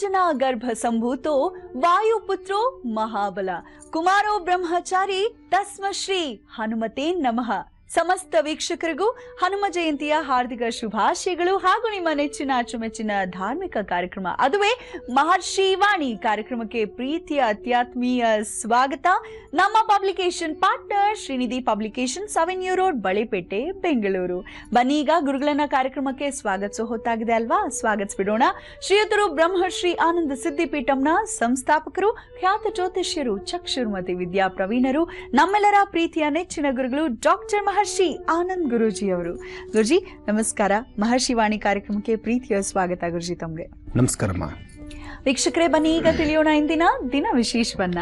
ಅಂಜನಾ ಗರ್ಭ ಸಂಭೂತೋ ವಾಯುಪುತ್ರೋ ಮಹಾಬಲ ಕುಮಾರೋ ಬ್ರಹ್ಮಚಾರಿ ತಸ್ಮಶ್ರೀ ಹನುಮತೇ ನಮಃ ಸಮಸ್ತ ವೀಕ್ಷಕರಿಗೂ ಹನುಮ ಜಯಂತಿಯ ಹಾರ್ದಿಕ ಶುಭಾಶಯಗಳು ಹಾಗೂ ನಿಮ್ಮ ನೆಚ್ಚಿನ ಅಚ್ಚುಮೆಚ್ಚಿನ ಧಾರ್ಮಿಕ ಕಾರ್ಯಕ್ರಮ ಅದುವೇ ಮಹರ್ಷಿ ವಾಣಿ ಕಾರ್ಯಕ್ರಮಕ್ಕೆ ಪ್ರೀತಿಯ ಅತ್ಯಾತ್ಮೀಯ ಸ್ವಾಗತ ನಮ್ಮ ಪಬ್ಲಿಕೇಶನ್ ಪಾರ್ಟ್ನರ್ ಶ್ರೀನಿಧಿ ಪಬ್ಲಿಕೇಶನ್ ಸೆವೆನ್ಯೂ ರೋಡ್ ಬಳೆಪೇಟೆ ಬೆಂಗಳೂರು ಬನ್ನಿ ಈಗ ಗುರುಗಳನ್ನ ಕಾರ್ಯಕ್ರಮಕ್ಕೆ ಸ್ವಾಗತಿಸೋ ಹೊತ್ತಾಗಿದೆ ಅಲ್ವಾ ಸ್ವಾಗತಿಸ್ಬಿಡೋಣ ಶ್ರೀಯುತರು ಬ್ರಹ್ಮಶ್ರೀ ಆನಂದ ಸಿದ್ದಿಪೀಠಂನ ಸಂಸ್ಥಾಪಕರು ಖ್ಯಾತ ಜ್ಯೋತಿಷ್ಯರು ಚಕ್ಷುರ್ಮತಿ ವಿದ್ಯಾ ಪ್ರವೀಣರು ನಮ್ಮೆಲ್ಲರ ಪ್ರೀತಿಯ ನೆಚ್ಚಿನ ಗುರುಗಳು ಡಾಕ್ಟರ್ ಮಹರ್ಷಿ ಆನಂದ್ ಗುರೂಜಿ ಅವರು ಗುರುಜಿ ನಮಸ್ಕಾರ ಮಹರ್ಷಿ ವಾಣಿ ಕಾರ್ಯಕ್ರಮಕ್ಕೆ ಪ್ರೀತಿಯ ಸ್ವಾಗತ ಗುರುಜಿ ತಮ್ಗೆ ನಮಸ್ಕಾರಮ್ಮ ವೀಕ್ಷಕರೇ ಬನ್ನಿ ಈಗ ತಿಳಿಯೋಣ ಇಂದಿನ ದಿನ ವಿಶೇಷವನ್ನ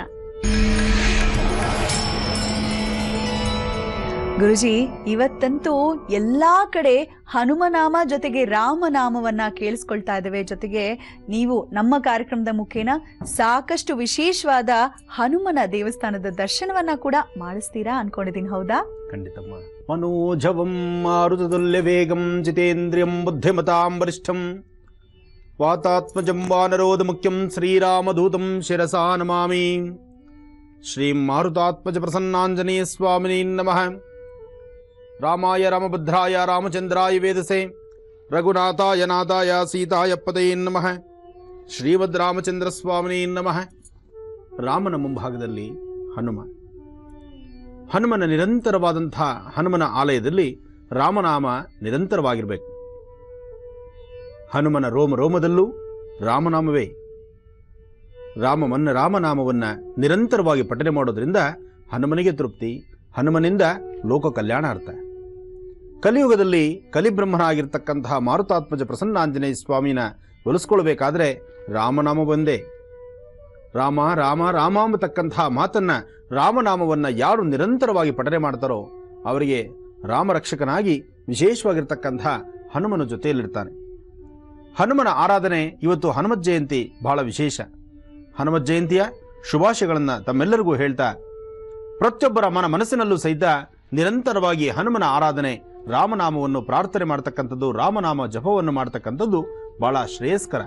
ಗುರುಜಿ ಇವತ್ತಂತೂ ಎಲ್ಲಾ ಕಡೆ ಹನುಮನಾಮ ಜೊತೆಗೆ ರಾಮನಾಮವನ್ನ ಕೇಳಿಸ್ಕೊಳ್ತಾ ಇದ್ದೇವೆ ಜೊತೆಗೆ ನೀವು ನಮ್ಮ ಕಾರ್ಯಕ್ರಮದ ಮುಖೇನ ಸಾಕಷ್ಟು ವಿಶೇಷವಾದ ಹನುಮನ ದೇವಸ್ಥಾನದ ದರ್ಶನವನ್ನ ಕೂಡ ಮಾಡಿಸ್ತೀರಾ ಅನ್ಕೊಂಡಿದ್ದೀನಿ ಹೌದಾ ಖಂಡಿತಮ್ಮ ಮನೋಜವಂ ಮಾರುತದುಲ್ಯ ವೇಗಂ ಜಿತೇಂದ್ರಿಯಂ ಬುದ್ಧಿಮತಾಂ ವರಿಷ್ಠಂ ವಾತಾತ್ಮಜಂ ವಾನರೋಧ ಮುಖ್ಯಂ ಶ್ರೀರಾಮದೂತಂ ಶಿರಸಾ ನಮಾಮಿ ಶ್ರೀಂ ಮಾರುತಾತ್ಮಜ ಪ್ರಸನ್ನಾಂಜನೇಯ ಸ್ವಾಮಿನೇ ನಮಃ ರಾಮಾಯ ರಾಮಭದ್ರಾಯ ರಾಮಚಂದ್ರಾಯ ವೇದಸೆ ರಘುನಾಥಾಯ ನಾಥಾಯ ಸೀತಾಯ ಪದಯೇ ನಮಃ ಶ್ರೀಮದ್ ರಾಮಚಂದ್ರ ಸ್ವಾಮಿನೇ ನಮಃ ರಾಮನ ಮುಂಭಾಗದಲ್ಲಿ ಹನುಮ ಹನುಮನ ನಿರಂತರವಾದಂಥ ಹನುಮನ ಆಲಯದಲ್ಲಿ ರಾಮನಾಮ ನಿರಂತರವಾಗಿರಬೇಕು ಹನುಮನ ರೋಮ ರೋಮದಲ್ಲೂ ರಾಮನಾಮವೇ ರಾಮವನ್ನ ರಾಮನಾಮವನ್ನ ನಿರಂತರವಾಗಿ ಪಠನೆ ಮಾಡೋದ್ರಿಂದ ಹನುಮನಿಗೆ ತೃಪ್ತಿ ಹನುಮನಿಂದ ಲೋಕ ಕಲ್ಯಾಣಾರ್ಥ ಕಲಿಯುಗದಲ್ಲಿ ಕಲಿಬ್ರಹ್ಮನಾಗಿರ್ತಕ್ಕಂತಹ ಮಾರುತಾತ್ಮಜ ಪ್ರಸನ್ನಾಂಜನೇಯ ಸ್ವಾಮಿನ ಒಲಿಸ್ಕೊಳ್ಬೇಕಾದ್ರೆ ರಾಮನಾಮ ಒಂದೇ ರಾಮ ರಾಮ ರಾಮ ಎಂಬತಕ್ಕಂತಹ ಮಾತನ್ನ ರಾಮನಾಮವನ್ನ ಯಾರು ನಿರಂತರವಾಗಿ ಪಠನೆ ಮಾಡ್ತಾರೋ ಅವರಿಗೆ ರಾಮರಕ್ಷಕನಾಗಿ ವಿಶೇಷವಾಗಿರ್ತಕ್ಕಂತಹ ಹನುಮನ ಜೊತೆಯಲ್ಲಿರ್ತಾನೆ ಹನುಮನ ಆರಾಧನೆ ಇವತ್ತು ಹನುಮತ್ ಜಯಂತಿ ಬಹಳ ವಿಶೇಷ ಹನುಮತ್ ಜಯಂತಿಯ ಶುಭಾಶಯಗಳನ್ನು ತಮ್ಮೆಲ್ಲರಿಗೂ ಹೇಳ್ತಾ ಪ್ರತಿಯೊಬ್ಬರ ಮನ ಮನಸ್ಸಿನಲ್ಲೂ ಸಹಿತ ನಿರಂತರವಾಗಿ ಹನುಮನ ಆರಾಧನೆ ರಾಮನಾಮವನ್ನು ಪ್ರಾರ್ಥನೆ ಮಾಡ್ತಕ್ಕಂಥದ್ದು ರಾಮನಾಮ ಜಪವನ್ನು ಮಾಡ್ತಕ್ಕಂಥದ್ದು ಬಹಳ ಶ್ರೇಯಸ್ಕರ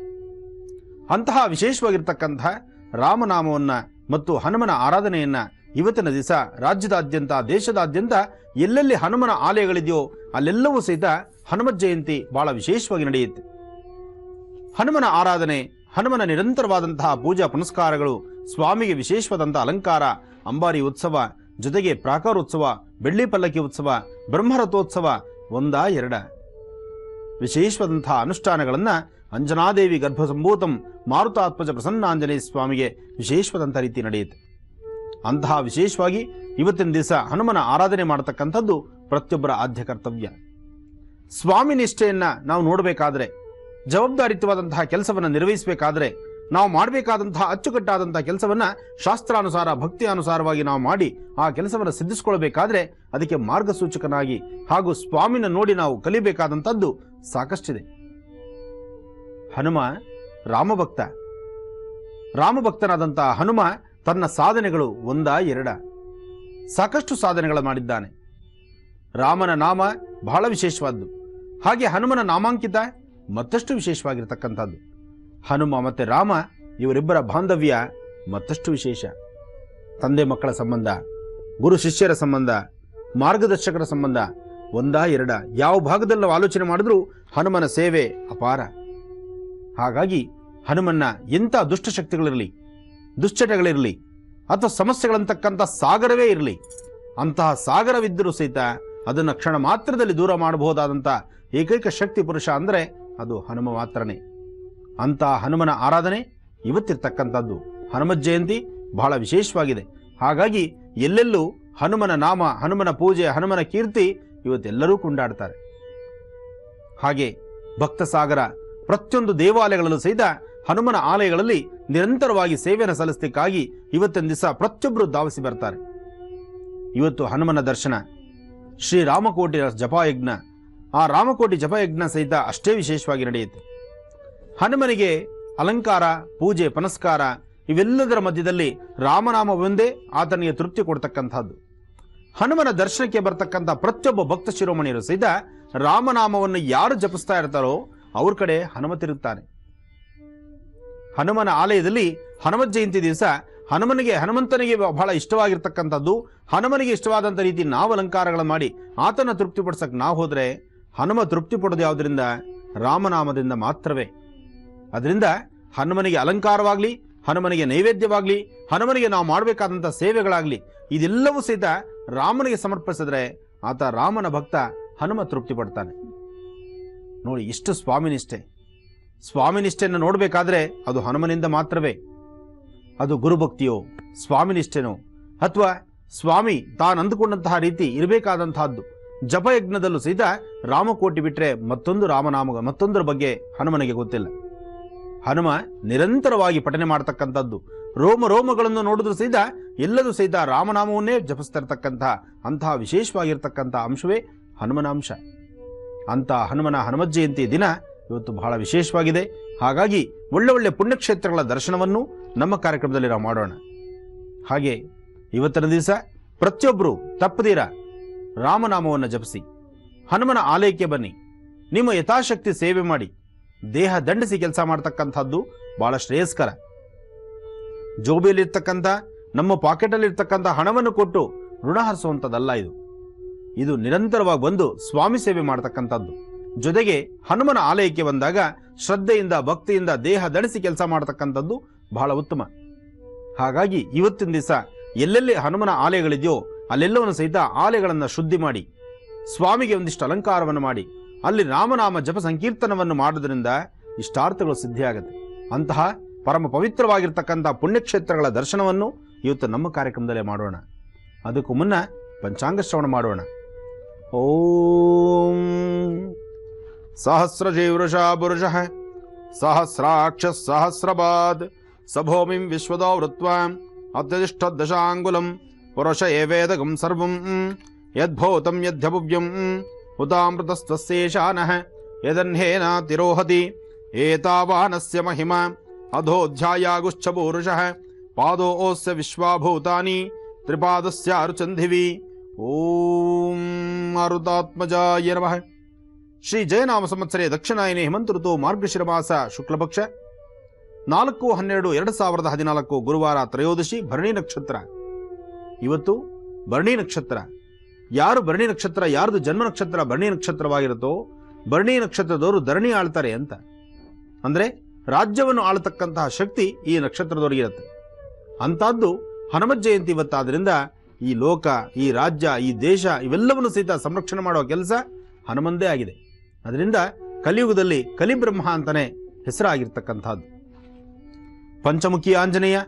ಅಂತಹ ವಿಶೇಷವಾಗಿರ್ತಕ್ಕಂತಹ ರಾಮನಾಮವನ್ನ ಮತ್ತು ಹನುಮನ ಆರಾಧನೆಯನ್ನ ಇವತ್ತಿನ ದಿವಸ ರಾಜ್ಯದಾದ್ಯಂತ ದೇಶದಾದ್ಯಂತ ಎಲ್ಲೆಲ್ಲಿ ಹನುಮನ ಆಲಯಗಳಿದೆಯೋ ಅಲ್ಲೆಲ್ಲವೂ ಸಹಿತ ಹನುಮತ್ ಜಯಂತಿ ಬಹಳ ವಿಶೇಷವಾಗಿ ನಡೆಯುತ್ತೆ ಹನುಮನ ಆರಾಧನೆ ಹನುಮನ ನಿರಂತರವಾದಂತಹ ಪೂಜಾ ಪುನಸ್ಕಾರಗಳು ಸ್ವಾಮಿಗೆ ವಿಶೇಷವಾದಂತಹ ಅಲಂಕಾರ ಅಂಬಾರಿ ಉತ್ಸವ ಜೊತೆಗೆ ಪ್ರಾಕಾರೋತ್ಸವ ಬೆಳ್ಳಿ ಪಲ್ಲಕ್ಕಿ ಉತ್ಸವ ಬ್ರಹ್ಮರಥೋತ್ಸವ ಒಂದಾ ಎರಡ ವಿಶೇಷವಾದಂತಹ ಅನುಷ್ಠಾನಗಳನ್ನು ಅಂಜನಾದೇವಿ ಗರ್ಭಸಂಭೂತಂ ಮಾರುತಾತ್ಮಜ ಪ್ರಸನ್ನಾಂಜನೇಯ ಸ್ವಾಮಿಗೆ ವಿಶೇಷವಾದಂಥ ರೀತಿ ನಡೆಯುತ್ತೆ ಅಂತಹ ವಿಶೇಷವಾಗಿ ಇವತ್ತಿನ ದಿವಸ ಹನುಮನ ಆರಾಧನೆ ಮಾಡತಕ್ಕಂಥದ್ದು ಪ್ರತಿಯೊಬ್ಬರ ಆದ್ಯ ಕರ್ತವ್ಯ ಸ್ವಾಮಿ ನಿಷ್ಠೆಯನ್ನ ನಾವು ನೋಡಬೇಕಾದ್ರೆ ಜವಾಬ್ದಾರಿಯುತವಾದಂತಹ ಕೆಲಸವನ್ನು ನಿರ್ವಹಿಸಬೇಕಾದ್ರೆ ನಾವು ಮಾಡಬೇಕಾದಂತಹ ಅಚ್ಚುಕಟ್ಟಾದಂತಹ ಕೆಲಸವನ್ನ ಶಾಸ್ತ್ರಾನುಸಾರ ಭಕ್ತಿ ಅನುಸಾರವಾಗಿ ನಾವು ಮಾಡಿ ಆ ಕೆಲಸವನ್ನು ಸಿದ್ಧಿಸ್ಕೊಳ್ಬೇಕಾದ್ರೆ ಅದಕ್ಕೆ ಮಾರ್ಗಸೂಚಕನಾಗಿ ಹಾಗೂ ಸ್ವಾಮಿನ ನೋಡಿ ನಾವು ಕಲಿಬೇಕಾದಂಥದ್ದು ಸಾಕಷ್ಟಿದೆ ಹನುಮ ರಾಮಭಕ್ತ ರಾಮಭಕ್ತನಾದಂತಹ ಹನುಮ ತನ್ನ ಸಾಧನೆಗಳು ಒಂದ ಎರಡ ಸಾಕಷ್ಟು ಸಾಧನೆಗಳು ಮಾಡಿದ್ದಾನೆ ರಾಮನ ನಾಮ ಬಹಳ ವಿಶೇಷವಾದ್ದು ಹಾಗೆ ಹನುಮನ ನಾಮಾಂಕಿತ ಮತ್ತಷ್ಟು ವಿಶೇಷವಾಗಿರ್ತಕ್ಕಂಥದ್ದು ಹನುಮ ಮತ್ತೆ ರಾಮ ಇವರಿಬ್ಬರ ಬಾಂಧವ್ಯ ಮತ್ತಷ್ಟು ವಿಶೇಷ ತಂದೆ ಮಕ್ಕಳ ಸಂಬಂಧ ಗುರು ಶಿಷ್ಯರ ಸಂಬಂಧ ಮಾರ್ಗದರ್ಶಕರ ಸಂಬಂಧ ಒಂದಾ ಎರಡ ಯಾವ ಭಾಗದಲ್ಲಿ ನಾವು ಆಲೋಚನೆ ಮಾಡಿದ್ರೂ ಹನುಮನ ಸೇವೆ ಅಪಾರ ಹಾಗಾಗಿ ಹನುಮನ್ನ ಎಂಥ ದುಷ್ಟಶಕ್ತಿಗಳಿರಲಿ ದುಶ್ಚಟಗಳಿರಲಿ ಅಥವಾ ಸಮಸ್ಯೆಗಳಂತಕ್ಕಂಥ ಸಾಗರವೇ ಇರಲಿ ಅಂತಹ ಸಾಗರವಿದ್ದರೂ ಸಹಿತ ಅದನ್ನು ಕ್ಷಣ ಮಾತ್ರದಲ್ಲಿ ದೂರ ಮಾಡಬಹುದಾದಂಥ ಏಕೈಕ ಶಕ್ತಿ ಪುರುಷ ಅಂದರೆ ಅದು ಹನುಮ ಮಾತ್ರನೇ ಅಂತಹ ಹನುಮನ ಆರಾಧನೆ ಇವತ್ತಿರ್ತಕ್ಕಂಥದ್ದು ಹನುಮತ್ ಜಯಂತಿ ಬಹಳ ವಿಶೇಷವಾಗಿದೆ ಹಾಗಾಗಿ ಎಲ್ಲೆಲ್ಲೂ ಹನುಮನ ನಾಮ ಹನುಮನ ಪೂಜೆ ಹನುಮನ ಕೀರ್ತಿ ಇವತ್ತೆಲ್ಲರೂ ಕೊಂಡಾಡ್ತಾರೆ ಹಾಗೆ ಭಕ್ತ ಸಾಗರ ಪ್ರತಿಯೊಂದು ದೇವಾಲಯಗಳಲ್ಲೂ ಸಹಿತ ಹನುಮನ ಆಲಯಗಳಲ್ಲಿ ನಿರಂತರವಾಗಿ ಸೇವೆಯನ್ನು ಸಲ್ಲಿಸಲಿಕ್ಕಾಗಿ ಇವತ್ತಿನ ದಿವಸ ಪ್ರತಿಯೊಬ್ಬರು ಧಾವಿಸಿ ಬರ್ತಾರೆ ಇವತ್ತು ಹನುಮನ ದರ್ಶನ ಶ್ರೀ ರಾಮಕೋಟಿ ಜಪಯಜ್ಞ ಆ ರಾಮಕೋಟಿ ಜಪಯಜ್ಞ ಸಹಿತ ಅಷ್ಟೇ ವಿಶೇಷವಾಗಿ ನಡೆಯುತ್ತೆ ಹನುಮನಿಗೆ ಅಲಂಕಾರ ಪೂಜೆ ಪನಸ್ಕಾರ ಇವೆಲ್ಲದರ ಮಧ್ಯದಲ್ಲಿ ರಾಮನಾಮ ಒಂದೇ ಆತನಿಗೆ ತೃಪ್ತಿ ಕೊಡ್ತಕ್ಕಂಥದ್ದು ಹನುಮನ ದರ್ಶನಕ್ಕೆ ಬರ್ತಕ್ಕಂಥ ಪ್ರತಿಯೊಬ್ಬ ಭಕ್ತ ಶಿರೋಮಣಿಯರು ಸಹಿತ ರಾಮನಾಮವನ್ನು ಯಾರು ಜಪಿಸ್ತಾ ಇರ್ತಾರೋ ಅವ್ರ ಕಡೆ ಹನುಮ ತಿರುಗ್ತಾನೆ ಹನುಮನ ಆಲಯದಲ್ಲಿ ಹನುಮತ್ ಜಯಂತಿ ದಿವಸ ಹನುಮನಿಗೆ ಹನುಮಂತನಿಗೆ ಬಹಳ ಇಷ್ಟವಾಗಿರ್ತಕ್ಕಂಥದ್ದು ಹನುಮನಿಗೆ ಇಷ್ಟವಾದಂಥ ರೀತಿ ನಾವು ಅಲಂಕಾರಗಳು ಮಾಡಿ ಆತನ ತೃಪ್ತಿಪಡಿಸಕ್ಕೆ ನಾವು ಹೋದರೆ ಹನುಮ ತೃಪ್ತಿ ಪಡೋದು ಯಾವುದರಿಂದ ರಾಮನಾಮದಿಂದ ಮಾತ್ರವೇ ಅದರಿಂದ ಹನುಮನಿಗೆ ಅಲಂಕಾರವಾಗಲಿ ಹನುಮನಿಗೆ ನೈವೇದ್ಯವಾಗಲಿ ಹನುಮನಿಗೆ ನಾವು ಮಾಡಬೇಕಾದಂಥ ಸೇವೆಗಳಾಗಲಿ ಇದೆಲ್ಲವೂ ಸಹಿತ ರಾಮನಿಗೆ ಸಮರ್ಪಿಸಿದ್ರೆ ಆತ ರಾಮನ ಭಕ್ತ ಹನುಮ ತೃಪ್ತಿ ಪಡ್ತಾನೆ ನೋಡಿ ಇಷ್ಟು ಸ್ವಾಮಿನಿಷ್ಠೆ ಸ್ವಾಮಿನಿಷ್ಠೆಯನ್ನು ನೋಡಬೇಕಾದ್ರೆ ಅದು ಹನುಮನಿಂದ ಮಾತ್ರವೇ ಅದು ಗುರುಭಕ್ತಿಯೋ ಸ್ವಾಮಿನಿಷ್ಠೆನೋ ಅಥವಾ ಸ್ವಾಮಿ ತಾನು ಅಂದುಕೊಂಡಂತಹ ರೀತಿ ಇರಬೇಕಾದಂತಹದ್ದು ಜಪಯಜ್ಞದಲ್ಲೂ ಸಹಿತ ರಾಮಕೋಟಿ ಬಿಟ್ಟರೆ ಮತ್ತೊಂದು ರಾಮನಾಮ ಮತ್ತೊಂದರ ಬಗ್ಗೆ ಹನುಮನಿಗೆ ಗೊತ್ತಿಲ್ಲ ಹನುಮ ನಿರಂತರವಾಗಿ ಪಠನೆ ಮಾಡತಕ್ಕಂಥದ್ದು ರೋಮ ರೋಮಗಳನ್ನು ನೋಡಿದ್ರು ಸಹಿತ ಎಲ್ಲದೂ ಸಹಿತ ರಾಮನಾಮವನ್ನೇ ಜಪಿಸ್ತಾ ಇರ್ತಕ್ಕಂತಹ ಅಂತಹ ವಿಶೇಷವಾಗಿರ್ತಕ್ಕಂಥ ಅಂಶವೇ ಹನುಮನ ಅಂಶ ಅಂತ ಹನುಮನ ಹನುಮತ್ ಜಯಂತಿ ದಿನ ಇವತ್ತು ಬಹಳ ವಿಶೇಷವಾಗಿದೆ ಹಾಗಾಗಿ ಒಳ್ಳೆ ಒಳ್ಳೆ ಪುಣ್ಯಕ್ಷೇತ್ರಗಳ ದರ್ಶನವನ್ನು ನಮ್ಮ ಕಾರ್ಯಕ್ರಮದಲ್ಲಿ ನಾವು ಮಾಡೋಣ ಹಾಗೆ ಇವತ್ತಿನ ದಿವಸ ಪ್ರತಿಯೊಬ್ಬರು ತಪ್ಪದೀರ ರಾಮನಾಮವನ್ನು ಜಪಿಸಿ ಹನುಮನ ಆಲಯಕ್ಕೆ ಬನ್ನಿ ನಿಮ್ಮ ಯಥಾಶಕ್ತಿ ಸೇವೆ ಮಾಡಿ ದೇಹ ದಂಡಿಸಿ ಕೆಲಸ ಮಾಡ್ತಕ್ಕಂಥದ್ದು ಬಹಳ ಶ್ರೇಯಸ್ಕರ ಜೋಬಿಯಲ್ಲಿರ್ತಕ್ಕಂಥ ನಮ್ಮ ಪಾಕೆಟಲ್ಲಿರ್ತಕ್ಕಂಥ ಹಣವನ್ನು ಕೊಟ್ಟು ಋಣ ಹರಿಸುವಂಥದ್ದಲ್ಲ ಇದು ಇದು ನಿರಂತರವಾಗಿ ಬಂದು ಸ್ವಾಮಿ ಸೇವೆ ಮಾಡ್ತಕ್ಕಂಥದ್ದು ಜೊತೆಗೆ ಹನುಮನ ಆಲಯಕ್ಕೆ ಬಂದಾಗ ಶ್ರದ್ಧೆಯಿಂದ ಭಕ್ತಿಯಿಂದ ದೇಹ ದಣಿಸಿ ಕೆಲಸ ಮಾಡತಕ್ಕಂಥದ್ದು ಬಹಳ ಉತ್ತಮ ಹಾಗಾಗಿ ಇವತ್ತಿನ ದಿವಸ ಎಲ್ಲೆಲ್ಲಿ ಹನುಮನ ಆಲಯಗಳಿದೆಯೋ ಅಲ್ಲೆಲ್ಲವನ್ನು ಸಹಿತ ಆಲಯಗಳನ್ನು ಶುದ್ಧಿ ಮಾಡಿ ಸ್ವಾಮಿಗೆ ಒಂದಿಷ್ಟು ಅಲಂಕಾರವನ್ನು ಮಾಡಿ ಅಲ್ಲಿ ರಾಮನಾಮ ಜಪ ಸಂಕೀರ್ತನವನ್ನು ಮಾಡೋದ್ರಿಂದ ಇಷ್ಟಾರ್ಥಗಳು ಸಿದ್ಧಿಯಾಗುತ್ತೆ ಅಂತಹ ಪರಮ ಪವಿತ್ರವಾಗಿರ್ತಕ್ಕಂಥ ಪುಣ್ಯಕ್ಷೇತ್ರಗಳ ದರ್ಶನವನ್ನು ಇವತ್ತು ನಮ್ಮ ಕಾರ್ಯಕ್ರಮದಲ್ಲೇ ಮಾಡೋಣ ಅದಕ್ಕೂ ಮುನ್ನ ಪಂಚಾಂಗ ಶ್ರವಣ ಮಾಡೋಣ ಓಂ ಸಹಸ್ರಜೀವೃಷಾ ಪುರುಷಃ ಸಹಸ್ರಾಕ್ಷ ಸಹಸ್ರಪಾದ್ ಸಭೂಮಿಂ ವಿಶ್ವದೋ ವೃತ್ವಾ ಅತ್ಯಧಿಷ್ಠದಶಾಂಗುಲಂ ಪುರುಷ ಏವೇದಗಂ ಸರ್ವಂ ಯದ್ಭೂತಂ ಯದ್ಭವ್ಯಂ ಹುತಾಮೃತಸ್ತ್ವಸ್ಯೇಷಾನಃ ಯದನ್ಹೇನ ತಿರೋಹತಿ ಏತಾವಾನಸ್ಯ ಮಹಿಮಾ ಅಧೋಧ್ಯಾಯಾಗುಶ್ಚ ಪೂರುಷಃ ಪಾದೋಸ್ಯ ವಿಶ್ವಾಭೂತಾನಿ ತ್ರಿಪಾದಸ್ಯ ಅರುಚಂಧಿವಿ ಓಂ ಮಾರುತಾತ್ಮಜಾಯ ನಮಃ ಶ್ರೀ ಜಯನಾಮ ಸಂವತ್ಸರೆ ದಕ್ಷಿಣಾಯನಿ ಹೇಮಂತ ಋತು ಮಾರ್ಗಶಿರ ಮಾಸ ಶುಕ್ಲಪಕ್ಷ ನಾಲ್ಕು ಹನ್ನೆರಡು ಎರಡು ಸಾವಿರದ ಹದಿನಾಲ್ಕು ಗುರುವಾರ ತ್ರಯೋದಶಿ ಭರಣಿ ನಕ್ಷತ್ರ ಇವತ್ತು ಭರಣಿ ನಕ್ಷತ್ರ ಯಾರು ಭರಣಿ ನಕ್ಷತ್ರ ಯಾರ್ದು ಜನ್ಮ ನಕ್ಷತ್ರ ಭರಣಿ ನಕ್ಷತ್ರವಾಗಿರುತ್ತೋ ಭರಣಿ ನಕ್ಷತ್ರದವರು ಧರಣಿ ಆಳ್ತಾರೆ ಅಂತ ಅಂದ್ರೆ ರಾಜ್ಯವನ್ನು ಆಳ್ತಕ್ಕಂತಹ ಶಕ್ತಿ ಈ ನಕ್ಷತ್ರದವರಿಗಿರುತ್ತೆ ಅಂಥದ್ದು ಹನುಮತ್ ಜಯಂತಿ ಇವತ್ತಾದ್ರಿಂದ ಈ ಲೋಕ ಈ ರಾಜ್ಯ ಈ ದೇಶ ಇವೆಲ್ಲವನ್ನು ಸಹಿತ ಸಂರಕ್ಷಣೆ ಮಾಡುವ ಕೆಲಸ ಹನುಮಂದೇ ಆಗಿದೆ ಅದರಿಂದ ಕಲಿಯುಗದಲ್ಲಿ ಕಲಿಬ್ರಹ್ಮ ಅಂತಾನೆ ಹೆಸರಾಗಿರ್ತಕ್ಕಂಥದ್ದು ಪಂಚಮುಖಿ ಆಂಜನೇಯ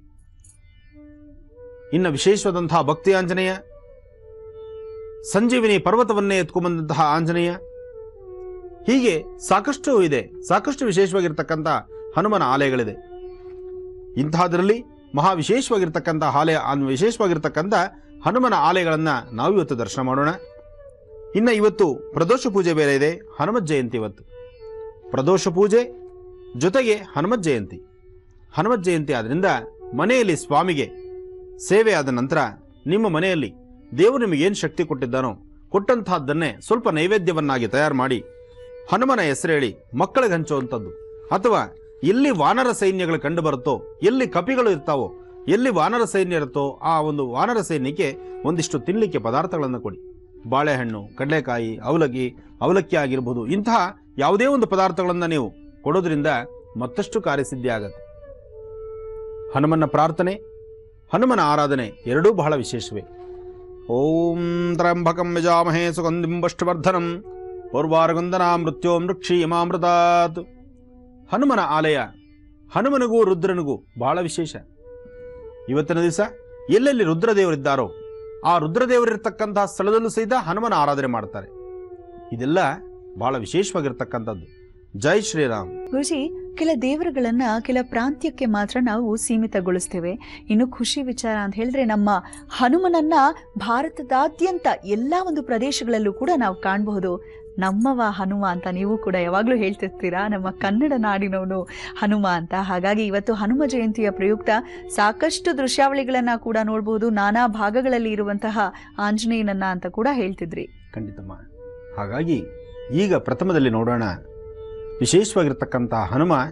ಇನ್ನು ವಿಶೇಷವಾದಂತಹ ಭಕ್ತಿ ಆಂಜನೇಯ ಸಂಜೀವಿನಿ ಪರ್ವತವನ್ನೇ ಎತ್ಕೊಂಡ್ಬಂದಂತಹ ಆಂಜನೇಯ ಹೀಗೆ ಸಾಕಷ್ಟು ಇದೆ ಸಾಕಷ್ಟು ವಿಶೇಷವಾಗಿರ್ತಕ್ಕಂಥ ಹನುಮನ ಆಲಯಗಳಿದೆ ಇಂತಹದರಲ್ಲಿ ಮಹಾ ವಿಶೇಷವಾಗಿರ್ತಕ್ಕಂಥ ಆಲಯ ಆ- ವಿಶೇಷವಾಗಿರ್ತಕ್ಕಂಥ ಹನುಮನ ಆಲಯಗಳನ್ನು ನಾವು ಇವತ್ತು ದರ್ಶನ ಮಾಡೋಣ ಇನ್ನು ಇವತ್ತು ಪ್ರದೋಷ ಪೂಜೆ ಬೇರೆ ಇದೆ ಹನುಮತ್ ಜಯಂತಿ ಇವತ್ತು ಪ್ರದೋಷ ಪೂಜೆ ಜೊತೆಗೆ ಹನುಮತ್ ಜಯಂತಿ ಹನುಮತ್ ಜಯಂತಿ ಆದ್ರಿಂದ ಮನೆಯಲ್ಲಿ ಸ್ವಾಮಿಗೆ ಸೇವೆ ಆದ ನಂತರ ನಿಮ್ಮ ಮನೆಯಲ್ಲಿ ದೇವರು ನಿಮಗೆ ಏನು ಶಕ್ತಿ ಕೊಟ್ಟಿದ್ದಾನೋ ಕೊಟ್ಟಂತಹದ್ದನ್ನೇ ಸ್ವಲ್ಪ ನೈವೇದ್ಯವನ್ನಾಗಿ ತಯಾರು ಮಾಡಿ ಹನುಮನ ಹೆಸರೇಳಿ ಮಕ್ಕಳಿಗೆ ಹಂಚುವಂಥದ್ದು ಅಥವಾ ಎಲ್ಲಿ ವಾನರ ಸೈನ್ಯಗಳು ಕಂಡು ಬರುತ್ತೋ ಎಲ್ಲಿ ಕಪಿಗಳು ಇರ್ತಾವೋ ಎಲ್ಲಿ ವಾನರ ಸೈನ್ಯ ಇರುತ್ತೋ ಆ ಒಂದು ವಾನರ ಸೈನ್ಯಕ್ಕೆ ಒಂದಿಷ್ಟು ತಿನ್ನಲಿಕ್ಕೆ ಪದಾರ್ಥಗಳನ್ನು ಕೊಡಿ ಬಾಳೆಹಣ್ಣು ಕಡಲೆಕಾಯಿ ಅವಲಕ್ಕಿ ಅವಲಕ್ಕಿ ಆಗಿರ್ಬೋದು ಇಂತಹ ಯಾವುದೇ ಒಂದು ಪದಾರ್ಥಗಳನ್ನು ನೀವು ಕೊಡೋದ್ರಿಂದ ಮತ್ತಷ್ಟು ಕಾರ್ಯಸಿದ್ಧಿ ಆಗತ್ತೆ ಹನುಮನ ಪ್ರಾರ್ಥನೆ ಹನುಮನ ಆರಾಧನೆ ಎರಡೂ ಬಹಳ ವಿಶೇಷವೇ ಓಂ ತ್ರ್ಯಂಬಕಂ ಯಜಾಮಹೇ ಸುಗಂಧಿಂ ಪುಷ್ಟಿವರ್ಧನಂ ಪೂರ್ವಾರಗುಂದನಾ ಮೃತ್ಯೋ ಮೃಕ್ಷೀಯಮಾಮೃತಾತ್ ಹನುಮನ ಆಲಯ ಹನುಮನಿಗೂ ರುದ್ರನಿಗೂ ಬಹಳ ವಿಶೇಷ ಇವತ್ತಿನ ದಿವಸ ಎಲ್ಲೆಲ್ಲಿ ರುದ್ರದೇವರಿದ್ದಾರೋ ಆ ರುದ್ರದೇವರಿರ್ತಕ್ಕಂತಹ ಸ್ಥಳದಲ್ಲೂ ಸಹಿತ ಹನುಮನ ಆರಾಧನೆ ಮಾಡ್ತಾರೆ ಇದೆಲ್ಲ ಬಹಳ ವಿಶೇಷವಾಗಿರ್ತಕ್ಕಂಥದ್ದು ಜೈ ಶ್ರೀರಾಮ್ ಗುರುಜಿ ಕೆಲ ದೇವರುಗಳನ್ನ ಕೆಲ ಪ್ರಾಂತ್ಯಕ್ಕೆ ಮಾತ್ರ ನಾವು ಸೀಮಿತಗೊಳಿಸ್ತೇವೆ ಇನ್ನು ಖುಷಿ ವಿಚಾರ ಅಂತ ಹೇಳಿದ್ರೆ ನಮ್ಮ ಹನುಮನನ್ನ ಭಾರತದಾದ್ಯಂತ ಎಲ್ಲಾ ಒಂದು ಪ್ರದೇಶಗಳಲ್ಲೂ ಕೂಡ ನಾವು ಕಾಣಬಹುದು ನಮ್ಮವ ಹನುಮ ಅಂತ ನೀವು ಕೂಡ ಯಾವಾಗಲೂ ಹೇಳ್ತಿರ್ತೀರಾ ನಮ್ಮ ಕನ್ನಡ ನಾಡಿನವನು ಹನುಮ ಅಂತ ಹಾಗಾಗಿ ಇವತ್ತು ಹನುಮ ಜಯಂತಿಯ ಪ್ರಯುಕ್ತ ಸಾಕಷ್ಟು ದೃಶ್ಯಾವಳಿಗಳನ್ನ ಕೂಡ ನೋಡಬಹುದು ನಾನಾ ಭಾಗಗಳಲ್ಲಿ ಇರುವಂತಹ ಆಂಜನೇಯನನ್ನ ಅಂತ ಕೂಡ ಹೇಳ್ತಿದ್ರಿ ಖಂಡಿತಮ್ಮ ಹಾಗಾಗಿ ಈಗ ಪ್ರಥಮದಲ್ಲಿ ನೋಡೋಣ ವಿಶೇಷವಾಗಿರ್ತಕ್ಕಂಥ ಹನುಮ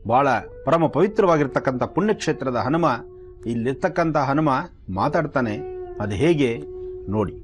ಬಹಳ ಪರಮ ಪವಿತ್ರವಾಗಿರ್ತಕ್ಕಂಥ ಪುಣ್ಯಕ್ಷೇತ್ರದ ಹನುಮ ಇಲ್ಲಿರ್ತಕ್ಕಂಥ ಹನುಮ ಮಾತಾಡ್ತಾನೆ ಅದು ಹೇಗೆ ನೋಡಿ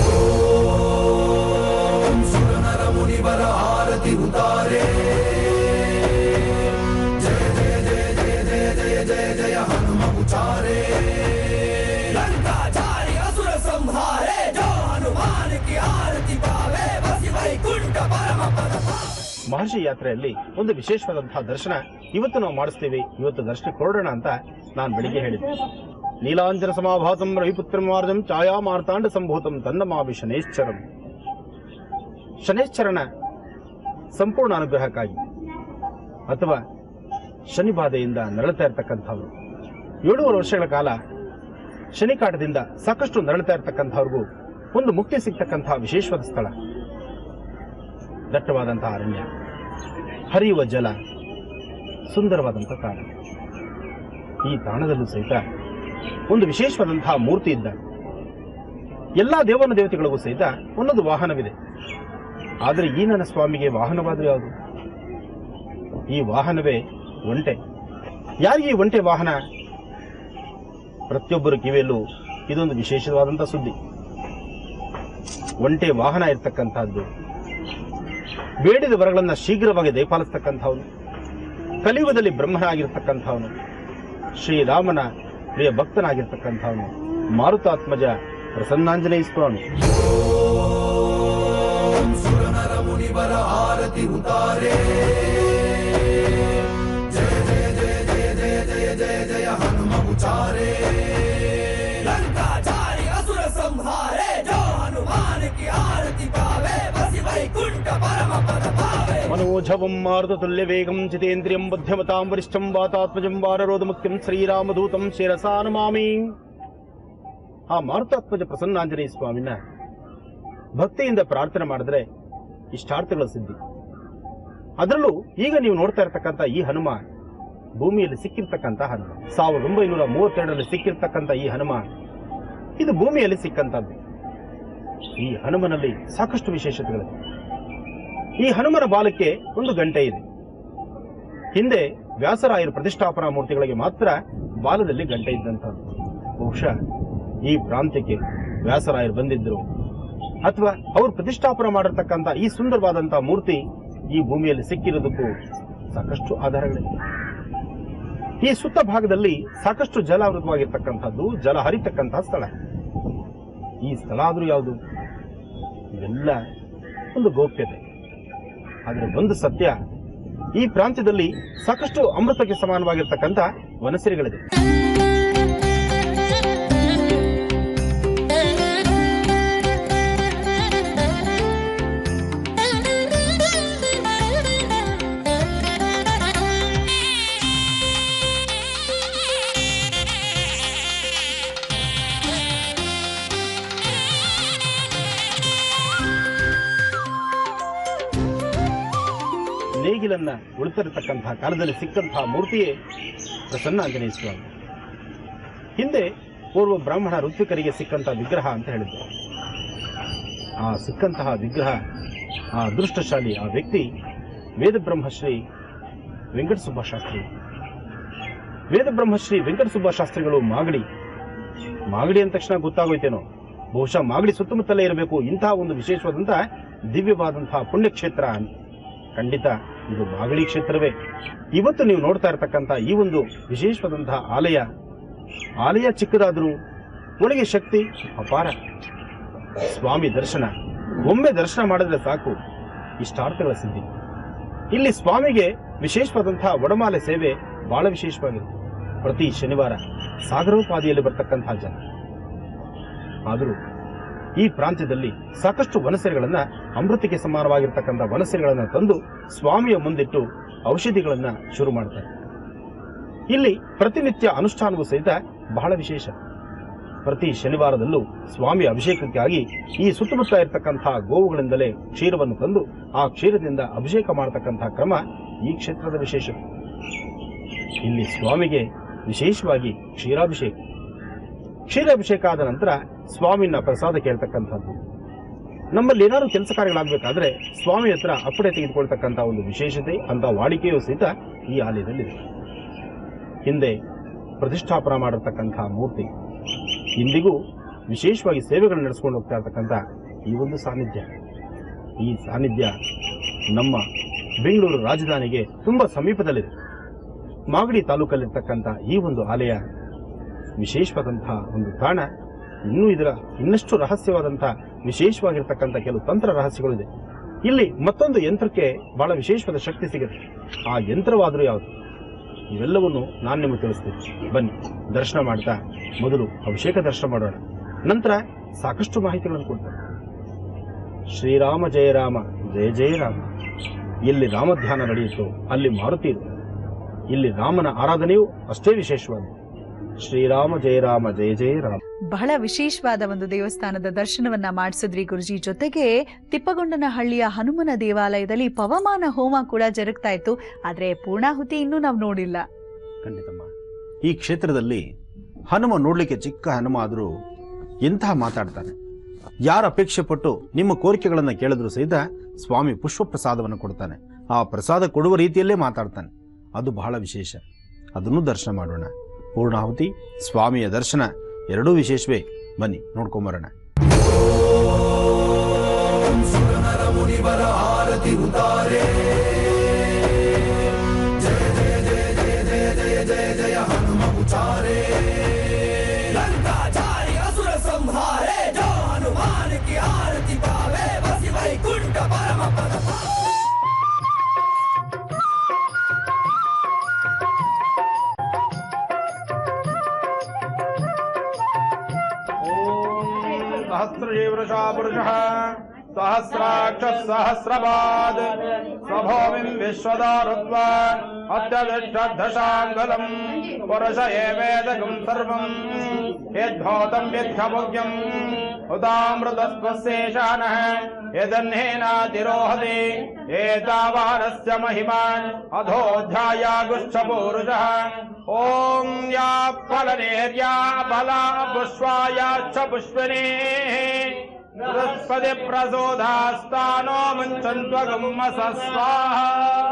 लंकाचारी असुर संहारे जो हनुमान की आरती पावे बसी वैकुंठ परम पद ಮಹರ್ಷಿ ಯಾತ್ರೆಯಲ್ಲಿ ಒಂದು ವಿಶೇಷವಾದಂತಹ ದರ್ಶನ ಇವತ್ತು ನಾವು ಮಾಡಿಸ್ತೀವಿ ಇವತ್ತು ದರ್ಶನ ಕೊಡೋಣ ಅಂತ ನಾನು ಬೆಳಿಗ್ಗೆ ಹೇಳಿದ್ದೆ ನೀಲಾಂಜನ ಸಮಾಭಾಸಂ ರವಿಪುತ್ರ ಮಾರ್ಜಂ ಛಾಯಾ ಮಾರ್ತಾಂಡ ಸಂಭೂತಂ ತನ್ನಮಾವಿ ಶನೇಶ್ಚರಂ ಶನೇಶ್ಚರನ ಸಂಪೂರ್ಣ ಅನುಗ್ರಹಕ್ಕಾಗಿ ಅಥವಾ ಶನಿ ಬಾಧೆಯಿಂದ ನರಳುತ್ತಾ ಇರತಕ್ಕಂಥವ್ರು ಏಳೂವರೆ ವರ್ಷಗಳ ಕಾಲ ಶನಿ ಕಾಟದಿಂದ ಸಾಕಷ್ಟು ನರಳುತ್ತಾ ಇರತಕ್ಕಂಥವ್ರಿಗೂ ಒಂದು ಮುಕ್ತಿ ಸಿಗ್ತಕ್ಕಂತಹ ವಿಶೇಷವಾದ ಸ್ಥಳ ದಟ್ಟವಾದಂತಹ ಅರಣ್ಯ ಹರಿಯುವ ಜಲ ಸುಂದರವಾದಂತಹ ತಾಣ ಈ ತಾಣದಲ್ಲೂ ಸಹಿತ ಒಂದು ವಿಶೇಷವಾದಂತಹ ಮೂರ್ತಿ ಇದ್ದ ಎಲ್ಲಾ ದೇವನ ದೇವತೆಗಳಿಗೂ ಸಹಿತ ಒಂದೊಂದು ವಾಹನವಿದೆ ಆದರೆ ಈ ನನ್ನ ಸ್ವಾಮಿಗೆ ವಾಹನವಾದ್ರೆ ಯಾವುದು ಈ ವಾಹನವೇ ಒಂಟೆ ಯಾರಿಗೆ ಈ ಒಂಟೆ ವಾಹನ ಪ್ರತಿಯೊಬ್ಬರ ಕಿವಿಯಲ್ಲೂ ಇದೊಂದು ವಿಶೇಷವಾದಂತಹ ಸುದ್ದಿ ಒಂಟೆ ವಾಹನ ಇರ್ತಕ್ಕಂಥದ್ದು ಬೇಡಿದ ವರಗಳನ್ನ ಶೀಘ್ರವಾಗಿ ದಯಪಾಲಿಸ್ತಕ್ಕಂಥವನು ಕಲಿಯುಗದಲ್ಲಿ ಬ್ರಹ್ಮನಾಗಿರ್ತಕ್ಕಂಥವನು ಶ್ರೀರಾಮನ ಪ್ರಿಯ ಭಕ್ತನಾಗಿರ್ತಕ್ಕಂಥವನು ಮಾರುತಾತ್ಮಜ ಪ್ರಸನ್ನಾಂಜನೇಯ ಸ್ವಾಮಿ सुरनर मुनिवर आरती उतारे जय जय जय जय जय जय जय जय हनुम उचारे लंकाचारी असुर संहारे जो हनुमान की आरती पावे बसी वैकुंठ परम पद पावे మనోజవం మారుతతుల్య వేగం జితేంద్రియం బుద్ధిమతాం వరిష్టం వాతాత్మజం వారరోధముఖ్యం శ్రీరామదూతం శిరసా ನಮಾಮಿ ಆ ಮಾರುತಾತ್ಮಜ ಪ್ರಸನ್ನಾಂಜನೇಯ ಸ್ವಾಮಿನ ಭಕ್ತಿಯಿಂದ ಪ್ರಾರ್ಥನೆ ಮಾಡಿದ್ರೆ ಇಷ್ಟಾರ್ಥಗಳ ಸಿದ್ಧಿ ಅದರಲ್ಲೂ ಈಗ ನೀವು ನೋಡ್ತಾ ಇರತಕ್ಕಂತ ಈ ಹನುಮ ಭೂಮಿಯಲ್ಲಿ ಸಿಕ್ಕಿರ್ತಕ್ಕಂತ ಹನುಮ ಸಾವಿರದ ಒಂಬೈನೂರ ಮೂವತ್ತೆರಡರಲ್ಲಿ ಸಿಕ್ಕಿರ್ತಕ್ಕಂತ ಈ ಹನುಮ ಇದು ಭೂಮಿಯಲ್ಲಿ ಸಿಕ್ಕಂತದ್ದು ಈ ಹನುಮನಲ್ಲಿ ಸಾಕಷ್ಟು ವಿಶೇಷತೆಗಳಿವೆ ಈ ಹನುಮನ ಬಾಲಕ್ಕೆ ಒಂದು ಗಂಟೆ ಇದೆ ಹಿಂದೆ ವ್ಯಾಸರಾಯರು ಪ್ರತಿಷ್ಠಾಪನಾ ಮೂರ್ತಿಗಳಿಗೆ ಮಾತ್ರ ಬಾಲದಲ್ಲಿ ಗಂಟೆ ಇದ್ದಂಥದ್ದು ಬಹುಶಃ ಈ ಪ್ರಾಂತ್ಯಕ್ಕೆ ವ್ಯಾಸರಾಯರು ಬಂದಿದ್ರು ಅಥವಾ ಅವರು ಪ್ರತಿಷ್ಠಾಪನೆ ಮಾಡಿರ್ತಕ್ಕಂಥ ಈ ಸುಂದರವಾದಂತಹ ಮೂರ್ತಿ ಈ ಭೂಮಿಯಲ್ಲಿ ಸಿಕ್ಕಿರೋದಕ್ಕೂ ಸಾಕಷ್ಟು ಆಧಾರಗಳಿವೆ ಈ ಸುತ್ತ ಭಾಗದಲ್ಲಿ ಸಾಕಷ್ಟು ಜಲಾವೃತವಾಗಿರ್ತಕ್ಕಂಥದ್ದು ಜಲ ಹರಿತಕ್ಕಂತಹ ಸ್ಥಳ ಈ ಸ್ಥಳ ಆದ್ರೂ ಯಾವುದು ಇವೆಲ್ಲ ಒಂದು ಗೌಪ್ಯತೆ ಆದರೆ ಒಂದು ಸತ್ಯ ಈ ಪ್ರಾಂತ್ಯದಲ್ಲಿ ಸಾಕಷ್ಟು ಅಮೃತಕ್ಕೆ ಸಮಾನವಾಗಿರ್ತಕ್ಕಂಥ ವನಸಿರಿಗಳಿದೆ ನೇಗಿಲನ್ನ ಉಳಿತಿರತಕ್ಕಂತಹ ಕಾಲದಲ್ಲಿ ಸಿಕ್ಕಂತಹ ಮೂರ್ತಿಯೇ ಪ್ರಸನ್ನ ಆಂಜನೇಯ ಸ್ವಾಮಿ ಹಿಂದೆ ಓರ್ವ ಬ್ರಾಹ್ಮಣ ಋತ್ವಿಕರಿಗೆ ಸಿಕ್ಕಂತಹ ವಿಗ್ರಹ ಅಂತ ಹೇಳಿದ್ರು ಆ ಸಿಕ್ಕಂತಹ ವಿಗ್ರಹ ಆ ಅದೃಷ್ಟಶಾಲಿ ಆ ವ್ಯಕ್ತಿ ವೇದಬ್ರಹ್ಮಶ್ರೀ ವೆಂಕಟ ಸುಬ್ಬಶಾಸ್ತ್ರಿ ವೇದಬ್ರಹ್ಮಶ್ರೀ ವೆಂಕಟ ಸುಬ್ಬಶಾಸ್ತ್ರಿಗಳು ಮಾಗಡಿ ಮಾಗಡಿ ಅಂದ ತಕ್ಷಣ ಗೊತ್ತಾಗೋಯ್ತೇನೋ ಬಹುಶಃ ಮಾಗಡಿ ಸುತ್ತಮುತ್ತಲೇ ಇರಬೇಕು ಇಂತಹ ಒಂದು ವಿಶೇಷವಾದಂತಹ ದಿವ್ಯವಾದಂತಹ ಪುಣ್ಯಕ್ಷೇತ್ರ ಅಂತ ಖಂಡಿತ ಇದು ಮಾಗಡಿ ಕ್ಷೇತ್ರವೇ ಇವತ್ತು ನೀವು ನೋಡ್ತಾ ಇರತಕ್ಕಂತ ಈ ಒಂದು ವಿಶೇಷವಾದಂತಹ ಆಲಯ ಆಲಯ ಚಿಕ್ಕದಾದರೂ ಒಳಗೆ ಶಕ್ತಿ ಅಪಾರ ಸ್ವಾಮಿ ದರ್ಶನ ಒಮ್ಮೆ ದರ್ಶನ ಮಾಡಿದ್ರೆ ಸಾಕು ಇಷ್ಟಾರ್ಥಗಳ ಸಿದ್ಧಿ ಇಲ್ಲಿ ಸ್ವಾಮಿಗೆ ವಿಶೇಷವಾದಂತಹ ಒಡಮಾಲೆ ಸೇವೆ ಬಹಳ ವಿಶೇಷವಾಗಿರುತ್ತೆ ಪ್ರತಿ ಶನಿವಾರ ಸಾಗರೋಪಾದಿಯಲ್ಲಿ ಬರ್ತಕ್ಕಂತಹ ಜನ ಆದರೂ ಈ ಪ್ರಾಂತ್ಯದಲ್ಲಿ ಸಾಕಷ್ಟು ವನಸೆರೆಗಳನ್ನ ಅಮೃತಕ್ಕೆ ಸಮಾನವಾಗಿರ್ತಕ್ಕಂಥ ವನಸೆರೆಗಳನ್ನ ತಂದು ಸ್ವಾಮಿಯ ಮುಂದಿಟ್ಟು ಔಷಧಿಗಳನ್ನ ಶುರು ಮಾಡ್ತಾರೆ ಇಲ್ಲಿ ಪ್ರತಿನಿತ್ಯ ಅನುಷ್ಠಾನವೂ ಸಹಿತ ಬಹಳ ವಿಶೇಷ ಪ್ರತಿ ಶನಿವಾರದಲ್ಲೂ ಸ್ವಾಮಿ ಅಭಿಷೇಕಕ್ಕಾಗಿ ಈ ಸುತ್ತಮುತ್ತ ಇರತಕ್ಕಂತಹ ಗೋವುಗಳಿಂದಲೇ ಕ್ಷೀರವನ್ನು ತಂದು ಆ ಕ್ಷೀರದಿಂದ ಅಭಿಷೇಕ ಮಾಡತಕ್ಕಂತಹ ಕ್ರಮ ಈ ಕ್ಷೇತ್ರದ ವಿಶೇಷ ಇಲ್ಲಿ ಸ್ವಾಮಿಗೆ ವಿಶೇಷವಾಗಿ ಕ್ಷೀರಾಭಿಷೇಕ ಕ್ಷೀರಾಭಿಷೇಕ ಆದ ನಂತರ ಸ್ವಾಮಿನ ಪ್ರಸಾದ ಕೇಳ್ತಕ್ಕಂಥದ್ದು ನಮ್ಮಲ್ಲಿ ಏನಾದ್ರು ಕೆಲಸ ಕಾರ್ಯಗಳಾಗಬೇಕಾದ್ರೆ ಸ್ವಾಮಿ ಹತ್ರ ಅಪ್ಪಡೆ ತೆಗೆದುಕೊಳ್ತಕ್ಕಂಥ ಒಂದು ವಿಶೇಷತೆ ಅಂತ ವಾಡಿಕೆಯೂ ಸಹಿತ ಈ ಆಲಯದಲ್ಲಿದೆ ಹಿಂದೆ ಪ್ರತಿಷ್ಠಾಪನ ಮಾಡಿರ್ತಕ್ಕಂಥ ಮೂರ್ತಿ ಇಂದಿಗೂ ವಿಶೇಷವಾಗಿ ಸೇವೆಗಳನ್ನು ನಡೆಸ್ಕೊಂಡು ಹೋಗ್ತಾ ಇರ್ತಕ್ಕಂಥ ಈ ಒಂದು ಸಾನ್ನಿಧ್ಯ ಈ ಸಾನ್ನಿಧ್ಯ ನಮ್ಮ ಬೆಂಗಳೂರು ರಾಜಧಾನಿಗೆ ತುಂಬಾ ಸಮೀಪದಲ್ಲಿದೆ ಮಾಗಡಿ ತಾಲೂಕಲ್ಲಿರ್ತಕ್ಕಂಥ ಈ ಒಂದು ಆಲಯ ವಿಶೇಷವಾದಂತಹ ಒಂದು ತಾಣ ಇನ್ನೂ ಇದರ ಇನ್ನಷ್ಟು ರಹಸ್ಯವಾದಂತಹ ವಿಶೇಷವಾಗಿರ್ತಕ್ಕಂಥ ಕೆಲವು ತಂತ್ರ ರಹಸ್ಯಗಳಿದೆ ಇಲ್ಲಿ ಮತ್ತೊಂದು ಯಂತ್ರಕ್ಕೆ ಬಹಳ ವಿಶೇಷವಾದ ಶಕ್ತಿ ಸಿಗುತ್ತೆ ಆ ಯಂತ್ರವಾದರೂ ಯಾವುದು ಇವೆಲ್ಲವನ್ನು ನಾನು ನಿಮಗೆ ತಿಳಿಸ್ತೀನಿ ಬನ್ನಿ ದರ್ಶನ ಮಾಡ್ತಾ ಮೊದಲು ಅಭಿಷೇಕ ದರ್ಶನ ಮಾಡೋಣ ನಂತರ ಸಾಕಷ್ಟು ಮಾಹಿತಿಗಳನ್ನು ಕೊಡ್ತಾರೆ ಶ್ರೀರಾಮ ಜಯ ರಾಮ ಜಯ ಜಯ ರಾಮ ಎಲ್ಲಿ ರಾಮಧ್ಯಾನ ನಡೆಯಿತು ಅಲ್ಲಿ ಮಾರುತಿ ಇರುತ್ತೆ ಇಲ್ಲಿ ರಾಮನ ಆರಾಧನೆಯು ಅಷ್ಟೇ ವಿಶೇಷವಾದ ಶ್ರೀರಾಮ ಜಯ ರಾಮ ಜಯ ಜಯ ರಾಮ ಬಹಳ ವಿಶೇಷವಾದ ಒಂದು ದೇವಸ್ಥಾನದ ದರ್ಶನವನ್ನ ಮಾಡಿಸಿದ್ರಿ ಗುರುಜಿ ಜೊತೆಗೆ ತಿಪ್ಪಗೊಂಡನಹಳ್ಳಿಯ ಹನುಮನ ದೇವಾಲಯದಲ್ಲಿ ಪವಮಾನ ಹೋಮ ಕೂಡ ಜರುಗ್ತಾ ಇತ್ತು ಆದ್ರೆ ಪೂರ್ಣಾಹುತಿ ಇನ್ನೂ ನಾವು ನೋಡಿಲ್ಲ ಖಂಡಿತಮ್ಮ ಈ ಕ್ಷೇತ್ರದಲ್ಲಿ ಹನುಮ ನೋಡ್ಲಿಕ್ಕೆ ಚಿಕ್ಕ ಹನುಮ ಆದರೂ ಎಂತಹ ಮಾತಾಡ್ತಾನೆ ಯಾರ ಅಪೇಕ್ಷೆ ಪಟ್ಟು ನಿಮ್ಮ ಕೋರಿಕೆಗಳನ್ನು ಕೇಳಿದ್ರು ಸಹಿತ ಸ್ವಾಮಿ ಪುಷ್ಪ ಪ್ರಸಾದವನ್ನು ಕೊಡ್ತಾನೆ ಆ ಪ್ರಸಾದ ಕೊಡುವ ರೀತಿಯಲ್ಲೇ ಮಾತಾಡ್ತಾನೆ ಅದು ಬಹಳ ವಿಶೇಷ ಅದನ್ನು ದರ್ಶನ ಮಾಡೋಣ ಪೂರ್ಣಾಹುತಿ ಸ್ವಾಮಿಯ ದರ್ಶನ ಎರಡೂ ವಿಶೇಷವೇ ಬನ್ನಿ ನೋಡ್ಕೊಂಬರೋಣ ಮುನಿವರ ಆರತಿ ಉತಾರೆ ಜಯ ಜಯ ಜಯ ಜಯ ಜಯ ಜಯ ಜಯ ಜಯ ಹನುಮ ಉಚಾರೆ ಲಂಕಾಚಾರಿ ಅಸುರ ಸಂಹಾರೆ ಜೋ ಹನುಮಾನ್ की आरती पावे बसी वैकुंठ परम पद सहस्रजीवृषा पुरुषः सहस्राक्ष सहस्रपाद स्वभूमिं विश्वदारुत्वा अत्यधिष्ठदशाङ्गलम् पुरुष एवेदकं सर्वम् यद्भूतं यद्भोग्यम् उदामृतस्वशेषानः यदह्नेनातिरोहति एतावानस्य महिमान् अधोऽध्यायागुश्चपूरुषः ॐ या फलनेर्या फला पुष्पाया च पुष्पिनी बृहस्पति प्रसोधास्तानो मुञ्चन्त्वगम्मस स्वाहा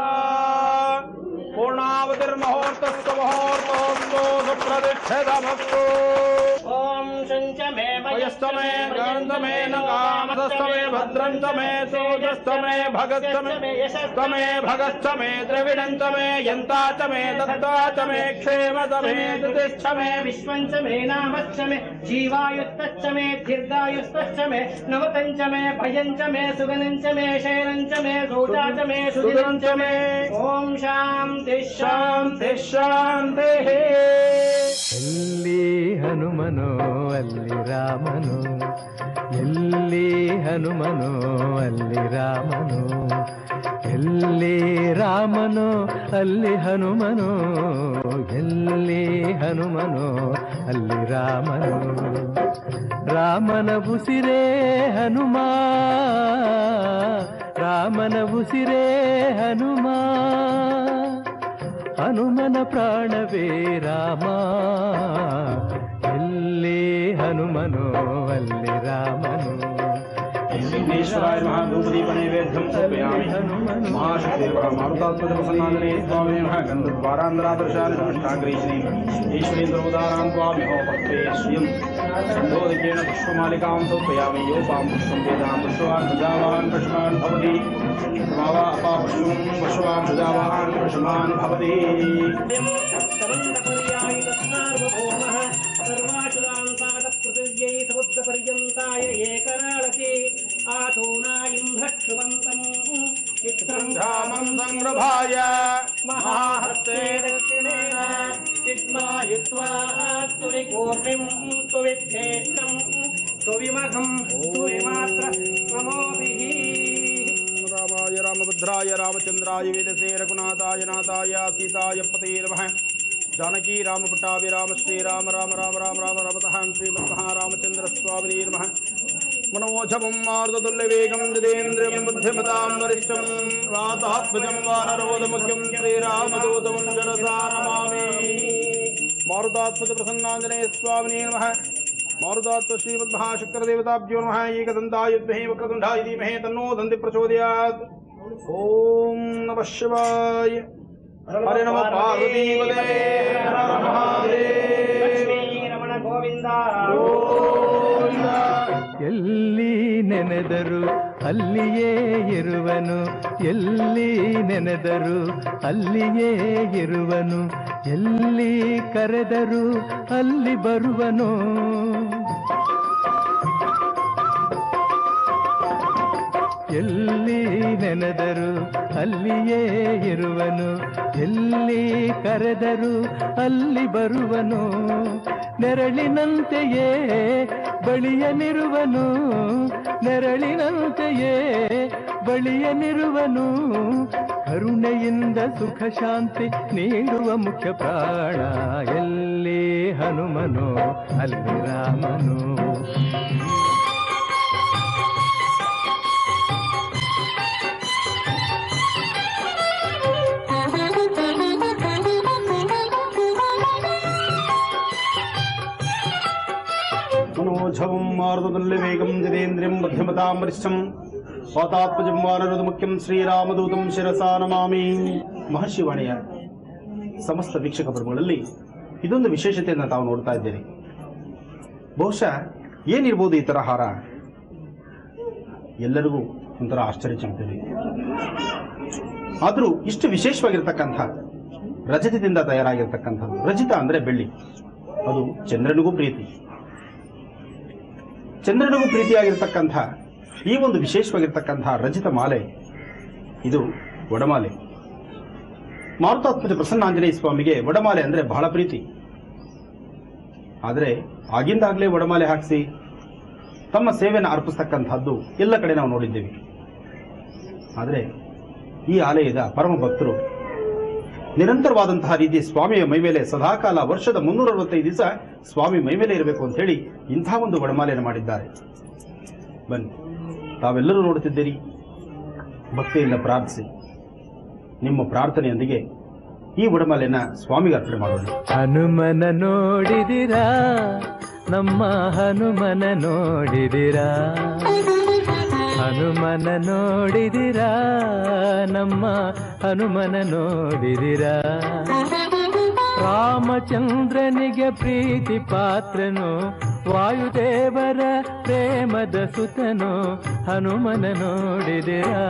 पूर्णावतिर्मुहूर्तस्य मुहूर्तोऽस्तु सुप्रतिष्ठितमस्तु ॐ शुञ्च मे वयस्तमे गन्धमे न कामस्तमे भद्रन्तमे सोजस्तमे भगस्तमे तमे भगस्तमे द्रविडन्तमे यन्ताचमे दत्ताचमे क्षेमतमे च मे विश्वं च मे नामश्च मे जीवायुस्तश्च मे दीर्घायुस्तश्च मे नवतं च मे भयं च मे सुगनं च मे शैलं च मे सोजा च मे सुदिनं च मे ॐ शान्ति शान्ति शान्ति शान्तिः ಎಲ್ಲಿ ಹನುಮನೋ ಅಲ್ಲಿ ರಾಮನು ಎಲ್ಲಿ ಹನುಮನೋ ಅಲ್ಲಿ ರಾಮನು ಎಲ್ಲಿ ರಾಮನೋ ಅಲ್ಲಿ ಹನುಮನು ಎಲ್ಲಿ ಹನುಮನೋ ಅಲ್ಲಿ ರಾಮನು ರಾಮನ ಉಸಿರೇ ಹನುಮ ರಾಮನ ಉಸಿರೇ ಹನುಮ ಹನುಮನ ಪ್ರಾಣವೇ ರಾಮ ಎಲ್ಲಿ ಹನುಮನೋ ಅಲ್ಲಿ ರಾಮನು सिद्धेश्वराय महाधूपदीपनैवेद्यं समर्पयामि महाशक्तिर्वा मारुतात्मजप्रसन्नादने स्वामिने नमः गन्धद्वारान्तरादर्शानि समष्टाग्रेशिनी ईश्वरेन्द्रोदारां त्वामिहो भक्ते श्रियं षण्डोदकेन पुष्पमालिकां समर्पयामि योपां पुष्पं वेदां पुष्पवान् प्रजावान् पुष्पान् भवति मावा अपा पुष्पं पुष्पवान् प्रजावान् पुष्पवान् भवति सर्वन्तपर्यायि तत्सार्वभौमः सर्वाशुरान्तादपृथिव्यै समुद्रपर्यन्ताय एकराळति आतूनायुम्भक्षुवन्तम् चित्रम् धामं संरभाय महाहस्ते दक्षिणेन चित्मायुत्वा तुलिकोर्मिम् तुविद्धेष्टम् तुविमघम् तुविमात्र ममोभिः रामाय रामभद्राय रामचन्द्राय वेदसे रघुनाथाय नाथाय सीताय पते नमः जानकी रामपट्टाभि राम श्रीराम राम राम राम राम रमतः श्रीमन्महारामचन्द्र स्वामिने नमः मनोजवं मार्दतुल्यवेगं जितेन्द्रियं बुद्धिमतां वरिष्ठं वातात्मजं वानरोदमुख्यं श्रीरामदूतं शिरसा नमामि मारुतात्मजप्रसन्नाञ्जनेय स्वामिने नमः ಮಾರುದಾತ್ವ ಶ್ರೀಮದ್ಮಹಾಶಕ್ರದೇವತಾಭ್ಯೋ ನಮಃ ಏಕದಂತಾಯುದ್ಮಹೇ ವಕ್ರತುಂಡಾಯ ಧೀಮಹೇ ತನ್ನೋ ದಂದಿ ಪ್ರಚೋದಯಾತ್ ಓಂ ನಮಃ ಶಿವಾಯ ಹರಿ ನಮ ಪಾರ್ವತೀಪದೇ ಹರ ಹರ ಮಹಾದೇವ ರಮಣ ಗೋವಿಂದ ಎಲ್ಲಿ ನೆನೆದರು ಅಲ್ಲಿಯೇ ಇರುವನು ಎಲ್ಲಿ ನೆನೆದರು ಅಲ್ಲಿಯೇ ಇರುವನು ಎಲ್ಲಿ ಕರೆದರು ಅಲ್ಲಿ ಬರುವನು ಎಲ್ಲಿ ನೆನೆದರು ಅಲ್ಲಿಯೇ ಇರುವನು ಎಲ್ಲಿ ಕರೆದರು ಅಲ್ಲಿ ಬರುವನು ನೆರಳಿನಂತೆಯೇ ಬಳಿಯನಿರುವನು ನೆರಳಿನಂತೆಯೇ ಬಳಿಯನಿರುವನು ಕರುಣೆಯಿಂದ ಸುಖ ಶಾಂತಿ ನೀಡುವ ಮುಖ್ಯ ಪ್ರಾಣ ಎಲ್ಲಿ ಹನುಮನು ಅಲ್ಲಿ ರಾಮನು मनोझवं मारुततुल्य वेगं जितेन्द्रियं मध्यमतां वरिष्ठं वातात्मजं वानरुद मुख्यं ಶ್ರೀರಾಮದೂತಂ ಶಿರಸಾ ನಮಾಮಿ ಮಹರ್ಷಿವಾಣಿಯ ಸಮಸ್ತ ವೀಕ್ಷಕ ಪ್ರಭುಗಳಲ್ಲಿ ಇದೊಂದು ವಿಶೇಷತೆಯನ್ನು ತಾವು ನೋಡ್ತಾ ಇದ್ದೀರಿ ಬಹುಶಃ ಏನಿರ್ಬೋದು ಈ ಥರ ಹಾರ ಎಲ್ಲರಿಗೂ ಒಂಥರ ಆಶ್ಚರ್ಯ ಚಿಂತಿದೆ ಆದರೂ ಇಷ್ಟು ವಿಶೇಷವಾಗಿರ್ತಕ್ಕಂಥ ರಜತದಿಂದ ತಯಾರಾಗಿರ್ತಕ್ಕಂಥದ್ದು ರಜಿತ ಅಂದರೆ ಬೆಳ್ಳಿ ಅದು ಚಂದ್ರನಿಗೂ ಪ್ರೀತಿ ಚಂದ್ರನಿಗೂ ಪ್ರೀತಿಯಾಗಿರ್ತಕ್ಕಂಥ ಈ ಒಂದು ವಿಶೇಷವಾಗಿರ್ತಕ್ಕಂಥ ರಜಿತ ಮಾಲೆ ಇದು ವಡಮಾಲೆ ಮಾರುತಾತ್ಮಜ ಪ್ರಸನ್ನಾಂಜನೇಯ ಸ್ವಾಮಿಗೆ ವಡಮಾಲೆ ಅಂದರೆ ಬಹಳ ಪ್ರೀತಿ ಆದರೆ ಆಗಿಂದಾಗಲೇ ವಡಮಾಲೆ ಹಾಕಿಸಿ ತಮ್ಮ ಸೇವೆಯನ್ನು ಅರ್ಪಿಸ್ತಕ್ಕಂಥದ್ದು ಎಲ್ಲ ಕಡೆ ನಾವು ನೋಡಿದ್ದೇವೆ ಆದರೆ ಈ ಆಲಯದ ಪರಮ ಭಕ್ತರು ನಿರಂತರವಾದಂತಹ ರೀತಿ ಸ್ವಾಮಿಯ ಮೈಮೇಲೆ ಸದಾಕಾಲ ವರ್ಷದ ಮುನ್ನೂರ ಅರವತ್ತೈದು ದಿವಸ ಸ್ವಾಮಿ ಮೈಮೇಲೆ ಇರಬೇಕು ಅಂತ ಹೇಳಿ ಇಂಥ ಒಂದು ವಡಮಾಲೆಯನ್ನು ಮಾಡಿದ್ದಾರೆ ಬನ್ನಿ ತಾವೆಲ್ಲರೂ ನೋಡುತ್ತಿದ್ದೀರಿ ಭಕ್ತಿಯಿಂದ ಪ್ರಾರ್ಥಿಸಿ ನಿಮ್ಮ ಪ್ರಾರ್ಥನೆಯೊಂದಿಗೆ ಈ ವಡಮಾಲೆಯನ್ನು ಸ್ವಾಮಿಗೆ ಅರ್ಪಣೆ ಮಾಡೋಣ ಹನುಮನ ನೋಡಿದಿರಾ ನಮ್ಮ ಹನುಮನ ನೋಡಿದಿರಾ ಹನುಮನ ನೋಡಿದಿರಾ ನಮ್ಮ ಹನುಮನ ನೋಡಿದಿರಾ ರಾಮಚಂದ್ರನಿಗೆ ಪ್ರೀತಿ ಪಾತ್ರನು ವಾಯುದೇವರ ಪ್ರೇಮದ ಸುತನು ಹನುಮನ ನೋಡಿದಿರಾ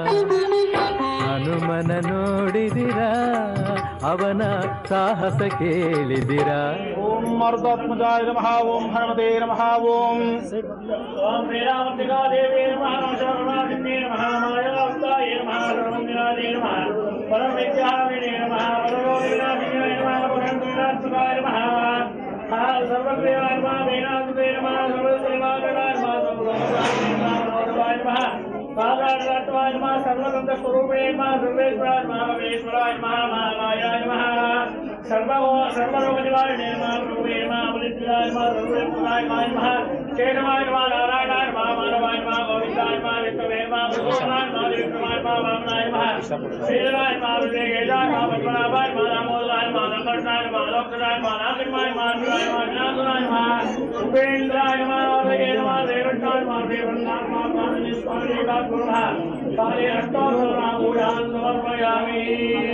ಹನುಮನ ನೋಡಿದಿರಾ ಅವನ ಸಾಹಸ ಕೇಳಿದಿರಾ ಓಂ ಮಾರುತಾತ್ಮಜಾಯ ನಮಃ ಓಂ ಹನುಮತೆ ನಮಃ ಓಂ ಓಂ ಶ್ರೀರಾಮಂಬಿಕಾ ದೇವಿ ನಮಃ ಶರಣಾದಿನ್ಯೇ ನಮಃ ಮಾಯಾವತಾಯ ನಮಃ ಸರ್ವಂದಿನಾದೇ ನಮಃ ಪರಂ ವಿದ್ಯಾವಿನೇ ನಮಃ ಪರಮೋದಿನಾದಿನೇ ನಮಃ ಪರಂ ತ್ರಿನಾಥಾಯ ನಮಃ ಸರ್ವದೇವಾಯ ನಮಃ ವೇದಾಂತೇ ನಮಃ ಸರ್ವದೇವಾಯ ನಮಃ ಸರ್ವದೇವಾಯ ನಮಃ ಕಾಲಾಡಾತ್ವಾಯ ನಮಃ ಸರ್ವತಂತ್ರ ಸ್ವರೂಪೇ ನಮಃ ಸರ್ವೇಶ್ವರಾಯ ನಮಃ ಭವೇಶ್ವರಾಯ ನಮಃ ಮಹಾಮಾಯಾಯ ನಮಃ ಸರ್ವೋ ಸರ್ವರೋಗ ನಿವಾರಣೆ ನಮಃ ಪ್ರಭುವೇ ನಮಃ ಬಲಿಷ್ಠಾಯ ನಮಃ ಸರ್ವೇಶ್ವರಾಯ ನಮಃ ಚೇತವಾಯ ನಮಃ ನಾರಾಯಣಾಯ ನಮಃ ಮಾನವಾಯ ನಮಃ ಗೋವಿಂದಾಯ ನಮಃ ವಿಷ್ಣುವೇ ನಮಃ ಪ್ರಸನ್ನಾಯ ನಮಃ ವಿಷ್ಣುವಾಯ ನಮಃ ವಾಮನಾಯ ನಮಃ ಶ್ರೀರಾಯ ನಮಃ ವಿಜಯೇಜಾಯ ನಮಃ ಪದ್ಮನಾಭಾಯ ನಮಃ ದಾಮೋದರಾಯ ನಮಃ ನಂಬರ್ಷಾಯ ನಮಃ ಲೋಕರಾಯ ನಮಃ ನಾಗರಿಮಾಯ ನಮಃ ಶಿವಾಯ ನಮಃ ವಿನಾಶನಾಯ ನಮಃ ಉಪೇಂದ್ರಾಯ ನಮಃ ವರಗೆ ನಮಃ ದೇವಣ್ಣಾಯ ನಮಃ ದೇವಣ್ಣಾಯ ನಮಃ ಸ್ವಾಮಿ ಸ್ವಾಮಿ ಗುರುಃ ಕಾಲೇ ಅಷ್ಟೋತ್ತರಂ ಮೂಢಾನ್ ಸಮರ್ಪಯಾಮಿ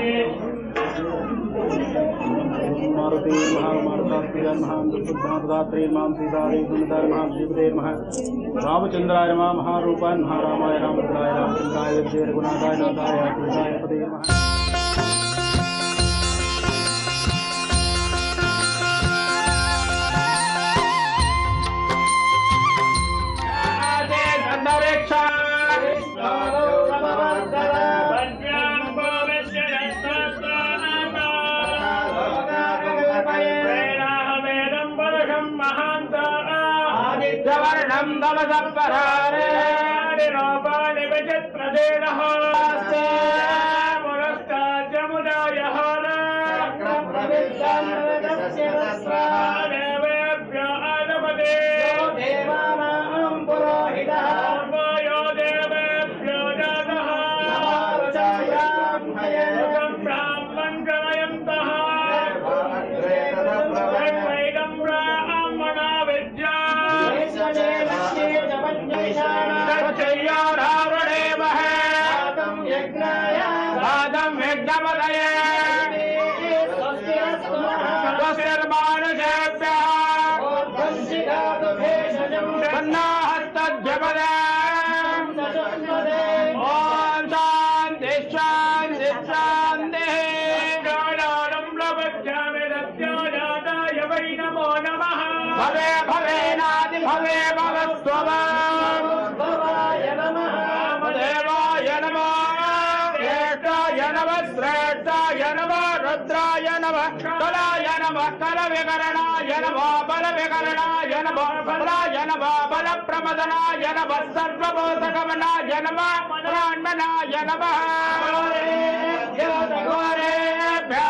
ಮಾರುತಿ ನಮಃ ಮಾರುತಾತ್ಮಜಾಯ ನಮಃ ದುರ್ಬುದ್ಧಾತ್ರೇಯ ನಮಃ ಸೀತಾರೇ ಗುಣಧಾರ ನಮಃ ಶ್ರೀಪದೇ ನಮಃ ರಾಮಚಂದ್ರಾಯ ನಮಃ ಮಹಾರೂಪಾಯ ನಮಃ ರಾಮಾಯ ರಾಮಚಂದ್ರಾಯ ರಾಮಚಂದ್ರಾಯ ವಿಜಯ ಗುಣಾದಾಯ ನಾದಾಯ ಕೃತಾಯ ಪದೇ ನಮಃ ఆదిత్యవర్ణం దమసపరారే నిరోపాణి విచిత్రదేనః పురస్కార్యముదాయ దేవేభ్య ఆనపదే దేవానాం పురోహితః యో దేవేభ్యో జాతః సుఖం బ్రాహ్మణ్ గణయంతః వైదం బ్రాహ్మణ విద్యా ಭವೇ ಭವೇನಾದಿ ಭವೇ ಭವಸ್ವಮ ಭವಾಯ ನಮಃ ದೇವಾಯ ನಮಃ ಶ್ರೇಷ್ಠಾಯ ನಮಃ ಶ್ರೇಷ್ಠಾಯ ನಮಃ ರುದ್ರಾಯ ನಮಃ ಕಲಾಯ ನಮಃ ಕಲ ವಿಕರಣಾಯ ನಮಃ ಬಲ ವಿಕರಣಾಯ ನಮಃ ಬಲಾಯ ನಮಃ ಬಲ ಪ್ರಮದನಾಯ ನಮಃ ಸರ್ವಭೂತಗಮನಾಯ ನಮಃ ಬ್ರಾಹ್ಮಣಾಯ ನಮಃ ಘೋರೇಭ್ಯ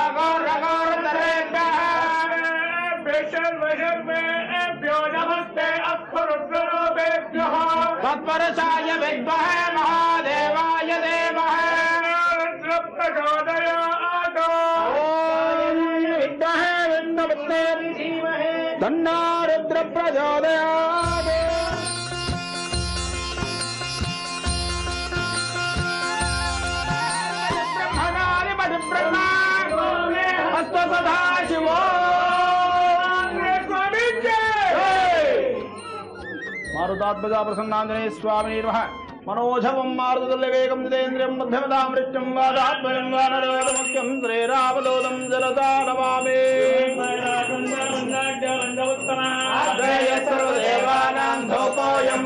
ಘೋರಘೋರತರೇಭ್ಯ सर्वशर्मेभ्यो नमस्ते अक्षरुद्ररूपेभ्यः तत्परसाय विद्महे महादेवाय देवहे रुद्रप्रचोदयात् ॐ विद्महे विष्णुपत्ने धीमहि तन्नो रुद्रप्रचोदयात् ब्रह्मणादिपति ब्रह्मा अस्तु सदा शिवो ಮಾರುತಾತ್ಮಜ ಪ್ರಸನ್ನಾಂಜನೇಯ ಸ್ವಾಮಿ ನಿರ್ವಹ ಮನೋಜವಂ ಮಾರುತದಲ್ಲಿ ವೇಗಂ ಜಿತೇಂದ್ರಿಯಂ ಮಧ್ಯಮತಾಮೃತ್ಯಂ ವಾದಾತ್ಮಜಂ ವಾನರೋಧಮುಖ್ಯಂ ಶ್ರೀರಾಮದೂತಂ ಜಲತಾ ನಮಾಮಿ ಅದ್ವಯ ಸರ್ವದೇವಾನಾಂ ಧೂಪೋಯಂ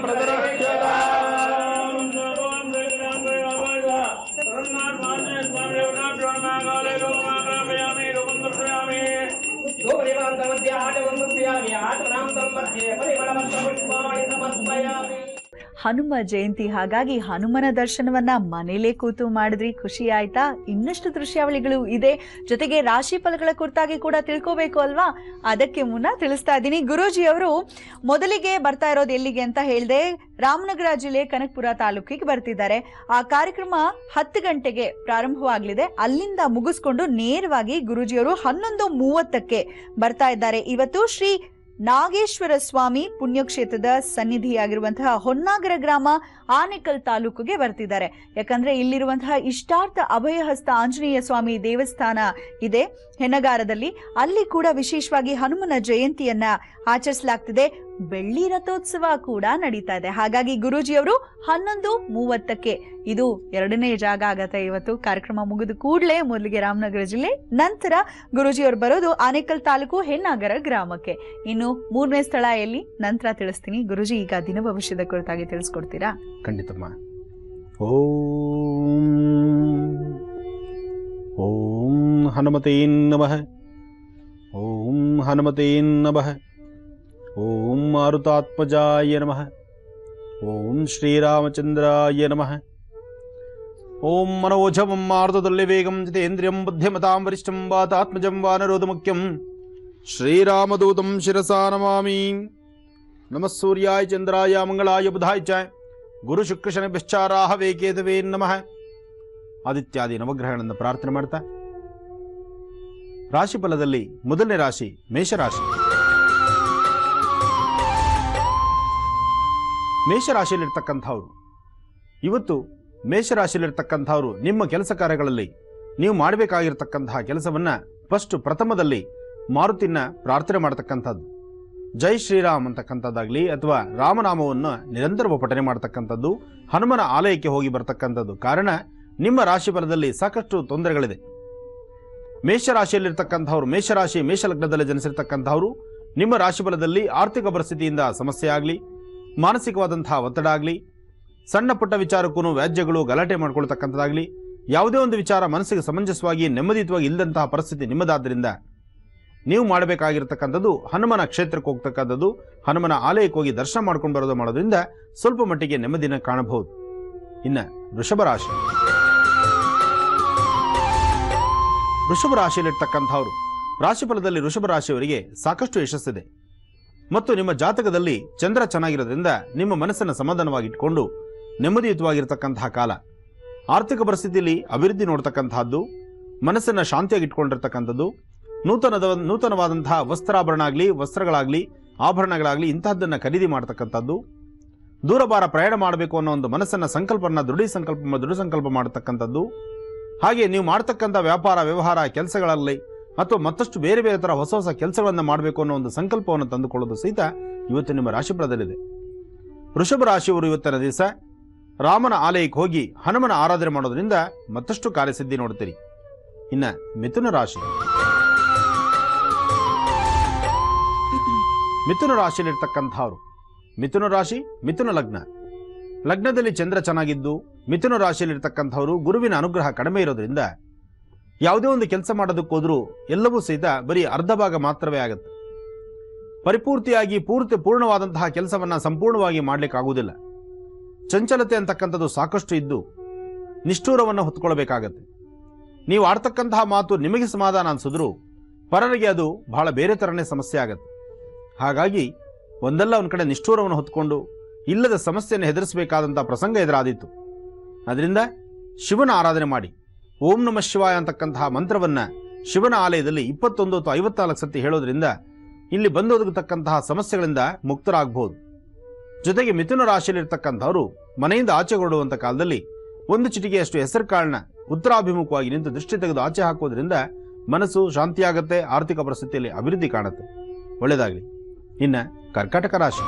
ಧೂಪನಿವಾಂತ ಮಧ್ಯೆ ಆಟವನ್ನು ಕ್ರಿಯಾಮಿ ಆಟನಾಂತರ ಮಧ್ಯೆ ಪರಿಮಳವಂತ ಪುಷ್ಪಾಣಿ ಸಮರ್ಪಯಾಮಿ ಹನುಮ ಜಯಂತಿ ಹಾಗಾಗಿ ಹನುಮನ ದರ್ಶನವನ್ನ ಮನೇಲೇ ಕೂತು ಮಾಡಿದ್ರಿ ಖುಷಿ ಆಯ್ತಾ ಇನ್ನಷ್ಟು ದೃಶ್ಯಾವಳಿಗಳು ಇದೆ ಜೊತೆಗೆ ರಾಶಿ ಫಲಗಳ ಕುರಿತಾಗಿ ಕೂಡ ತಿಳ್ಕೋಬೇಕು ಅಲ್ವಾ ಅದಕ್ಕೆ ಮುನ್ನ ತಿಳಿಸ್ತಾ ಇದ್ದೀನಿ ಗುರೂಜಿ ಅವರು ಮೊದಲಿಗೆ ಬರ್ತಾ ಇರೋದು ಎಲ್ಲಿಗೆ ಅಂತ ಹೇಳಿದೆ ರಾಮನಗರ ಜಿಲ್ಲೆ ಕನಕಪುರ ತಾಲೂಕಿಗೆ ಬರ್ತಿದ್ದಾರೆ ಆ ಕಾರ್ಯಕ್ರಮ ಹತ್ತು ಗಂಟೆಗೆ ಪ್ರಾರಂಭವಾಗಲಿದೆ ಅಲ್ಲಿಂದ ಮುಗಿಸ್ಕೊಂಡು ನೇರವಾಗಿ ಗುರೂಜಿಯವರು ಹನ್ನೊಂದು ಮೂವತ್ತಕ್ಕೆ ಬರ್ತಾ ಇದ್ದಾರೆ ಇವತ್ತು ಶ್ರೀ ನಾಗೇಶ್ವರ ಸ್ವಾಮಿ ಪುಣ್ಯಕ್ಷೇತ್ರದ ಸನ್ನಿಧಿಯಾಗಿರುವಂತಹ ಹೊನ್ನಾಗರ ಗ್ರಾಮ ಆನೇಕಲ್ ತಾಲೂಕಿಗೆ ಬರ್ತಿದ್ದಾರೆ ಯಾಕಂದ್ರೆ ಇಲ್ಲಿರುವಂತಹ ಇಷ್ಟಾರ್ಥ ಅಭಯಹಸ್ತ ಆಂಜನೇಯ ಸ್ವಾಮಿ ದೇವಸ್ಥಾನ ಇದೆ ಹೆನ್ನಗಾರದಲ್ಲಿ ಅಲ್ಲಿ ಕೂಡ ವಿಶೇಷವಾಗಿ ಹನುಮನ ಜಯಂತಿಯನ್ನ ಆಚರಿಸಲಾಗ್ತಿದೆ ಬೆಳ್ಳಿ ರಥೋತ್ಸವ ಕೂಡ ನಡೀತಾ ಇದೆ ಹಾಗಾಗಿ ಗುರೂಜಿಯವರು ಹನ್ನೊಂದು ಮೂವತ್ತಕ್ಕೆ ಇದು ಎರಡನೇ ಜಾಗ ಆಗತ್ತೆ ಇವತ್ತು ಕಾರ್ಯಕ್ರಮ ಮುಗಿದ ಕೂಡಲೇ ಮೊದಲಿಗೆ ರಾಮನಗರ ಜಿಲ್ಲೆ ನಂತರ ಗುರೂಜಿಯವರು ಬರೋದು ಆನೇಕಲ್ ತಾಲೂಕು ಹೆನ್ನಾಗರ ಗ್ರಾಮಕ್ಕೆ ಇನ್ನು ಮೂರನೇ ಸ್ಥಳ ಎಲ್ಲಿ ನಂತರ ತಿಳಿಸ್ತೀನಿ ಗುರುಜಿ ಈಗ ದಿನ ಭವಿಷ್ಯದ ಕುರಿತಾಗಿ ತಿಳಿಸ್ಕೊಡ್ತೀರಾ ಖಂಡಿತಮ್ಮ ಓಂ ಓಂ ಹನುಮತೇ ನಮಃ ಓಂ ಹನುಮತೇ ನಮಃ ಓಂ ಮಾರುತಾತ್ಮಜಾಯ ನಮಃ ಓಂ ಶ್ರೀರಾಮಚಂದ್ರಾಯ ನಮಃ ಓಂ ಮನೋಜವಂ ಮಾರುತದಲ್ಲಿ ವೇಗಂ ಜಿತೇಂದ್ರಿಯಂ ಬುದ್ಧಿಮತಾಂ ವರಿಷ್ಠಂ ವಾತಾತ್ಮಜಂ ವಾನರೋಧ ಮುಖ್ಯಂ ಶ್ರೀರಾಮದೂತಂ ಶಿರಸಾ ನಮಾಮಿ ನಮಃ ಸೂರ್ಯಾಯ ಚಂದ್ರಾಯ ಮಂಗಳಾಯ ಬುಧಾಯ ಚ ಗುರು ಶುಕ್ರ ಶನಿ ಬೆಶ್ಚಾರಾಹ ವೇಕೇದವೇ ನಮಃ ಆದಿತ್ಯಾದಿ ನವಗ್ರಹಗಳನ್ನು ಪ್ರಾರ್ಥನೆ ಮಾಡ್ತಾ ರಾಶಿ ಫಲದಲ್ಲಿ ಮೊದಲನೇ ರಾಶಿ ಮೇಷರಾಶಿ ಮೇಷರಾಶಿಯಲ್ಲಿರ್ತಕ್ಕಂಥವ್ರು ಇವತ್ತು ಮೇಷರಾಶಿಯಲ್ಲಿರ್ತಕ್ಕಂಥವ್ರು ನಿಮ್ಮ ಕೆಲಸ ಕಾರ್ಯಗಳಲ್ಲಿ ನೀವು ಮಾಡಬೇಕಾಗಿರ್ತಕ್ಕಂತಹ ಕೆಲಸವನ್ನ ಫಸ್ಟ್ ಪ್ರಥಮದಲ್ಲಿ ಮಾರುತಿನ ಪ್ರಾರ್ಥನೆ ಮಾಡತಕ್ಕಂಥದ್ದು ಜೈ ಶ್ರೀರಾಮ್ ಅಂತಕ್ಕಂಥದ್ದಾಗಲಿ ಅಥವಾ ರಾಮನಾಮವನ್ನು ನಿರಂತರ ಪಠನೆ ಮಾಡ್ತಕ್ಕಂಥದ್ದು ಹನುಮನ ಆಲಯಕ್ಕೆ ಹೋಗಿ ಬರ್ತಕ್ಕಂಥದ್ದು ಕಾರಣ ನಿಮ್ಮ ರಾಶಿ ಫಲದಲ್ಲಿ ಸಾಕಷ್ಟು ತೊಂದರೆಗಳಿದೆ ಮೇಷರಾಶಿಯಲ್ಲಿರ್ತಕ್ಕಂಥವ್ರು ಮೇಷರಾಶಿ ಮೇಷಲಗ್ನದಲ್ಲಿ ಜನಿಸಿರ್ತಕ್ಕಂಥವ್ರು ನಿಮ್ಮ ರಾಶಿ ಫಲದಲ್ಲಿ ಆರ್ಥಿಕ ಪರಿಸ್ಥಿತಿಯಿಂದ ಸಮಸ್ಯೆ ಆಗಲಿ ಮಾನಸಿಕವಾದಂತಹ ಒತ್ತಡ ಆಗಲಿ ಸಣ್ಣ ಪುಟ್ಟ ವಿಚಾರಕ್ಕೂ ವ್ಯಾಜ್ಯಗಳು ಗಲಾಟೆ ಮಾಡ್ಕೊಳ್ತಕ್ಕಂಥದ್ದಾಗಲಿ ಯಾವುದೇ ಒಂದು ವಿಚಾರ ಮನಸ್ಸಿಗೆ ಸಮಂಜಸವಾಗಿ ನೆಮ್ಮದಿಯುತವಾಗಿ ಇಲ್ಲದಂತಹ ಪರಿಸ್ಥಿತಿ ನಿಮ್ಮದಾದ್ದರಿಂದ ನೀವು ಮಾಡಬೇಕಾಗಿರ್ತಕ್ಕಂಥದ್ದು ಹನುಮನ ಕ್ಷೇತ್ರಕ್ಕೆ ಹೋಗ್ತಕ್ಕಂಥದ್ದು ಹನುಮನ ಆಲಯಕ್ಕೆ ಹೋಗಿ ದರ್ಶನ ಮಾಡ್ಕೊಂಡು ಬರೋದು ಮಾಡೋದ್ರಿಂದ ಸ್ವಲ್ಪ ಮಟ್ಟಿಗೆ ನೆಮ್ಮದಿನ ಕಾಣಬಹುದು ಇನ್ನು ವೃಷಭ ರಾಶಿ ವೃಷಭ ರಾಶಿಯಲ್ಲಿರ್ತಕ್ಕಂಥವ್ರು ರಾಶಿಫಲದಲ್ಲಿ ವೃಷಭ ರಾಶಿಯವರಿಗೆ ಸಾಕಷ್ಟು ಯಶಸ್ಸಿದೆ ಮತ್ತು ನಿಮ್ಮ ಜಾತಕದಲ್ಲಿ ಚಂದ್ರ ಚೆನ್ನಾಗಿರೋದ್ರಿಂದ ನಿಮ್ಮ ಮನಸ್ಸನ್ನು ಸಮಾಧಾನವಾಗಿಟ್ಕೊಂಡು ನೆಮ್ಮದಿಯುತವಾಗಿರ್ತಕ್ಕಂತಹ ಕಾಲ ಆರ್ಥಿಕ ಪರಿಸ್ಥಿತಿಯಲ್ಲಿ ಅಭಿವೃದ್ಧಿ ನೋಡ್ತಕ್ಕಂತಹದ್ದು ಮನಸ್ಸನ್ನು ಶಾಂತಿಯಾಗಿ ಇಟ್ಕೊಂಡಿರ್ತಕ್ಕಂಥದ್ದು ನೂತನದ ನೂತನವಾದಂತಹ ವಸ್ತ್ರಾಭರಣ ಆಗಲಿ ವಸ್ತ್ರಗಳಾಗಲಿ ಆಭರಣಗಳಾಗಲಿ ಇಂತಹದ್ದನ್ನು ಖರೀದಿ ಮಾಡ್ತಕ್ಕಂಥದ್ದು ದೂರಭಾರ ಪ್ರಯಾಣ ಮಾಡಬೇಕು ಅನ್ನೋ ಒಂದು ಮನಸ್ಸನ್ನ ಸಂಕಲ್ಪನ ದೃಢ ಸಂಕಲ್ಪ ದೃಢ ಸಂಕಲ್ಪ ಮಾಡತಕ್ಕಂಥದ್ದು ಹಾಗೆ ನೀವು ಮಾಡ್ತಕ್ಕಂಥ ವ್ಯಾಪಾರ ವ್ಯವಹಾರ ಕೆಲಸಗಳಲ್ಲಿ ಅಥವಾ ಮತ್ತಷ್ಟು ಬೇರೆ ಬೇರೆ ಥರ ಹೊಸ ಹೊಸ ಕೆಲಸಗಳನ್ನು ಮಾಡಬೇಕು ಅನ್ನೋ ಒಂದು ಸಂಕಲ್ಪವನ್ನು ತಂದುಕೊಳ್ಳೋದು ಸಹಿತ ಇವತ್ತು ನಿಮ್ಮ ರಾಶಿಫಲದಲ್ಲಿದೆ ವೃಷಭ ರಾಶಿಯವರು ಇವತ್ತಿನ ದಿವಸ ರಾಮನ ಆಲಯಕ್ಕೆ ಹೋಗಿ ಹನುಮನ ಆರಾಧನೆ ಮಾಡೋದ್ರಿಂದ ಮತ್ತಷ್ಟು ಕಾರ್ಯಸಿದ್ಧಿ ನೋಡ್ತೀರಿ ಇನ್ನು ಮಿಥುನ ರಾಶಿ ಮಿಥುನ ರಾಶಿಯಲ್ಲಿರ್ತಕ್ಕಂಥವ್ರು ಮಿಥುನ ರಾಶಿ ಮಿಥುನ ಲಗ್ನ ಲಗ್ನದಲ್ಲಿ ಚಂದ್ರ ಚೆನ್ನಾಗಿದ್ದು ಮಿಥುನ ರಾಶಿಯಲ್ಲಿರ್ತಕ್ಕಂಥವ್ರು ಗುರುವಿನ ಅನುಗ್ರಹ ಕಡಿಮೆ ಇರೋದ್ರಿಂದ ಯಾವುದೇ ಒಂದು ಕೆಲಸ ಮಾಡೋದಕ್ಕೋದ್ರೂ ಎಲ್ಲವೂ ಸಹಿತ ಬರೀ ಅರ್ಧ ಭಾಗ ಮಾತ್ರವೇ ಆಗುತ್ತೆ ಪರಿಪೂರ್ತಿಯಾಗಿ ಪೂರ್ತಿ ಪೂರ್ಣವಾದಂತಹ ಕೆಲಸವನ್ನ ಸಂಪೂರ್ಣವಾಗಿ ಮಾಡಲಿಕ್ಕಾಗುವುದಿಲ್ಲ ಚಂಚಲತೆ ಅಂತಕ್ಕಂಥದ್ದು ಸಾಕಷ್ಟು ಇದ್ದು ನಿಷ್ಠೂರವನ್ನು ಹೊತ್ಕೊಳ್ಬೇಕಾಗತ್ತೆ ನೀವು ಆಡ್ತಕ್ಕಂತಹ ಮಾತು ನಿಮಗೆ ಸಮಾಧಾನ ಅನ್ಸಿದ್ರು ಪರರಿಗೆ ಅದು ಬಹಳ ಬೇರೆ ಥರನೇ ಸಮಸ್ಯೆ ಆಗತ್ತೆ ಹಾಗಾಗಿ ಒಂದಲ್ಲ ಒಂದು ಕಡೆ ನಿಷ್ಠೂರವನ್ನು ಹೊತ್ಕೊಂಡು ಇಲ್ಲದ ಸಮಸ್ಯೆಯನ್ನು ಹೆದರಿಸಬೇಕಾದಂಥ ಪ್ರಸಂಗ ಎದುರಾದೀತು ಅದರಿಂದ ಶಿವನ ಆರಾಧನೆ ಮಾಡಿ ಓಂ ನಮ ಶಿವಾಯ ಅಂತಕ್ಕಂತಹ ಮಂತ್ರವನ್ನ ಶಿವನ ಆಲಯದಲ್ಲಿ ಇಪ್ಪತ್ತೊಂದು ಅಥವಾ ಐವತ್ನಾಲ್ಕು ಸತಿ ಹೇಳೋದ್ರಿಂದ ಇಲ್ಲಿ ಬಂದೊದಗತಕ್ಕಂತಹ ಸಮಸ್ಯೆಗಳಿಂದ ಮುಕ್ತರಾಗಬಹುದು ಜೊತೆಗೆ ಮಿಥುನ ರಾಶಿಯಲ್ಲಿರ್ತಕ್ಕಂಥವರು ಮನೆಯಿಂದ ಆಚೆ ಹೊರಡುವಂಥ ಕಾಲದಲ್ಲಿ ಒಂದು ಚಿಟಿಕೆಯಷ್ಟು ಹೆಸರು ಕಾಳನ್ನ ಉತ್ತರಾಭಿಮುಖವಾಗಿ ನಿಂತು ದೃಷ್ಟಿ ತೆಗೆದು ಆಚೆ ಹಾಕೋದ್ರಿಂದ ಮನಸ್ಸು ಶಾಂತಿಯಾಗತ್ತೆ ಆರ್ಥಿಕ ಪರಿಸ್ಥಿತಿಯಲ್ಲಿ ಅಭಿವೃದ್ಧಿ ಕಾಣುತ್ತೆ ಒಳ್ಳೆಯದಾಗಲಿ ಇನ್ನ ಕರ್ಕಾಟಕ ರಾಶಿ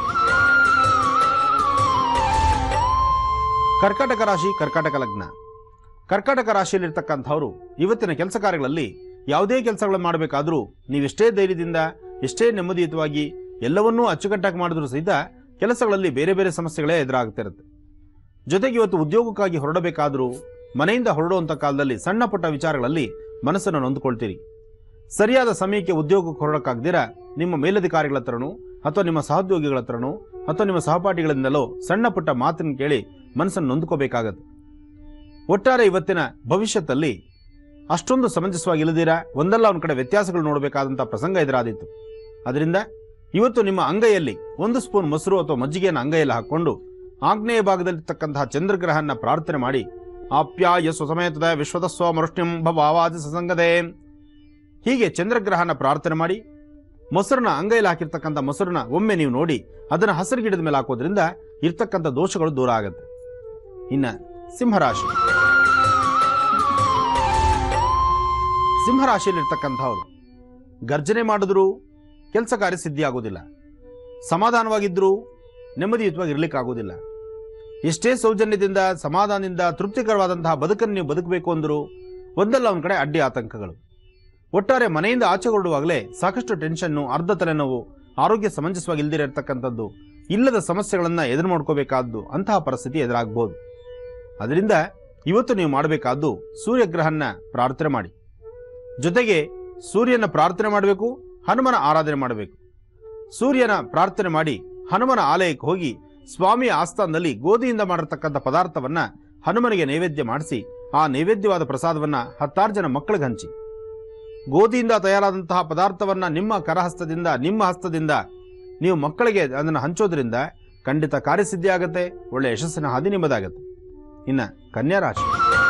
ಕರ್ಕಾಟಕ ರಾಶಿ ಕರ್ಕಾಟಕ ಲಗ್ನ ಕರ್ಕಾಟಕ ರಾಶಿಯಲ್ಲಿರ್ತಕ್ಕಂಥವ್ರು ಇವತ್ತಿನ ಕೆಲಸ ಕಾರ್ಯಗಳಲ್ಲಿ ಯಾವುದೇ ಕೆಲಸಗಳನ್ನು ಮಾಡಬೇಕಾದ್ರೂ ನೀವೆಷ್ಟೇ ಧೈರ್ಯದಿಂದ ಎಷ್ಟೇ ನೆಮ್ಮದಿಯುತವಾಗಿ ಎಲ್ಲವನ್ನೂ ಅಚ್ಚುಕಟ್ಟಾಗಿ ಮಾಡಿದ್ರೂ ಸಹಿತ ಕೆಲಸಗಳಲ್ಲಿ ಬೇರೆ ಬೇರೆ ಸಮಸ್ಯೆಗಳೇ ಎದುರಾಗ್ತಿರುತ್ತೆ ಜೊತೆಗೆ ಇವತ್ತು ಉದ್ಯೋಗಕ್ಕಾಗಿ ಹೊರಡಬೇಕಾದ್ರೂ ಮನೆಯಿಂದ ಹೊರಡುವಂಥ ಕಾಲದಲ್ಲಿ ಸಣ್ಣ ಪುಟ್ಟ ವಿಚಾರಗಳಲ್ಲಿ ಮನಸ್ಸನ್ನು ನೊಂದುಕೊಳ್ತೀರಿ ಸರಿಯಾದ ಸಮಯಕ್ಕೆ ಉದ್ಯೋಗಕ್ಕೆ ಹೊರಡಕ್ಕಾಗ್ದಿರ ನಿಮ್ಮ ಮೇಲಧಿಕಾರಿಗಳ ಹತ್ರನೂ ಅಥವಾ ನಿಮ್ಮ ಸಹೋದ್ಯೋಗಿಗಳ ಹತ್ರನೂ ಅಥವಾ ನಿಮ್ಮ ಸಹಪಾಠಿಗಳಿಂದಲೋ ಸಣ್ಣ ಪುಟ್ಟ ಮಾತನ್ನು ಕೇಳಿ ಮನಸ್ಸನ್ನು ನೊಂದ್ಕೋಬೇಕಾಗತ್ತೆ ಒಟ್ಟಾರೆ ಇವತ್ತಿನ ಭವಿಷ್ಯದಲ್ಲಿ ಅಷ್ಟೊಂದು ಸಮಂಜಸವಾಗಿ ಇಲ್ಲದಿರ ಒಂದಲ್ಲ ಒಂದು ಕಡೆ ವ್ಯತ್ಯಾಸಗಳು ನೋಡಬೇಕಾದಂಥ ಪ್ರಸಂಗ ಎದುರಾದೀತು ಅದರಿಂದ ಇವತ್ತು ನಿಮ್ಮ ಅಂಗೈಯಲ್ಲಿ ಒಂದು ಸ್ಪೂನ್ ಮೊಸರು ಅಥವಾ ಮಜ್ಜಿಗೆಯನ್ನು ಅಂಗೈಯಲ್ಲಿ ಹಾಕೊಂಡು ಆಗ್ನೇಯ ಭಾಗದಲ್ಲಿರ್ತಕ್ಕಂತಹ ಚಂದ್ರಗ್ರಹನ್ನ ಪ್ರಾರ್ಥನೆ ಮಾಡಿ ಆಪ್ಯಾಯ ಸುಸಮೇತದ ವಿಶ್ವದಸ್ವ ಮರುಷ್ಣ್ಯಂ ಭವಾವಾದಿ ಸಸಂಗದೆ ಹೀಗೆ ಚಂದ್ರಗ್ರಹನ ಪ್ರಾರ್ಥನೆ ಮಾಡಿ ಮೊಸರನ್ನ ಅಂಗೈಯಲ್ಲಿ ಹಾಕಿರ್ತಕ್ಕಂಥ ಮೊಸರನ್ನ ಒಮ್ಮೆ ನೀವು ನೋಡಿ ಅದನ್ನ ಹಸಿರು ಗಿಡದ ಮೇಲೆ ಹಾಕೋದ್ರಿಂದ ಇರ್ತಕ್ಕಂಥ ದೋಷಗಳು ದೂರ ಆಗುತ್ತೆ ಇನ್ನ ಸಿಂಹರಾಶಿ ಸಿಂಹರಾಶಿಯಲ್ಲಿರ್ತಕ್ಕಂಥವ್ರು ಗರ್ಜನೆ ಮಾಡಿದ್ರು ಕೆಲಸ ಕಾರ್ಯ ಸಿದ್ಧಿ ಆಗೋದಿಲ್ಲ ಸಮಾಧಾನವಾಗಿದ್ದರೂ ನೆಮ್ಮದಿಯುತವಾಗಿ ಇರಲಿಕ್ಕಾಗೋದಿಲ್ಲ ಎಷ್ಟೇ ಸೌಜನ್ಯದಿಂದ ಸಮಾಧಾನದಿಂದ ತೃಪ್ತಿಕರವಾದಂತಹ ಬದುಕನ್ನು ನೀವು ಬದುಕಬೇಕು ಅಂದರೂ ಒಂದಲ್ಲ ಒಂದು ಕಡೆ ಅಡ್ಡಿ ಆತಂಕಗಳು ಒಟ್ಟಾರೆ ಮನೆಯಿಂದ ಆಚೆ ಹೊರಡುವಾಗಲೇ ಸಾಕಷ್ಟು ಟೆನ್ಷನ್ನು ಅರ್ಧ ತಲೆನೋವು ಆರೋಗ್ಯ ಸಮಂಜಸವಾಗಿ ಇಲ್ದಿರತಕ್ಕಂಥದ್ದು ಇಲ್ಲದ ಸಮಸ್ಯೆಗಳನ್ನು ಎದುರು ಮಾಡ್ಕೋಬೇಕಾದ್ದು ಅಂತಹ ಪರಿಸ್ಥಿತಿ ಎದುರಾಗಬಹುದು ಅದರಿಂದ ಇವತ್ತು ನೀವು ಮಾಡಬೇಕಾದ್ದು ಸೂರ್ಯಗ್ರಹನ್ನ ಪ್ರಾರ್ಥನೆ ಮಾಡಿ ಜೊತೆಗೆ ಸೂರ್ಯನ ಪ್ರಾರ್ಥನೆ ಮಾಡಬೇಕು ಹನುಮನ ಆರಾಧನೆ ಮಾಡಬೇಕು ಸೂರ್ಯನ ಪ್ರಾರ್ಥನೆ ಮಾಡಿ ಹನುಮನ ಆಲಯಕ್ಕೆ ಹೋಗಿ ಸ್ವಾಮಿಯ ಆಸ್ಥಾನದಲ್ಲಿ ಗೋಧಿಯಿಂದ ಮಾಡಿರ್ತಕ್ಕಂಥ ಪದಾರ್ಥವನ್ನ ಹನುಮನಿಗೆ ನೈವೇದ್ಯ ಮಾಡಿಸಿ ಆ ನೈವೇದ್ಯವಾದ ಪ್ರಸಾದವನ್ನ ಹತ್ತಾರು ಜನ ಮಕ್ಕಳಿಗೆ ಹಂಚಿ ಗೋಧಿಯಿಂದ ತಯಾರಾದಂತಹ ಪದಾರ್ಥವನ್ನ ನಿಮ್ಮ ಕರಹಸ್ತದಿಂದ ನಿಮ್ಮ ಹಸ್ತದಿಂದ ನೀವು ಮಕ್ಕಳಿಗೆ ಅದನ್ನು ಹಂಚೋದ್ರಿಂದ ಖಂಡಿತ ಕಾರ್ಯಸಿದ್ಧಿ ಆಗತ್ತೆ ಒಳ್ಳೆ ಯಶಸ್ಸಿನ ಹಾದಿ ನಿಮ್ಮದಾಗತ್ತೆ ಇನ್ನ ಕನ್ಯಾ ರಾಶಿ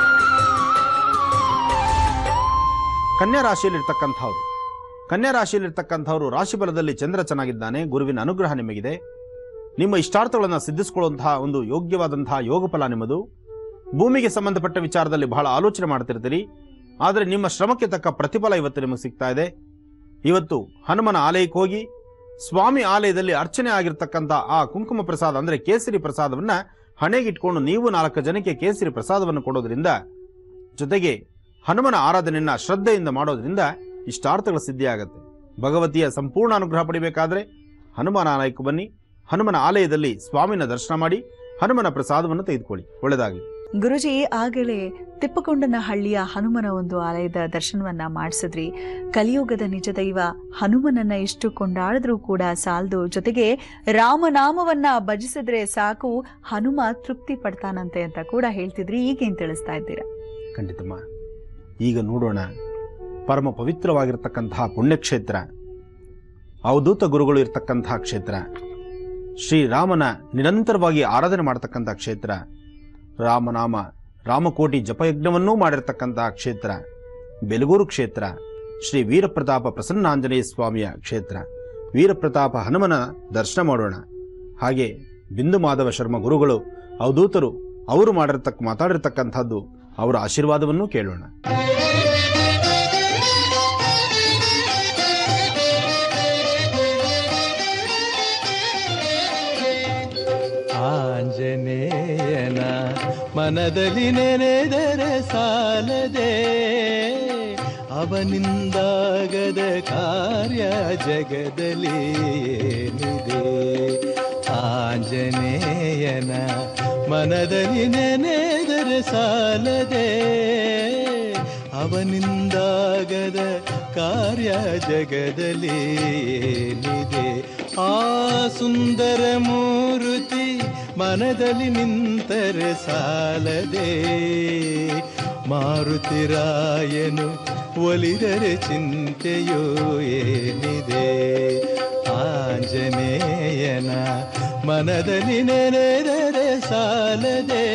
ಕನ್ಯಾ ರಾಶಿಯಲ್ಲಿರ್ತಕ್ಕಂಥವ್ರು ಕನ್ಯಾ ರಾಶಿಯಲ್ಲಿರ್ತಕ್ಕಂಥವ್ರು ರಾಶಿ ಬಲದಲ್ಲಿ ಚಂದ್ರ ಚೆನ್ನಾಗಿದ್ದಾನೆ ಗುರುವಿನ ಅನುಗ್ರಹ ನಿಮಗಿದೆ ನಿಮ್ಮ ಇಷ್ಟಾರ್ಥಗಳನ್ನು ಸಿದ್ಧಿಸಿಕೊಳ್ಳುವಂತಹ ಒಂದು ಯೋಗ್ಯವಾದಂತಹ ಯೋಗ ಫಲ ನಿಮ್ಮದು ಭೂಮಿಗೆ ಸಂಬಂಧಪಟ್ಟ ವಿಚಾರದಲ್ಲಿ ಬಹಳ ಆಲೋಚನೆ ಮಾಡ್ತಿರ್ತೀರಿ ಆದರೆ ನಿಮ್ಮ ಶ್ರಮಕ್ಕೆ ತಕ್ಕ ಪ್ರತಿಫಲ ಇವತ್ತು ನಿಮಗೆ ಸಿಗ್ತಾ ಇದೆ ಇವತ್ತು ಹನುಮನ ಆಲಯಕ್ಕೆ ಹೋಗಿ ಸ್ವಾಮಿ ಆಲಯದಲ್ಲಿ ಅರ್ಚನೆ ಆಗಿರ್ತಕ್ಕಂಥ ಆ ಕುಂಕುಮ ಪ್ರಸಾದ ಅಂದರೆ ಕೇಸರಿ ಪ್ರಸಾದವನ್ನ ಹಣೆಗಿಟ್ಕೊಂಡು ನೀವು ನಾಲ್ಕು ಜನಕ್ಕೆ ಕೇಸರಿ ಪ್ರಸಾದವನ್ನು ಕೊಡೋದ್ರಿಂದ ಜೊತೆಗೆ ಹನುಮನ ಆರಾಧನೆಯನ್ನ ಶ್ರದ್ಧೆಯಿಂದ ಮಾಡೋದ್ರಿಂದ ಇಷ್ಟಾರ್ಥಗಳ ಸಿದ್ಧಿಯಾಗತ್ತೆ ಭಗವತಿಯ ಸಂಪೂರ್ಣ ಅನುಗ್ರಹ ಪಡಿಬೇಕಾದ್ರೆ ಹನುಮನ ಆಲಯಕ್ಕೆ ಬನ್ನಿ ಹನುಮನ ಆಲಯದಲ್ಲಿ ಸ್ವಾಮಿನ ದರ್ಶನ ಮಾಡಿ ಹನುಮನ ಪ್ರಸಾದವನ್ನು ತೆಗೆದುಕೊಳ್ಳಿ ಒಳ್ಳೆಯದಾಗಲಿ ಗುರುಜಿ ಆಗಲೇ ತಿಪ್ಪಕೊಂಡನ ಹಳ್ಳಿಯ ಹನುಮನ ಒಂದು ಆಲಯದ ದರ್ಶನವನ್ನ ಮಾಡಿಸಿದ್ರಿ ಕಲಿಯುಗದ ನಿಜ ದೈವ ಹನುಮನನ್ನ ಎಷ್ಟು ಕೊಂಡಾಡಿದ್ರೂ ಕೂಡ ಸಾಲದು ಜೊತೆಗೆ ರಾಮನಾಮವನ್ನ ಭಜಿಸಿದ್ರೆ ಸಾಕು ಹನುಮ ತೃಪ್ತಿ ಪಡ್ತಾನಂತೆ ಅಂತ ಕೂಡ ಹೇಳ್ತಿದ್ರಿ ಈಗೇನ್ ತಿಳಿಸ್ತಾ ಇದ್ದೀರಾ ಖಂಡಿತಮ್ಮ ಈಗ ನೋಡೋಣ ಪರಮ ಪವಿತ್ರವಾಗಿರ್ತಕ್ಕಂತಹ ಪುಣ್ಯಕ್ಷೇತ್ರ ಅವಧೂತ ಗುರುಗಳು ಇರ್ತಕ್ಕಂತಹ ಕ್ಷೇತ್ರ ಶ್ರೀರಾಮನ ನಿರಂತರವಾಗಿ ಆರಾಧನೆ ಮಾಡತಕ್ಕಂಥ ಕ್ಷೇತ್ರ ರಾಮನಾಮ ರಾಮಕೋಟಿ ಜಪಯಜ್ಞವನ್ನೂ ಮಾಡಿರ್ತಕ್ಕಂತಹ ಕ್ಷೇತ್ರ ಬೆಲಗೂರು ಕ್ಷೇತ್ರ ಶ್ರೀ ವೀರಪ್ರತಾಪ ಪ್ರಸನ್ನಾಂಜನೇಯ ಸ್ವಾಮಿಯ ಕ್ಷೇತ್ರ ವೀರಪ್ರತಾಪ ಹನುಮನ ದರ್ಶನ ಮಾಡೋಣ ಹಾಗೆ ಬಿಂದು ಮಾಧವ ಶರ್ಮ ಗುರುಗಳು ಅವಧೂತರು ಅವರು ಮಾಡಿರ್ತಕ್ಕ ಮಾತಾಡಿರ್ತಕ್ಕಂಥದ್ದು ಅವರ ಆಶೀರ್ವಾದವನ್ನೂ ಕೇಳೋಣ ಆಂಜನೇಯನ ಮನದಲ್ಲಿ ನೆನೆದರೆ ಸಾಲದೆ ಅವನಿಂದಾಗದ ಕಾರ್ಯ ಜಗದಲ್ಲಿ ಏನಿದೆ ಆಂಜನೇಯನ ಮನದಲ್ಲಿ ನೆನೆದರೆ ಸಾಲದೆ ಅವನಿಂದಾಗದ ಕಾರ್ಯ ಜಗದಲ್ಲಿ ಏನಿದೆ ಆ ಸುಂದರ ಮೂರುತಿ ಮನದಲ್ಲಿ ನಿಂತರೆ ಸಾಲದೆ ಮಾರುತಿರಾಯನು ಒಲಿದರೆ ಚಿಂತೆಯೋ ಏನಿದೆ ಆಂಜನೇಯನ ಮನದಲ್ಲಿ ನೆನೆದರೆ ಸಾಲದೆ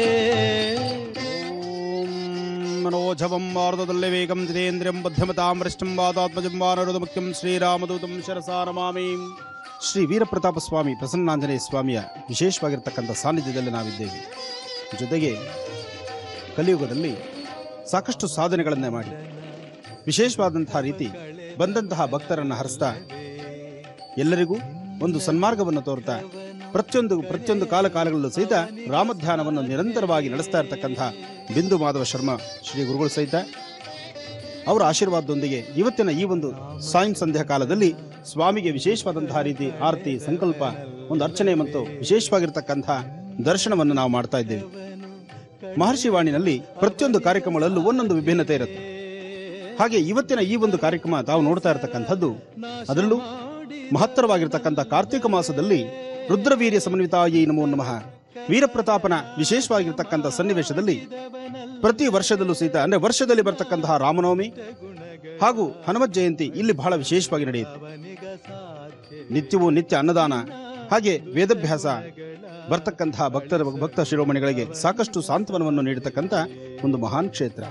മനോജവം വാർത്തതല്ലേ വേഗം ജിതേന്ദ്രം ബുദ്ധിമതാം വൃഷ്ടം വാതാത്മജം വാനരുത മുഖ്യം ശ്രീರಾಮದೂತಂ ಶಿರಸಾ ನಮಾಮಿ ಶ್ರೀ ವೀರಪ್ರತಾಪ ಸ್ವಾಮಿ ಪ್ರಸನ್ನಾಂಜನೇಯ ಸ್ವಾಮಿಯ ವಿಶೇಷವಾಗಿರ್ತಕ್ಕಂಥ ಸಾನ್ನಿಧ್ಯದಲ್ಲಿ ನಾವಿದ್ದೇವೆ ಜೊತೆಗೆ ಕಲಿಯುಗದಲ್ಲಿ ಸಾಕಷ್ಟು ಸಾಧನೆಗಳನ್ನೇ ಮಾಡಿ ವಿಶೇಷವಾದಂತಹ ರೀತಿ ಬಂದಂತಹ ಭಕ್ತರನ್ನು ಹರಿಸ್ತಾ ಎಲ್ಲರಿಗೂ ಒಂದು ಸನ್ಮಾರ್ಗವನ್ನು ತೋರ್ತಾ ಪ್ರತಿಯೊಂದು ಪ್ರತಿಯೊಂದು ಕಾಲ ಕಾಲಗಳಲ್ಲೂ ಸಹಿತ ರಾಮಧ್ಯಾನವನ್ನು ನಿರಂತರವಾಗಿ ನಡೆಸ್ತಾ ಇರತಕ್ಕಂಥ ಬಿಂದು ಮಾಧವ ಶರ್ಮಾ ಶ್ರೀ ಗುರುಗಳು ಸಹಿತ ಅವರ ಆಶೀರ್ವಾದದೊಂದಿಗೆ ಇವತ್ತಿನ ಈ ಒಂದು ಸಾಯಂ ಸಂಧ್ಯಾ ಕಾಲದಲ್ಲಿ ಸ್ವಾಮಿಗೆ ವಿಶೇಷವಾದಂತಹ ರೀತಿ ಆರತಿ ಸಂಕಲ್ಪ ಒಂದು ಅರ್ಚನೆ ಮತ್ತು ವಿಶೇಷವಾಗಿರ್ತಕ್ಕಂಥ ದರ್ಶನವನ್ನು ನಾವು ಮಾಡ್ತಾ ಇದ್ದೇವೆ ಮಹರ್ಷಿ ವಾಣಿನಲ್ಲಿ ಪ್ರತಿಯೊಂದು ಕಾರ್ಯಕ್ರಮಗಳಲ್ಲೂ ಒಂದೊಂದು ವಿಭಿನ್ನತೆ ಇರುತ್ತೆ ಹಾಗೆ ಇವತ್ತಿನ ಈ ಒಂದು ಕಾರ್ಯಕ್ರಮ ತಾವು ನೋಡ್ತಾ ಇರತಕ್ಕಂಥದ್ದು ಅದರಲ್ಲೂ ಮಹತ್ತರವಾಗಿರ್ತಕ್ಕಂಥ ಕಾರ್ತಿಕ ಮಾಸದಲ್ಲಿ ರುದ್ರವೀರ್ಯ ಸಮನ್ವಿತಾಯಿ ನಮೋ ನಮಃ ವೀರಪ್ರತಾಪನ ವಿಶೇಷವಾಗಿರ್ತಕ್ಕಂಥ ಸನ್ನಿವೇಶದಲ್ಲಿ ಪ್ರತಿ ವರ್ಷದಲ್ಲೂ ಸಹಿತ ಅಂದ್ರೆ ವರ್ಷದಲ್ಲಿ ಬರ್ತಕ್ಕಂತಹ ರಾಮನವಮಿ ಹಾಗೂ ಹನುಮತ್ ಜಯಂತಿ ಇಲ್ಲಿ ಬಹಳ ವಿಶೇಷವಾಗಿ ನಡೆಯುತ್ತೆ ನಿತ್ಯವೂ ನಿತ್ಯ ಅನ್ನದಾನ ಹಾಗೆ ವೇದಾಭ್ಯಾಸ ಬರ್ತಕ್ಕಂತಹ ಭಕ್ತರ ಭಕ್ತ ಶಿರೋಮಣಿಗಳಿಗೆ ಸಾಕಷ್ಟು ಸಾಂತ್ವನವನ್ನು ನೀಡತಕ್ಕಂಥ ಒಂದು ಮಹಾನ್ ಕ್ಷೇತ್ರ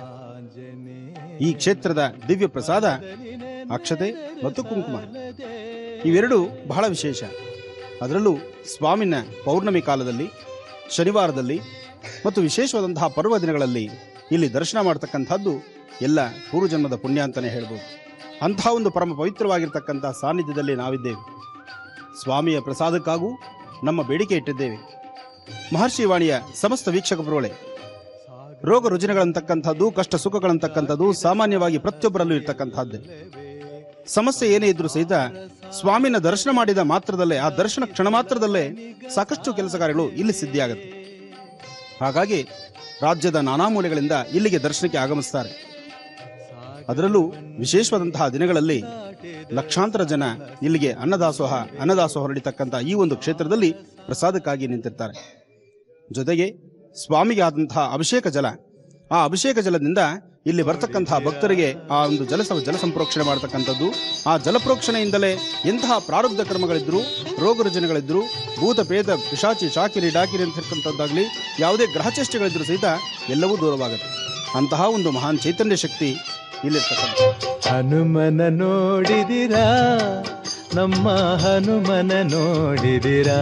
ಈ ಕ್ಷೇತ್ರದ ದಿವ್ಯ ಪ್ರಸಾದ ಅಕ್ಷತೆ ಮತ್ತು ಕುಂಕುಮ ಇವೆರಡು ಬಹಳ ವಿಶೇಷ ಅದರಲ್ಲೂ ಸ್ವಾಮಿನ ಪೌರ್ಣಮಿ ಕಾಲದಲ್ಲಿ ಶನಿವಾರದಲ್ಲಿ ಮತ್ತು ವಿಶೇಷವಾದಂತಹ ಪರ್ವ ದಿನಗಳಲ್ಲಿ ಇಲ್ಲಿ ದರ್ಶನ ಮಾಡತಕ್ಕಂಥದ್ದು ಎಲ್ಲ ಪೂರ್ವಜನ್ಮದ ಪುಣ್ಯ ಅಂತಲೇ ಹೇಳ್ಬೋದು ಅಂತಹ ಒಂದು ಪರಮ ಪವಿತ್ರವಾಗಿರ್ತಕ್ಕಂಥ ಸಾನ್ನಿಧ್ಯದಲ್ಲಿ ನಾವಿದ್ದೇವೆ ಸ್ವಾಮಿಯ ಪ್ರಸಾದಕ್ಕಾಗೂ ನಮ್ಮ ಬೇಡಿಕೆ ಇಟ್ಟಿದ್ದೇವೆ ಮಹರ್ಷಿ ವಾಣಿಯ ಸಮಸ್ತ ವೀಕ್ಷಕ ಬರುವಳೆ ರೋಗ ರುಜಿನಗಳಂತಕ್ಕಂಥದ್ದು ಕಷ್ಟ ಸುಖಗಳಂತಕ್ಕಂಥದ್ದು ಸಾಮಾನ್ಯವಾಗಿ ಪ್ರತಿಯೊಬ್ಬರಲ್ಲೂ ಇರ್ತಕ್ಕಂಥದ್ದೇ ಸಮಸ್ಯೆ ಏನೇ ಇದ್ರೂ ಸಹಿತ ಸ್ವಾಮಿನ ದರ್ಶನ ಮಾಡಿದ ಮಾತ್ರದಲ್ಲೇ ಆ ದರ್ಶನ ಕ್ಷಣ ಮಾತ್ರದಲ್ಲೇ ಸಾಕಷ್ಟು ಕೆಲಸ ಕಾರ್ಯಗಳು ಇಲ್ಲಿ ಸಿದ್ಧಿಯಾಗುತ್ತೆ ಹಾಗಾಗಿ ರಾಜ್ಯದ ನಾನಾ ಮೂಲೆಗಳಿಂದ ಇಲ್ಲಿಗೆ ದರ್ಶನಕ್ಕೆ ಆಗಮಿಸ್ತಾರೆ ಅದರಲ್ಲೂ ವಿಶೇಷವಾದಂತಹ ದಿನಗಳಲ್ಲಿ ಲಕ್ಷಾಂತರ ಜನ ಇಲ್ಲಿಗೆ ಅನ್ನದಾಸೋಹ ಅನ್ನದಾಸೋಹ ನಡೀತಕ್ಕಂಥ ಈ ಒಂದು ಕ್ಷೇತ್ರದಲ್ಲಿ ಪ್ರಸಾದಕ್ಕಾಗಿ ನಿಂತಿರ್ತಾರೆ ಜೊತೆಗೆ ಸ್ವಾಮಿಗೆ ಆದಂತಹ ಅಭಿಷೇಕ ಜಲ ಆ ಅಭಿಷೇಕ ಜಲದಿಂದ ಇಲ್ಲಿ ಬರ್ತಕ್ಕಂತಹ ಭಕ್ತರಿಗೆ ಆ ಒಂದು ಜಲ ಜಲ ಸಂಪ್ರೋಕ್ಷಣೆ ಮಾಡತಕ್ಕಂಥದ್ದು ಆ ಜಲಪ್ರೋಕ್ಷಣೆಯಿಂದಲೇ ಎಂತಹ ಪ್ರಾರಬ್ಧ ಕರ್ಮಗಳಿದ್ರು ರೋಗ ರುಜಿನಗಳಿದ್ರು ಭೂತ ಪ್ರೇತ ಪಿಶಾಚಿ ಶಾಕಿರಿ ಡಾಕಿರಿ ಅಂತಕ್ಕಂಥದ್ದಾಗಲಿ ಯಾವುದೇ ಗ್ರಹಚೇಷ್ಟೆಗಳಿದ್ರು ಸಹಿತ ಎಲ್ಲವೂ ದೂರವಾಗುತ್ತೆ ಅಂತಹ ಒಂದು ಮಹಾನ್ ಚೈತನ್ಯ ಶಕ್ತಿ ಇಲ್ಲಿರ್ತಕ್ಕಂಥ ಹನುಮನ ನೋಡಿದಿರಾ ನಮ್ಮ ಹನುಮನ ನೋಡಿದಿರಾ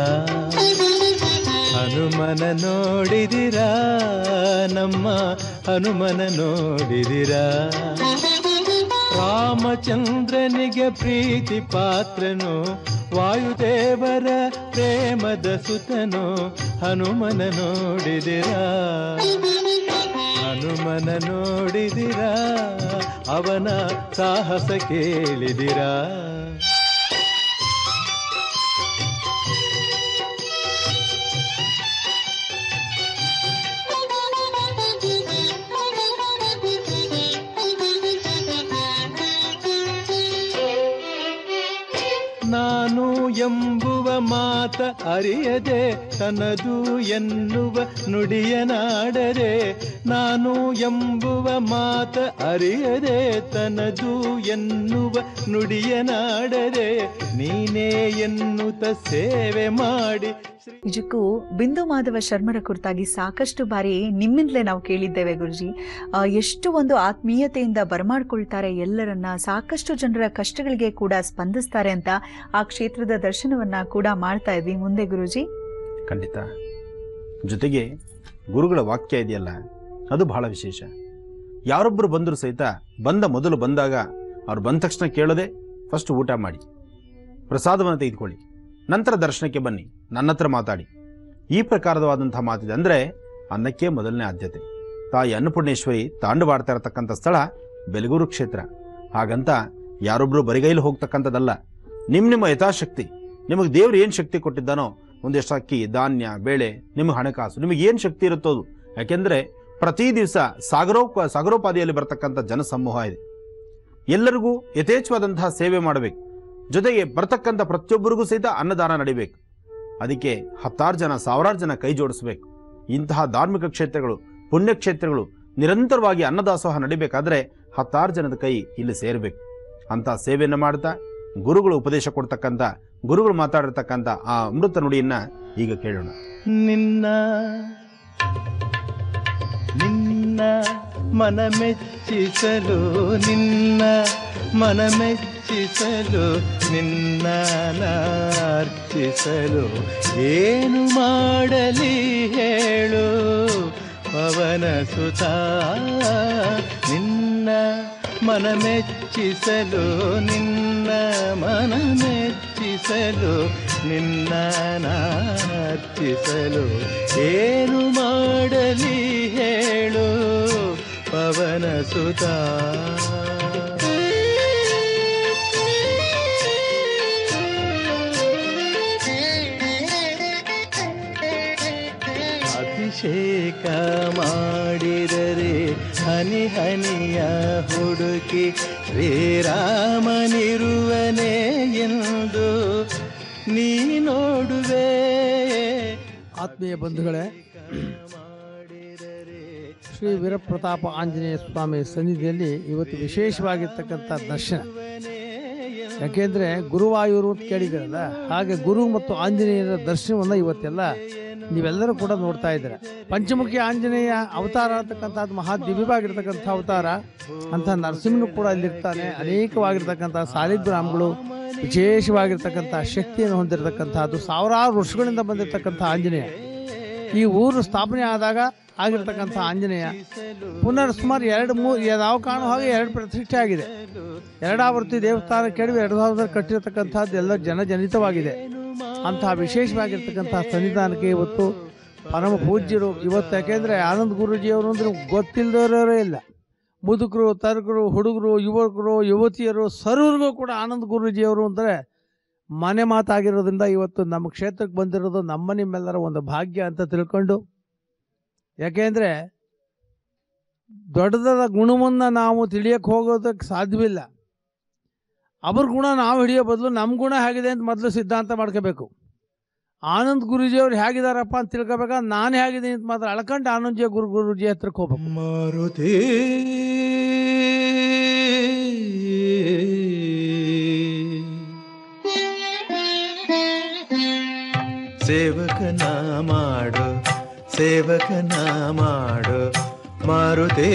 ಹನುಮನ ನೋಡಿದಿರಾ ನಮ್ಮ ಹನುಮನ ನೋಡಿದಿರಾ ರಾಮಚಂದ್ರನಿಗೆ ಪ್ರೀತಿ ಪಾತ್ರನು ವಾಯುದೇವರ ಪ್ರೇಮದ ಸುತನು ಹನುಮನ ನೋಡಿದಿರಾ ಹನುಮನ ನೋಡಿದಿರಾ ಅವನ ಸಾಹಸ ಕೇಳಿದಿರಾ ನಾನು ಎಂಬುವ ಮಾತ ಅರಿಯದೆ ತನದು ಎನ್ನುವ ನುಡಿಯನಾಡರೆ ನಾನು ಎಂಬುವ ಮಾತ ಅರಿಯದೆ ತನದು ಎನ್ನುವ ನುಡಿಯನಾಡರೆ ನೀನೇ ಎನ್ನುತ್ತ ಸೇವೆ ಮಾಡಿ ನಿಜಕ್ಕೂ ಬಿಂದು ಮಾಧವ ಶರ್ಮರ ಕುರಿತಾಗಿ ಸಾಕಷ್ಟು ಬಾರಿ ನಿಮ್ಮಿಂದಲೇ ನಾವು ಕೇಳಿದ್ದೇವೆ ಗುರುಜಿ ಆ, ಎಷ್ಟು ಒಂದು ಆತ್ಮೀಯತೆಯಿಂದ ಬರಮಾಡ್ಕೊಳ್ತಾರೆ ಎಲ್ಲರನ್ನ ಸಾಕಷ್ಟು ಜನರ ಕಷ್ಟಗಳಿಗೆ ಕೂಡ ಸ್ಪಂದಿಸ್ತಾರೆ ಅಂತ ಆ ಕ್ಷೇತ್ರದ ದರ್ಶನವನ್ನ ಕೂಡ ಮಾಡ್ತಾ ಇದ್ವಿ ಮುಂದೆ ಗುರುಜಿ ಖಂಡಿತ ಜೊತೆಗೆ ಗುರುಗಳ ವಾಕ್ಯ ಇದೆಯಲ್ಲ ಅದು ಬಹಳ ವಿಶೇಷ ಯಾರೊಬ್ಬರು ಬಂದರೂ ಸಹಿತ ಬಂದ ಮೊದಲು ಬಂದಾಗ ಅವ್ರು ಬಂದ ತಕ್ಷಣ ಕೇಳದೆ ಫಸ್ಟ್ ಊಟ ಮಾಡಿ ಪ್ರಸಾದವನ್ನು ತೆಗೆದುಕೊಳ್ಳಿ ನಂತರ ದರ್ಶನಕ್ಕೆ ಬನ್ನಿ ನನ್ನ ಹತ್ರ ಮಾತಾಡಿ ಈ ಪ್ರಕಾರವಾದಂಥ ಮಾತಿದೆ ಅಂದರೆ ಅನ್ನಕ್ಕೆ ಮೊದಲನೇ ಆದ್ಯತೆ ತಾಯಿ ಅನ್ನಪೂರ್ಣೇಶ್ವರಿ ತಾಂಡವಾಡ್ತಾ ಇರತಕ್ಕಂಥ ಸ್ಥಳ ಬೆಲಗೂರು ಕ್ಷೇತ್ರ ಹಾಗಂತ ಯಾರೊಬ್ರು ಬರಿಗೈಲಿ ಹೋಗ್ತಕ್ಕಂಥದ್ದಲ್ಲ ನಿಮ್ಮ ನಿಮ್ಮ ಯಥಾಶಕ್ತಿ ನಿಮಗೆ ದೇವ್ರು ಏನು ಶಕ್ತಿ ಕೊಟ್ಟಿದ್ದಾನೋ ಒಂದಿಷ್ಟು ಅಕ್ಕಿ ಧಾನ್ಯ ಬೇಳೆ ನಿಮಗೆ ಹಣಕಾಸು ನಿಮಗೆ ಏನು ಶಕ್ತಿ ಇರುತ್ತೋ ಅದು ಯಾಕೆಂದರೆ ಪ್ರತಿ ದಿವಸ ಸಾಗರೋ ಸಾಗರೋಪಾದಿಯಲ್ಲಿ ಬರ್ತಕ್ಕಂಥ ಜನಸಮೂಹ ಇದೆ ಎಲ್ಲರಿಗೂ ಯಥೇಚ್ಛವಾದಂತಹ ಸೇವೆ ಮಾಡಬೇಕು ಜೊತೆಗೆ ಬರ್ತಕ್ಕಂಥ ಪ್ರತಿಯೊಬ್ಬರಿಗೂ ಸಹಿತ ಅನ್ನದಾನ ನಡಿಬೇಕು ಅದಕ್ಕೆ ಹತ್ತಾರು ಜನ ಸಾವಿರಾರು ಜನ ಕೈ ಜೋಡಿಸ್ಬೇಕು ಇಂತಹ ಧಾರ್ಮಿಕ ಕ್ಷೇತ್ರಗಳು ಪುಣ್ಯಕ್ಷೇತ್ರಗಳು ನಿರಂತರವಾಗಿ ಅನ್ನದಾಸೋಹ ನಡಿಬೇಕಾದ್ರೆ ಹತ್ತಾರು ಜನದ ಕೈ ಇಲ್ಲಿ ಸೇರಬೇಕು ಅಂತ ಸೇವೆಯನ್ನು ಮಾಡ್ತಾ ಗುರುಗಳು ಉಪದೇಶ ಕೊಡ್ತಕ್ಕಂಥ ಗುರುಗಳು ಮಾತಾಡಿರ್ತಕ್ಕಂಥ ಆ ಅಮೃತ ನುಡಿಯನ್ನ ಈಗ ಕೇಳೋಣ ನಿನ್ನ ನಿನ್ನ ಮನ ಮೆಚ್ಚಿಸಲು ನಿನ್ನ ಮನ ಮೆಚ್ಚಿಸಲು ನಿನ್ನ ಅರ್ಚಿಸಲು ಏನು ಮಾಡಲಿ ಹೇಳು ಪವನ ಸುತ ನಿನ್ನ ಮನ ಮೆಚ್ಚಿಸಲು ನಿನ್ನ ಮನ ಮೆಚ್ಚಿಸಲು ನಿನ್ನ ನಾರ್ಚಿಸಲು ಏನು ಮಾಡಲಿ ಹೇಳು ಪವನ ಸುತ ಅಭಿಷೇಕ ಮಾಡಿದರೆ ಹನಿ ಹನಿಯ ಹುಡುಕಿ ಶ್ರೀರಾಮನಿರುವನೇ ಎಂದು ನೀ ನೋಡುವೆ ಆತ್ಮೀಯ ಬಂಧುಗಳೇ ಶ್ರೀ ವೀರಪ್ರತಾಪ ಆಂಜನೇಯ ಸ್ವಾಮಿ ಸನ್ನಿಧಿಯಲ್ಲಿ ಇವತ್ತು ವಿಶೇಷವಾಗಿರ್ತಕ್ಕಂಥ ದರ್ಶನ ಯಾಕೆಂದ್ರೆ ಗುರುವಾಯೂರು ಅಂತ ಕೇಳಿದಿರಲ್ಲ ಹಾಗೆ ಗುರು ಮತ್ತು ಆಂಜನೇಯರ ದರ್ಶನವನ್ನು ಇವತ್ತೆಲ್ಲ ನೀವೆಲ್ಲರೂ ಕೂಡ ನೋಡ್ತಾ ಇದ್ದೀರ ಪಂಚಮುಖಿ ಆಂಜನೇಯ ಅವತಾರ ಅಂತಕ್ಕಂಥದ್ದು ಮಹಾ ದಿವ್ಯವಾಗಿರ್ತಕ್ಕಂಥ ಅವತಾರ ಅಂತ ನರಸಿಂಹನು ಕೂಡ ಇಲ್ಲಿರ್ತಾನೆ ಅನೇಕವಾಗಿರ್ತಕ್ಕಂಥ ಸಾಲಿಗ್ರಾಮಗಳು ವಿಶೇಷವಾಗಿರ್ತಕ್ಕಂಥ ಶಕ್ತಿಯನ್ನು ಹೊಂದಿರತಕ್ಕಂಥದ್ದು ಸಾವಿರಾರು ವರ್ಷಗಳಿಂದ ಬಂದಿರತಕ್ಕಂಥ ಆಂಜನೇಯ ಈ ಊರು ಸ್ಥಾಪನೆ ಆದಾಗ ಆಗಿರ್ತಕ್ಕಂಥ ಆಂಜನೇಯ ಪುನರ್ ಸುಮಾರು ಎರಡು ಮೂರು ಯಾವ ಕಾಣೋ ಹಾಗೆ ಎರಡು ಪ್ರತಿಷ್ಠೆ ಆಗಿದೆ ಎರಡಾವರ್ತಿ ದೇವಸ್ಥಾನ ಕೆಡವಿ ಎರಡು ಸಾವಿರದಲ್ಲಿ ಕಟ್ಟಿರತಕ್ಕಂಥದ್ದು ಎಲ್ಲ ಜನಜನಿತವಾಗಿದೆ ಅಂತಹ ವಿಶೇಷವಾಗಿರ್ತಕ್ಕಂಥ ಸನ್ನಿಧಾನಕ್ಕೆ ಇವತ್ತು ಪರಮ ಪೂಜ್ಯರು ಇವತ್ತು ಯಾಕೆಂದರೆ ಆನಂದ್ ಗುರೂಜಿಯವರು ಅಂದ್ರೆ ಗೊತ್ತಿಲ್ಲದವರೇ ಇಲ್ಲ ಮುದುಕರು ತರುಕರು ಹುಡುಗರು ಯುವಕರು ಯುವತಿಯರು ಸರ್ವರಿಗೂ ಕೂಡ ಆನಂದ್ ಗುರೂಜಿಯವರು ಅಂದರೆ ಮನೆ ಮಾತಾಗಿರೋದ್ರಿಂದ ಇವತ್ತು ನಮ್ಮ ಕ್ಷೇತ್ರಕ್ಕೆ ಬಂದಿರೋದು ನಮ್ಮ ನಿಮ್ಮೆಲ್ಲರ ಒಂದು ಭಾಗ್ಯ ಅಂತ ತಿಳ್ಕೊಂಡು ಯಾಕೆಂದರೆ ದೊಡ್ಡದಾದ ಗುಣವನ್ನು ನಾವು ತಿಳಿಯಕ್ಕೆ ಹೋಗೋದಕ್ಕೆ ಸಾಧ್ಯವಿಲ್ಲ ಅವ್ರ ಗುಣ ನಾವು ಹಿಡಿಯೋ ಬದಲು ನಮ್ಮ ಗುಣ ಹೇಗಿದೆ ಅಂತ ಮೊದಲು ಸಿದ್ಧಾಂತ ಮಾಡ್ಕೋಬೇಕು ಆನಂದ್ ಗುರೂಜಿಯವ್ರು ಹೇಗಿದಾರಪ್ಪ ಅಂತ ತಿಳ್ಕೊಬೇಕಾದ್ರೆ ನಾನು ಹೇಗಿದ್ದೀನಿ ಅಂತ ಮಾತ್ರ ಅಳ್ಕೊಂಡು ಆನಂದ್ ಗುರು ಗುರೂಜಿ ಹತ್ರಕ್ಕೆ ಹೋಗ್ಬೇಕು ಮಾರುತಿ ಸೇವಕನ ಮಾಡು ಸೇವಕನ ಮಾಡು ಮಾರುತಿ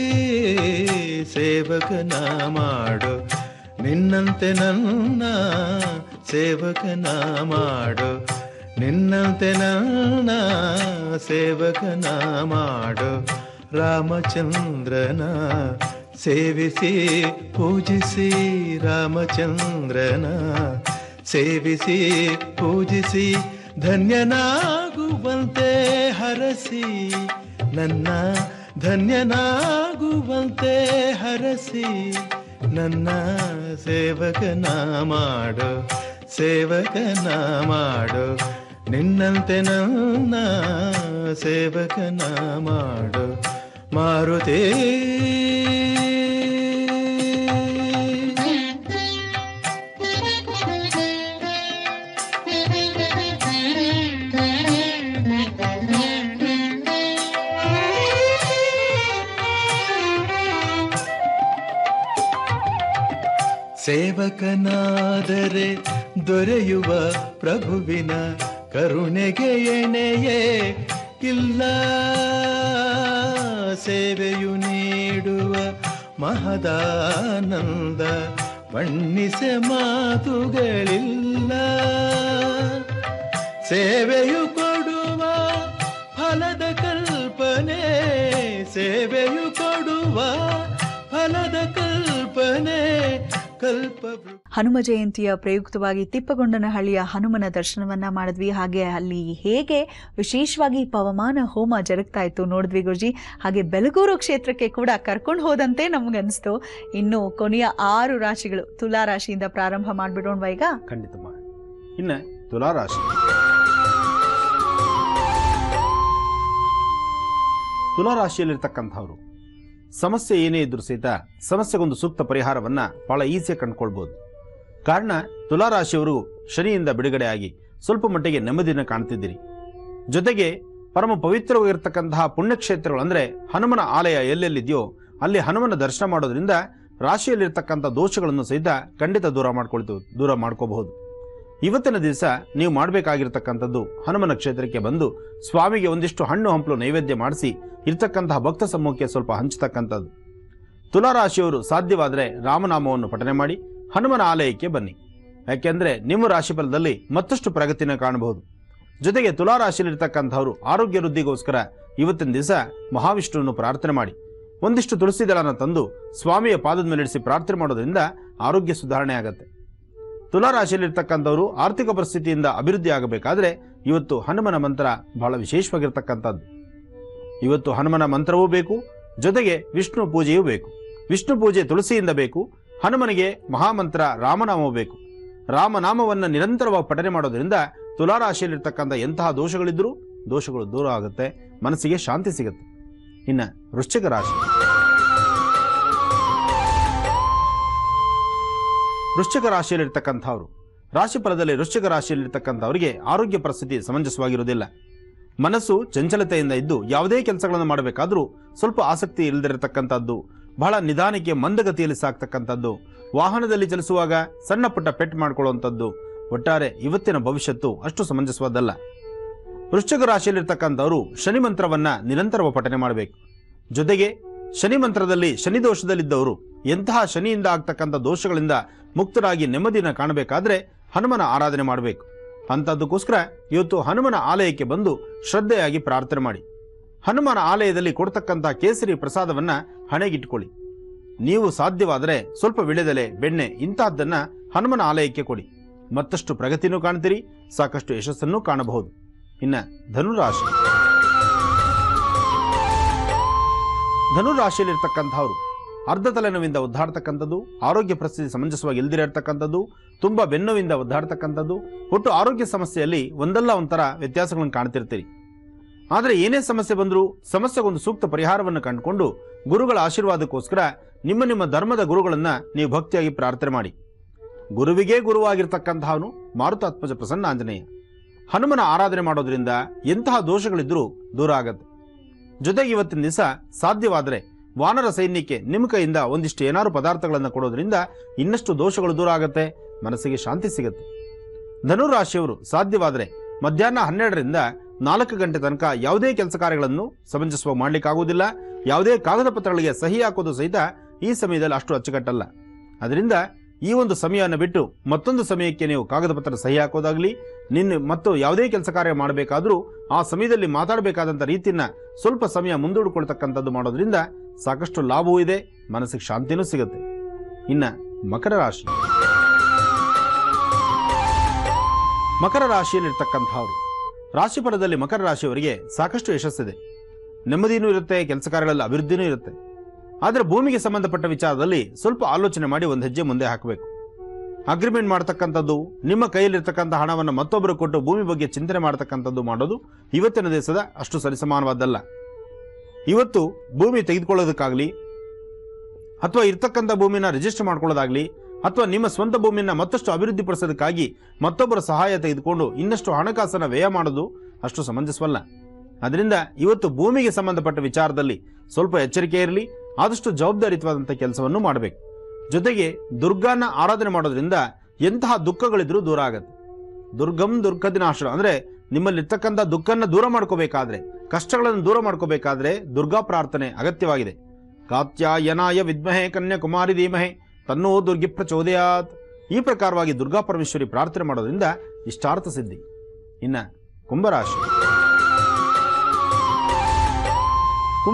ಸೇವಕನ ಮಾಡು ನಿನ್ನಂತೆ ನನ್ನ ಸೇವಕನ ಮಾಡು ನಿನ್ನಂತೆ ನನ್ನ ಸೇವಕನ ಮಾಡು ರಾಮಚಂದ್ರನ ಸೇವಿಸಿ ಪೂಜಿಸಿ ರಾಮಚಂದ್ರನ ಸೇವಿಸಿ ಪೂಜಿಸಿ ಧನ್ಯನಾಗುವಂತೆ ಹರಸಿ ನನ್ನ ಧನ್ಯನಾಗುವಂತೆ ಹರಸಿ ನನ್ನ ಸೇವಕನ ಮಾಡು ಸೇವಕನ ಮಾಡು ನಿನ್ನಂತೆ ನನ್ನ ಸೇವಕನ ಮಾಡು ಮಾರುತೇ ಸೇವಕನಾದರೆ ದೊರೆಯುವ ಪ್ರಭುವಿನ ಕರುಣೆಗೆ ಎಣೆಯೇ ಇಲ್ಲ ಸೇವೆಯು ನೀಡುವ ಮಹದಾನಂದ ಬಣ್ಣಿಸೆ ಮಾತುಗಳಿಲ್ಲ ಸೇವೆಯು ಕೊಡುವ ಫಲದ ಕಲ್ಪನೆ ಸೇವೆಯು ಕೊಡುವ ಫಲದ ಕಲ್ಪನೆ ಕಲ್ಪ ಹನುಮ ಜಯಂತಿಯ ಪ್ರಯುಕ್ತವಾಗಿ ತಿಪ್ಪಗೊಂಡನಹಳ್ಳಿಯ ಹನುಮನ ದರ್ಶನವನ್ನ ಮಾಡಿದ್ವಿ ಹಾಗೆ ಅಲ್ಲಿ ಹೇಗೆ ವಿಶೇಷವಾಗಿ ಪವಮಾನ ಹೋಮ ಜರುಗ್ತಾ ಇತ್ತು ನೋಡಿದ್ವಿ ಗುರುಜಿ ಹಾಗೆ ಬೆಲಗೂರು ಕ್ಷೇತ್ರಕ್ಕೆ ಕೂಡ ಕರ್ಕೊಂಡು ಹೋದಂತೆ ನಮ್ಗನ್ಸ್ತು ಇನ್ನು ಕೊನೆಯ ಆರು ರಾಶಿಗಳು ತುಲಾ ರಾಶಿಯಿಂದ ಪ್ರಾರಂಭ ಮಾಡ್ಬಿಡೋಣವಾ ಈಗ ಖಂಡಿತಮ್ಮ ಇನ್ನು ತುಲಾರಾಶಿ ತುಲಾರಾಶಿಯಲ್ಲಿರ್ತಕ್ಕಂಥವ್ರು ಸಮಸ್ಯೆ ಏನೇ ಇದ್ರೂ ಸಹಿತ ಸಮಸ್ಯೆಗೊಂದು ಸೂಕ್ತ ಪರಿಹಾರವನ್ನ ಬಹಳ ಈಸಿಯಾಗಿ ಕಂಡುಕೊಳ್ಬೋದು ಕಾರಣ ತುಲಾರಾಶಿಯವರು ಶನಿಯಿಂದ ಬಿಡುಗಡೆಯಾಗಿ ಸ್ವಲ್ಪ ಮಟ್ಟಿಗೆ ನೆಮ್ಮದಿಯನ್ನು ಕಾಣ್ತಿದ್ದೀರಿ ಜೊತೆಗೆ ಪರಮ ಪವಿತ್ರವಾಗಿರ್ತಕ್ಕಂತಹ ಪುಣ್ಯಕ್ಷೇತ್ರಗಳು ಅಂದರೆ ಹನುಮನ ಆಲಯ ಎಲ್ಲೆಲ್ಲಿದೆಯೋ ಅಲ್ಲಿ ಹನುಮನ ದರ್ಶನ ಮಾಡೋದ್ರಿಂದ ರಾಶಿಯಲ್ಲಿರ್ತಕ್ಕಂಥ ದೋಷಗಳನ್ನು ಸಹಿತ ಖಂಡಿತ ದೂರ ಮಾಡ್ಕೊಳ್ತೀವಿ ದೂರ ಮಾಡ್ಕೋಬಹುದು ಇವತ್ತಿನ ದಿವಸ ನೀವು ಮಾಡಬೇಕಾಗಿರ್ತಕ್ಕಂಥದ್ದು ಹನುಮನ ಕ್ಷೇತ್ರಕ್ಕೆ ಬಂದು ಸ್ವಾಮಿಗೆ ಒಂದಿಷ್ಟು ಹಣ್ಣು ಹಂಪಲು ನೈವೇದ್ಯ ಮಾಡಿಸಿ ಇರ್ತಕ್ಕಂತಹ ಭಕ್ತ ಸಮೂಹಕ್ಕೆ ಸ್ವಲ್ಪ ಹಂಚತಕ್ಕಂಥದ್ದು ತುಲಾರಾಶಿಯವರು ಸಾಧ್ಯವಾದರೆ ರಾಮನಾಮವನ್ನು ಪಠನೆ ಮಾಡಿ ಹನುಮನ ಆಲಯಕ್ಕೆ ಬನ್ನಿ ಯಾಕೆಂದ್ರೆ ನಿಮ್ಮ ರಾಶಿಫಲದಲ್ಲಿ ಮತ್ತಷ್ಟು ಪ್ರಗತಿನ ಕಾಣಬಹುದು ಜೊತೆಗೆ ತುಲಾರಾಶಿಯಲ್ಲಿರ್ತಕ್ಕಂಥವರು ಆರೋಗ್ಯ ವೃದ್ಧಿಗೋಸ್ಕರ ಇವತ್ತಿನ ದಿವಸ ಮಹಾವಿಷ್ಣುವನ್ನು ಪ್ರಾರ್ಥನೆ ಮಾಡಿ ಒಂದಿಷ್ಟು ತುಳಸಿ ದಳನ ತಂದು ಸ್ವಾಮಿಯ ಪಾದದ ಮೇಲೆ ಇಡಿಸಿ ಪ್ರಾರ್ಥನೆ ಮಾಡೋದ್ರಿಂದ ಆರೋಗ್ಯ ಸುಧಾರಣೆ ಆಗತ್ತೆ ತುಲಾರಾಶಿಯಲ್ಲಿರ್ತಕ್ಕಂಥವರು ಆರ್ಥಿಕ ಪರಿಸ್ಥಿತಿಯಿಂದ ಅಭಿವೃದ್ಧಿ ಆಗಬೇಕಾದ್ರೆ ಇವತ್ತು ಹನುಮನ ಮಂತ್ರ ಬಹಳ ವಿಶೇಷವಾಗಿರ್ತಕ್ಕಂಥದ್ದು ಇವತ್ತು ಹನುಮನ ಮಂತ್ರವೂ ಬೇಕು ಜೊತೆಗೆ ವಿಷ್ಣು ಪೂಜೆಯೂ ಬೇಕು ವಿಷ್ಣು ಪೂಜೆ ತುಳಸಿಯಿಂದ ಬೇಕು ಹನುಮನಿಗೆ ಮಹಾಮಂತ್ರ ರಾಮನಾಮವೂ ಬೇಕು ರಾಮನಾಮವನ್ನು ನಿರಂತರವಾಗಿ ಪಠನೆ ಮಾಡೋದ್ರಿಂದ ತುಲಾರಾಶಿಯಲ್ಲಿರ್ತಕ್ಕಂಥ ಎಂತಹ ದೋಷಗಳಿದ್ರೂ ದೋಷಗಳು ದೂರ ಆಗುತ್ತೆ ಮನಸ್ಸಿಗೆ ಶಾಂತಿ ಸಿಗುತ್ತೆ ಇನ್ನು ವೃಶ್ಚಿಕ ರಾಶಿ ವೃಶ್ಚಿಕ ರಾಶಿಯಲ್ಲಿರ್ತಕ್ಕಂಥವ್ರು ರಾಶಿಫಲದಲ್ಲಿ ವೃಶ್ಚಿಕ ರಾಶಿಯಲ್ಲಿರ್ತಕ್ಕಂಥವರಿಗೆ ಆರೋಗ್ಯ ಪರಿಸ್ಥಿತಿ ಸಮಂಜಸವಾಗಿರುವುದಿಲ್ಲ ಮನಸ್ಸು ಚಂಚಲತೆಯಿಂದ ಇದ್ದು ಯಾವುದೇ ಕೆಲಸಗಳನ್ನು ಮಾಡಬೇಕಾದ್ರೂ ಸ್ವಲ್ಪ ಆಸಕ್ತಿ ಇಲ್ಲದಿರತಕ್ಕಂಥದ್ದು ಬಹಳ ನಿಧಾನಕ್ಕೆ ಮಂದಗತಿಯಲ್ಲಿ ಸಾಕ್ತಕ್ಕಂಥದ್ದು ವಾಹನದಲ್ಲಿ ಚಲಿಸುವಾಗ ಸಣ್ಣ ಪುಟ್ಟ ಪೆಟ್ ಮಾಡ್ಕೊಳ್ಳುವಂಥದ್ದು ಒಟ್ಟಾರೆ ಇವತ್ತಿನ ಭವಿಷ್ಯತ್ತು ಅಷ್ಟು ಸಮಂಜಸವಾದಲ್ಲ ವೃಶ್ಚಿಕ ರಾಶಿಯಲ್ಲಿರ್ತಕ್ಕಂಥವರು ಶನಿ ಮಂತ್ರವನ್ನ ನಿರಂತರವ ಪಠನೆ ಮಾಡಬೇಕು ಜೊತೆಗೆ ಶನಿ ಮಂತ್ರದಲ್ಲಿ ಶನಿ ದೋಷದಲ್ಲಿದ್ದವರು ಎಂತಹ ಶನಿಯಿಂದ ಆಗ್ತಕ್ಕಂಥ ದೋಷಗಳಿಂದ ಮುಕ್ತರಾಗಿ ನೆಮ್ಮದಿನ ಕಾಣಬೇಕಾದ್ರೆ ಹನುಮನ ಆರಾಧನೆ ಮಾಡಬೇಕು ಅಂಥದ್ದಕ್ಕೋಸ್ಕರ ಇವತ್ತು ಹನುಮನ ಆಲಯಕ್ಕೆ ಬಂದು ಶ್ರದ್ಧೆಯಾಗಿ ಪ್ರಾರ್ಥನೆ ಮಾಡಿ ಹನುಮನ ಆಲಯದಲ್ಲಿ ಕೊಡ್ತಕ್ಕಂಥ ಕೇಸರಿ ಪ್ರಸಾದವನ್ನ ಹಣೆಗಿಟ್ಕೊಳ್ಳಿ ನೀವು ಸಾಧ್ಯವಾದರೆ ಸ್ವಲ್ಪ ವಿಳೆದೆಲೆ ಬೆಣ್ಣೆ ಇಂತಹದ್ದನ್ನ ಹನುಮನ ಆಲಯಕ್ಕೆ ಕೊಡಿ ಮತ್ತಷ್ಟು ಪ್ರಗತಿನೂ ಕಾಣ್ತೀರಿ ಸಾಕಷ್ಟು ಯಶಸ್ಸನ್ನು ಕಾಣಬಹುದು ಇನ್ನ ಧನುರಾಶಿ ಧನುರಾಶಿಯಲ್ಲಿರ್ತಕ್ಕಂಥವ್ರು ಅರ್ಧ ತಲೆನೋವಿಂದ ಒದ್ದಾಡ್ತಕ್ಕಂಥದ್ದು ಆರೋಗ್ಯ ಪರಿಸ್ಥಿತಿ ಸಮಂಜಸವಾಗಿ ಇಲ್ದಿರ ಇರ್ತಕ್ಕಂಥದ್ದು ತುಂಬ ಬೆನ್ನೋವಿಂದ ಒದ್ದಾಡ್ತಕ್ಕಂಥದ್ದು ಒಟ್ಟು ಆರೋಗ್ಯ ಸಮಸ್ಯೆಯಲ್ಲಿ ಒಂದಲ್ಲ ಒಂಥರ ವ್ಯತ್ಯಾಸಗಳನ್ನು ಕಾಣ್ತಿರ್ತೀರಿ ಆದರೆ ಏನೇ ಸಮಸ್ಯೆ ಬಂದರೂ ಸಮಸ್ಯೆಗೊಂದು ಸೂಕ್ತ ಪರಿಹಾರವನ್ನು ಕಂಡುಕೊಂಡು ಗುರುಗಳ ಆಶೀರ್ವಾದಕ್ಕೋಸ್ಕರ ನಿಮ್ಮ ನಿಮ್ಮ ಧರ್ಮದ ಗುರುಗಳನ್ನು ನೀವು ಭಕ್ತಿಯಾಗಿ ಪ್ರಾರ್ಥನೆ ಮಾಡಿ ಗುರುವಿಗೇ ಗುರುವಾಗಿರ್ತಕ್ಕಂತಹವನು ಮಾರುತಾತ್ಮಜ ಪ್ರಸನ್ನ ಆಂಜನೇಯ ಹನುಮನ ಆರಾಧನೆ ಮಾಡೋದ್ರಿಂದ ಎಂತಹ ದೋಷಗಳಿದ್ರೂ ದೂರ ಆಗತ್ತೆ ಜೊತೆಗೆ ಇವತ್ತಿನ ದಿವಸ ಸಾಧ್ಯವಾದರೆ ವಾನರ ಸೈನ್ಯಕ್ಕೆ ನಿಮ್ಮ ಕೈಯಿಂದ ಒಂದಿಷ್ಟು ಏನಾರು ಪದಾರ್ಥಗಳನ್ನು ಕೊಡೋದ್ರಿಂದ ಇನ್ನಷ್ಟು ದೋಷಗಳು ದೂರ ಆಗತ್ತೆ ಮನಸ್ಸಿಗೆ ಶಾಂತಿ ಸಿಗುತ್ತೆ ಧನುರಾಶಿಯವರು ಸಾಧ್ಯವಾದರೆ ಮಧ್ಯಾಹ್ನ ಹನ್ನೆರಡರಿಂದ ನಾಲ್ಕು ಗಂಟೆ ತನಕ ಯಾವುದೇ ಕೆಲಸ ಕಾರ್ಯಗಳನ್ನು ಸಮಂಜಸವಾಗಿ ಮಾಡಲಿಕ್ಕಾಗುವುದಿಲ್ಲ ಯಾವುದೇ ಕಾಗದ ಪತ್ರಗಳಿಗೆ ಸಹಿ ಹಾಕೋದು ಸಹಿತ ಈ ಸಮಯದಲ್ಲಿ ಅಷ್ಟು ಅಚ್ಚುಕಟ್ಟಲ್ಲ ಅದರಿಂದ ಈ ಒಂದು ಸಮಯವನ್ನು ಬಿಟ್ಟು ಮತ್ತೊಂದು ಸಮಯಕ್ಕೆ ನೀವು ಕಾಗದ ಪತ್ರ ಸಹಿ ಹಾಕೋದಾಗ್ಲಿ ನಿನ್ನ ಮತ್ತು ಯಾವುದೇ ಕೆಲಸ ಕಾರ್ಯ ಮಾಡಬೇಕಾದ್ರೂ ಆ ಸಮಯದಲ್ಲಿ ಮಾತಾಡಬೇಕಾದಂಥ ರೀತಿಯನ್ನ ಸ್ವಲ್ಪ ಸಮಯ ಮುಂದೂಡಿಕೊಳ್ತಕ್ಕಂಥದ್ದು ಮಾಡೋದ್ರಿಂದ ಸಾಕಷ್ಟು ಲಾಭವೂ ಇದೆ ಮನಸ್ಸಿಗೆ ಶಾಂತಿನೂ ಸಿಗುತ್ತೆ ಇನ್ನ ಮಕರ ರಾಶಿ ಮಕರ ರಾಶಿಯಲ್ಲಿರ್ತಕ್ಕಂಥವ್ರು ರಾಶಿಫಲದಲ್ಲಿ ಮಕರ ರಾಶಿಯವರಿಗೆ ಸಾಕಷ್ಟು ಯಶಸ್ಸಿದೆ ನೆಮ್ಮದಿನೂ ಇರುತ್ತೆ ಕೆಲಸ ಕಾರ್ಯಗಳಲ್ಲಿ ಅಭಿವೃದ್ಧಿನೂ ಇರುತ್ತೆ ಆದರೆ ಭೂಮಿಗೆ ಸಂಬಂಧಪಟ್ಟ ವಿಚಾರದಲ್ಲಿ ಸ್ವಲ್ಪ ಆಲೋಚನೆ ಮಾಡಿ ಒಂದು ಹೆಜ್ಜೆ ಮುಂದೆ ಹಾಕಬೇಕು ಅಗ್ರಿಮೆಂಟ್ ಮಾಡ್ತಕ್ಕಂಥದ್ದು ನಿಮ್ಮ ಕೈಯಲ್ಲಿರ್ತಕ್ಕಂಥ ಹಣವನ್ನು ಮತ್ತೊಬ್ಬರು ಕೊಟ್ಟು ಭೂಮಿ ಬಗ್ಗೆ ಚಿಂತನೆ ಮಾಡ್ತಕ್ಕಂಥದ್ದು ಮಾಡೋದು ಇವತ್ತಿನ ದೇಶದ ಅಷ್ಟು ಸರಿಸಮಾನವಾದ್ದಲ್ಲ ಇವತ್ತು ಭೂಮಿ ತೆಗೆದುಕೊಳ್ಳೋದಕ್ಕಾಗಲಿ ಅಥವಾ ಇರ್ತಕ್ಕಂಥ ಭೂಮಿನ ರಿಜಿಸ್ಟರ್ ಮಾಡ್ಕೊಳ್ಳೋದಾಗ್ಲಿ ಅಥವಾ ನಿಮ್ಮ ಸ್ವಂತ ಭೂಮಿಯನ್ನ ಮತ್ತಷ್ಟು ಅಭಿವೃದ್ಧಿಪಡಿಸೋದಕ್ಕಾಗಿ ಮತ್ತೊಬ್ಬರ ಸಹಾಯ ತೆಗೆದುಕೊಂಡು ಇನ್ನಷ್ಟು ಹಣಕಾಸನ್ನು ವ್ಯಯ ಮಾಡೋದು ಅಷ್ಟು ಸಮಂಜಸವಲ್ಲ ಅದರಿಂದ ಇವತ್ತು ಭೂಮಿಗೆ ಸಂಬಂಧಪಟ್ಟ ವಿಚಾರದಲ್ಲಿ ಸ್ವಲ್ಪ ಎಚ್ಚರಿಕೆ ಇರಲಿ ಆದಷ್ಟು ಜವಾಬ್ದಾರಿಯುತವಾದಂಥ ಕೆಲಸವನ್ನು ಮಾಡಬೇಕು ಜೊತೆಗೆ ದುರ್ಗಾನ ಆರಾಧನೆ ಮಾಡೋದ್ರಿಂದ ಎಂತಹ ದುಃಖಗಳಿದ್ರೂ ದೂರ ಆಗತ್ತೆ ದುರ್ಗಂ ದುರ್ಗದಿನಾಶ್ರ ಅಂದ್ರೆ ನಿಮ್ಮಲ್ಲಿರ್ತಕ್ಕಂಥ ದುಃಖನ ದೂರ ಮಾಡ್ಕೋಬೇಕಾದ್ರೆ ಕಷ್ಟಗಳನ್ನು ದೂರ ಮಾಡ್ಕೋಬೇಕಾದ್ರೆ ದುರ್ಗಾ ಪ್ರಾರ್ಥನೆ ಅಗತ್ಯವಾಗಿದೆ ಕಾತ್ಯಾಯನಾಯ ವಿದ್ಮಹೆ ಕನ್ಯಾಕುಮಾರಿ ಧೀಮಹೆ ತನ್ನೋ ದುರ್ಗಿ ಪ್ರಚೋದಯಾತ್ ಈ ಪ್ರಕಾರವಾಗಿ ದುರ್ಗಾ ಪರಮೇಶ್ವರಿ ಪ್ರಾರ್ಥನೆ ಮಾಡೋದ್ರಿಂದ ಇಷ್ಟಾರ್ಥ ಸಿದ್ಧಿ ಇನ್ನ ಕುಂಭರಾಶಿ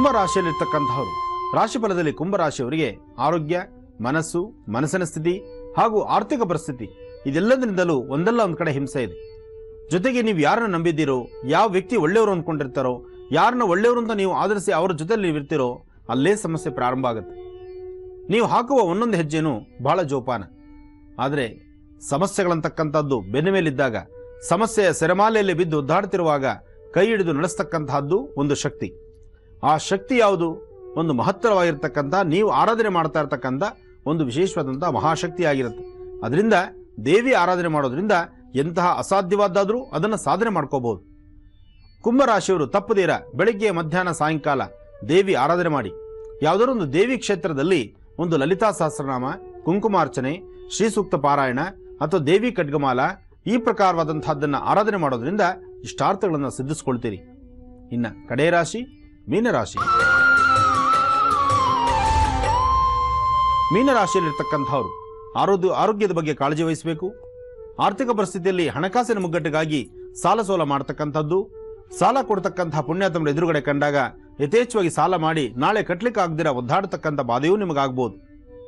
ಕುಂಭರಾಶಿಯಲ್ಲಿರ್ತಕ್ಕಂಥವರು ರಾಶಿಫಲದಲ್ಲಿ ಕುಂಭರಾಶಿಯವರಿಗೆ ಆರೋಗ್ಯ ಮನಸ್ಸು ಮನಸ್ಸಿನ ಸ್ಥಿತಿ ಹಾಗೂ ಆರ್ಥಿಕ ಪರಿಸ್ಥಿತಿ ಇದೆಲ್ಲದರಿಂದಲೂ ಒಂದಲ್ಲ ಒಂದು ಕಡೆ ಹಿಂಸೆ ಇದೆ ಜೊತೆಗೆ ನೀವು ಯಾರನ್ನ ನಂಬಿದ್ದೀರೋ ಯಾವ ವ್ಯಕ್ತಿ ಒಳ್ಳೆಯವರು ಅಂದ್ಕೊಂಡಿರ್ತಾರೋ ಯಾರನ್ನ ಒಳ್ಳೆಯವರು ಅಂತ ನೀವು ಆಧರಿಸಿ ಅವರ ಜೊತೆಲಿ ನೀವು ಇರ್ತೀರೋ ಅಲ್ಲೇ ಸಮಸ್ಯೆ ಪ್ರಾರಂಭ ಆಗುತ್ತೆ ನೀವು ಹಾಕುವ ಒಂದೊಂದು ಹೆಜ್ಜೆನೂ ಬಹಳ ಜೋಪಾನ ಆದರೆ ಸಮಸ್ಯೆಗಳಂತಕ್ಕಂಥದ್ದು ಬೆನ್ನ ಮೇಲಿದ್ದಾಗ ಸಮಸ್ಯೆಯ ಸೆರೆಮಾಲೆಯಲ್ಲಿ ಬಿದ್ದು ಒದ್ದಾಡ್ತಿರುವಾಗ ಕೈ ಹಿಡಿದು ನಡೆಸ್ತಕ್ಕಂತಹದ್ದು ಒಂದು ಶಕ್ತಿ ಆ ಶಕ್ತಿ ಯಾವುದು ಒಂದು ಮಹತ್ತರವಾಗಿರ್ತಕ್ಕಂಥ ನೀವು ಆರಾಧನೆ ಮಾಡ್ತಾ ಇರ್ತಕ್ಕಂಥ ಒಂದು ವಿಶೇಷವಾದಂಥ ಮಹಾಶಕ್ತಿ ಆಗಿರುತ್ತೆ ಅದರಿಂದ ದೇವಿ ಆರಾಧನೆ ಮಾಡೋದ್ರಿಂದ ಎಂತಹ ಅಸಾಧ್ಯವಾದ್ದಾದರೂ ಅದನ್ನು ಸಾಧನೆ ಮಾಡ್ಕೋಬಹುದು ಕುಂಭರಾಶಿಯವರು ತಪ್ಪದೀರ ಬೆಳಿಗ್ಗೆ ಮಧ್ಯಾಹ್ನ ಸಾಯಂಕಾಲ ದೇವಿ ಆರಾಧನೆ ಮಾಡಿ ಯಾವುದಾದ್ರು ಒಂದು ದೇವಿ ಕ್ಷೇತ್ರದಲ್ಲಿ ಒಂದು ಲಲಿತಾ ಸಹಸ್ರನಾಮ ಕುಂಕುಮಾರ್ಚನೆ ಶ್ರೀ ಸೂಕ್ತ ಪಾರಾಯಣ ಅಥವಾ ದೇವಿ ಖಡ್ಗಮಾಲ ಈ ಪ್ರಕಾರವಾದಂತಹದ್ದನ್ನು ಆರಾಧನೆ ಮಾಡೋದ್ರಿಂದ ಇಷ್ಟಾರ್ಥಗಳನ್ನು ಸಿದ್ಧಿಸ್ಕೊಳ್ತೀರಿ ಇನ್ನ ಕಡೆ ರಾಶಿ ಮೀನರಾಶಿ ಮೀನರಾಶಿಯಲ್ಲಿರ್ತಕ್ಕಂಥವ್ರು ಆರೋಗ್ಯ ಆರೋಗ್ಯದ ಬಗ್ಗೆ ಕಾಳಜಿ ವಹಿಸಬೇಕು ಆರ್ಥಿಕ ಪರಿಸ್ಥಿತಿಯಲ್ಲಿ ಹಣಕಾಸಿನ ಮುಗ್ಗಟ್ಟಿಗಾಗಿ ಸಾಲ ಸೋಲ ಮಾಡತಕ್ಕಂಥದ್ದು ಸಾಲ ಕೊಡ್ತಕ್ಕಂತಹ ಪುಣ್ಯಾತ್ಮರ ಎದುರುಗಡೆ ಕಂಡಾಗ ಯಥೇಚ್ಛವಾಗಿ ಸಾಲ ಮಾಡಿ ನಾಳೆ ಕಟ್ಲಿಕ್ಕೆ ಆಗದಿರ ಒದ್ದಾಡತಕ್ಕಂಥ ಬಾಧೆಯೂ ನಿಮಗಾಗ್ಬೋದು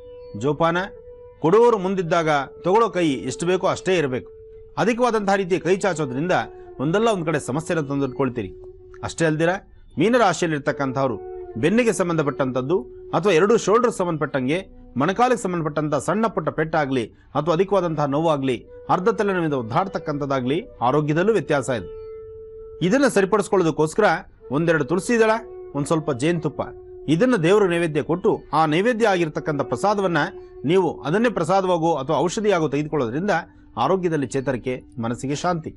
ಜೋಪಾನ ಕೊಡುವವರು ಮುಂದಿದ್ದಾಗ ತಗೊಳ್ಳೋ ಕೈ ಎಷ್ಟು ಬೇಕೋ ಅಷ್ಟೇ ಇರಬೇಕು ಅಧಿಕವಾದಂತಹ ರೀತಿಯ ಕೈ ಚಾಚೋದ್ರಿಂದ ಒಂದಲ್ಲ ಒಂದು ಕಡೆ ಸಮಸ್ಯೆನ ತಂದಿಟ್ಕೊಳ್ತೀರಿ ಅಷ್ಟೇ ಅಲ್ದಿರ ಮೀನರಾಶಿಯಲ್ಲಿರ್ತಕ್ಕಂಥವ್ರು ಬೆನ್ನಿಗೆ ಸಂಬಂಧಪಟ್ಟಂಥದ್ದು ಅಥವಾ ಎರಡು ಶೋಲ್ಡರ್ ಸಂಬಂಧಪಟ್ಟಂಗೆ ಮೊಣಕಾಲಿಗೆ ಸಂಬಂಧಪಟ್ಟಂಥ ಸಣ್ಣ ಪುಟ್ಟ ಪೆಟ್ಟಾಗಲಿ ಅಥವಾ ಅಧಿಕವಾದಂತಹ ನೋವಾಗಲಿ ಅರ್ಧ ತಲೆನೋವಿಂದ ಒದ್ದಾಡ್ತಕ್ಕಂಥದ್ದಾಗಲಿ ಆರೋಗ್ಯದಲ್ಲೂ ವ್ಯತ್ಯಾಸ ಇದೆ ಇದನ್ನು ಸರಿಪಡಿಸ್ಕೊಳ್ಳೋದಕ್ಕೋಸ್ಕರ ಒಂದೆರಡು ತುಳಸಿ ದಳ ಒಂದು ಸ್ವಲ್ಪ ಜೇನುತುಪ್ಪ ಇದನ್ನು ದೇವರ ನೈವೇದ್ಯ ಕೊಟ್ಟು ಆ ನೈವೇದ್ಯ ಆಗಿರ್ತಕ್ಕಂಥ ಪ್ರಸಾದವನ್ನ ನೀವು ಅದನ್ನೇ ಪ್ರಸಾದವಾಗೋ ಅಥವಾ ಔಷಧಿಯಾಗೋ ತೆಗೆದುಕೊಳ್ಳೋದ್ರಿಂದ ಆರೋಗ್ಯದಲ್ಲಿ ಚೇತರಿಕೆ ಮನಸ್ಸಿಗೆ ಶಾಂತಿ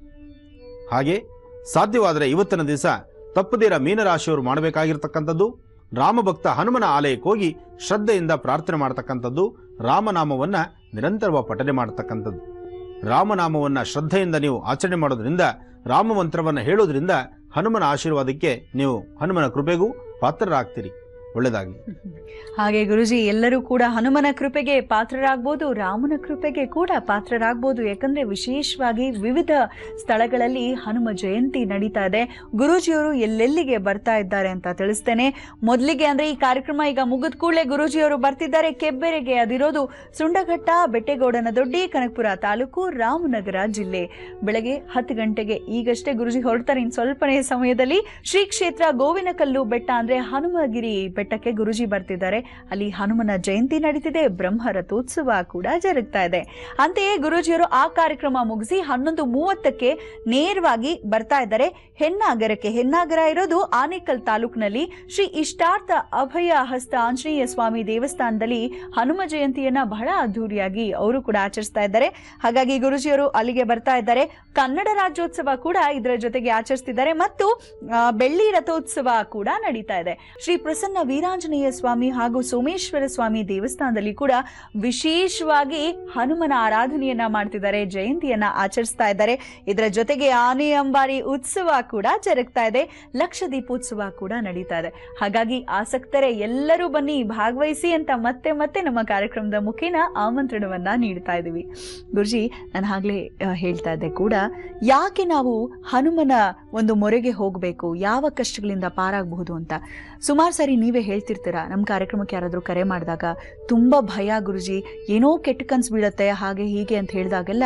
ಹಾಗೆ ಸಾಧ್ಯವಾದರೆ ಇವತ್ತಿನ ದಿವಸ ತಪ್ಪದಿರ ಮೀನರಾಶಿಯವರು ಮಾಡಬೇಕಾಗಿರ್ತಕ್ಕಂಥದ್ದು ರಾಮಭಕ್ತ ಹನುಮನ ಆಲಯಕ್ಕೆ ಹೋಗಿ ಶ್ರದ್ಧೆಯಿಂದ ಪ್ರಾರ್ಥನೆ ಮಾಡತಕ್ಕಂಥದ್ದು ರಾಮನಾಮವನ್ನ ನಿರಂತರವಾಗಿ ಪಠನೆ ಮಾಡತಕ್ಕಂಥದ್ದು ರಾಮನಾಮವನ್ನ ಶ್ರದ್ಧೆಯಿಂದ ನೀವು ಆಚರಣೆ ಮಾಡೋದ್ರಿಂದ ರಾಮ ಮಂತ್ರವನ್ನು ಹೇಳೋದ್ರಿಂದ ಹನುಮನ ಆಶೀರ್ವಾದಕ್ಕೆ ನೀವು ಹನುಮನ ಕೃಪೆಗೂ ಪಾತ್ರರಾಗ್ತೀರಿ ಒಳ್ಳೆಯದಾಗಲಿ ಹಾಗೆ ಗುರುಜಿ ಎಲ್ಲರೂ ಕೂಡ ಹನುಮನ ಕೃಪೆಗೆ ಪಾತ್ರರಾಗ್ಬೋದು ರಾಮನ ಕೃಪೆಗೆ ಕೂಡ ಪಾತ್ರರಾಗ್ಬೋದು ಯಾಕಂದ್ರೆ ವಿಶೇಷವಾಗಿ ವಿವಿಧ ಸ್ಥಳಗಳಲ್ಲಿ ಹನುಮ ಜಯಂತಿ ನಡೀತಾ ಇದೆ ಗುರೂಜಿಯವರು ಎಲ್ಲೆಲ್ಲಿಗೆ ಬರ್ತಾ ಇದ್ದಾರೆ ಅಂತ ತಿಳಿಸ್ತೇನೆ ಮೊದಲಿಗೆ ಅಂದ್ರೆ ಈ ಕಾರ್ಯಕ್ರಮ ಈಗ ಮುಗಿದ ಕೂಡಲೇ ಗುರೂಜಿಯವರು ಬರ್ತಿದ್ದಾರೆ ಕೆಬ್ಬೆರೆಗೆ ಅದಿರೋದು ಸುಂಡಘಟ್ಟ ಬೆಟ್ಟೆಗೌಡನ ದೊಡ್ಡಿ ಕನಕಪುರ ತಾಲೂಕು ರಾಮನಗರ ಜಿಲ್ಲೆ ಬೆಳಗ್ಗೆ ಹತ್ತು ಗಂಟೆಗೆ ಈಗಷ್ಟೇ ಗುರುಜಿ ಹೊರಡ್ತಾರೆ ಇನ್ನು ಸ್ವಲ್ಪನೇ ಸಮಯದಲ್ಲಿ ಶ್ರೀ ಕ್ಷೇತ್ರ ಗೋವಿನಕಲ್ಲು ಬೆಟ್ಟ ಅಂದ್ರೆ ಹನುಮಗಿರಿ ಬೆಟ್ಟಕ್ಕೆ ಗುರುಜಿ ಬರ್ತಿದ್ದಾರೆ ಅಲ್ಲಿ ಹನುಮನ ಜಯಂತಿ ನಡೀತಿದೆ ಬ್ರಹ್ಮ ರಥೋತ್ಸವ ಕೂಡ ಜರುಗ್ತಾ ಇದೆ ಅಂತೆಯೇ ಗುರೂಜಿಯವರು ಆ ಕಾರ್ಯಕ್ರಮ ಮುಗಿಸಿ ಹನ್ನೊಂದು ಮೂವತ್ತಕ್ಕೆ ನೇರವಾಗಿ ಬರ್ತಾ ಇದ್ದಾರೆ ಹೆನ್ನಾಗರಕ್ಕೆ ಹೆನ್ನಾಗರ ಇರೋದು ಆನೇಕಲ್ ತಾಲೂಕಿನಲ್ಲಿ ಶ್ರೀ ಇಷ್ಟಾರ್ಥ ಅಭಯ ಹಸ್ತ ಆಂಜನೇಯ ಸ್ವಾಮಿ ದೇವಸ್ಥಾನದಲ್ಲಿ ಹನುಮ ಜಯಂತಿಯನ್ನ ಬಹಳ ಅದ್ದೂರಿಯಾಗಿ ಅವರು ಕೂಡ ಆಚರಿಸ್ತಾ ಇದ್ದಾರೆ ಹಾಗಾಗಿ ಗುರುಜಿಯವರು ಅಲ್ಲಿಗೆ ಬರ್ತಾ ಇದ್ದಾರೆ ಕನ್ನಡ ರಾಜ್ಯೋತ್ಸವ ಕೂಡ ಇದರ ಜೊತೆಗೆ ಆಚರಿಸ್ತಿದ್ದಾರೆ ಮತ್ತು ಆ, ಬೆಳ್ಳಿ ರಥೋತ್ಸವ ಕೂಡ ನಡೀತಾ ಇದೆ ಶ್ರೀ ಪ್ರಸನ್ನ ವೀರಾಂಜನೇಯ ಸ್ವಾಮಿ ಹಾಗೂ ಸೋಮೇಶ್ವರ ಸ್ವಾಮಿ ದೇವಸ್ಥಾನದಲ್ಲಿ ಕೂಡ ವಿಶೇಷವಾಗಿ ಹನುಮನ ಆರಾಧನೆಯನ್ನ ಮಾಡ್ತಿದ್ದಾರೆ ಜಯಂತಿಯನ್ನ ಆಚರಿಸ್ತಾ ಇದ್ದಾರೆ ಇದರ ಜೊತೆಗೆ ಆನೆ ಅಂಬಾರಿ ಉತ್ಸವ ಕೂಡ ಜರುಗ್ತಾ ಇದೆ ಲಕ್ಷ ದೀಪೋತ್ಸವ ಕೂಡ ನಡೀತಾ ಇದೆ ಹಾಗಾಗಿ ಆಸಕ್ತರೆ ಎಲ್ಲರೂ ಬನ್ನಿ ಭಾಗವಹಿಸಿ ಅಂತ ಮತ್ತೆ ಮತ್ತೆ ನಮ್ಮ ಕಾರ್ಯಕ್ರಮದ ಮುಖೇನ ಆಮಂತ್ರಣವನ್ನ ನೀಡ್ತಾ ಇದ್ದೀವಿ ಗುರುಜಿ ನಾನು ಆಗ್ಲೇ ಆ, ಹೇಳ್ತಾ ಇದ್ದೆ ಕೂಡ ಯಾಕೆ ನಾವು ಹನುಮನ ಒಂದು ಮೊರೆಗೆ ಹೋಗಬೇಕು ಯಾವ ಕಷ್ಟಗಳಿಂದ ಪಾರಾಗಬಹುದು ಅಂತ ಸುಮಾರು ಸಾರಿ ನೀವೇ ಹೇಳ್ತಿರ್ತೀರಾ ನಮ್ಮ ಕಾರ್ಯಕ್ರಮಕ್ಕೆ ಯಾರಾದರೂ ಕರೆ ಮಾಡಿದಾಗ ತುಂಬ ಭಯ ಗುರುಜಿ ಏನೋ ಕೆಟ್ಟ ಕನ್ಸು ಬೀಳತ್ತೆ ಹಾಗೆ ಹೀಗೆ ಅಂತ ಹೇಳಿದಾಗೆಲ್ಲ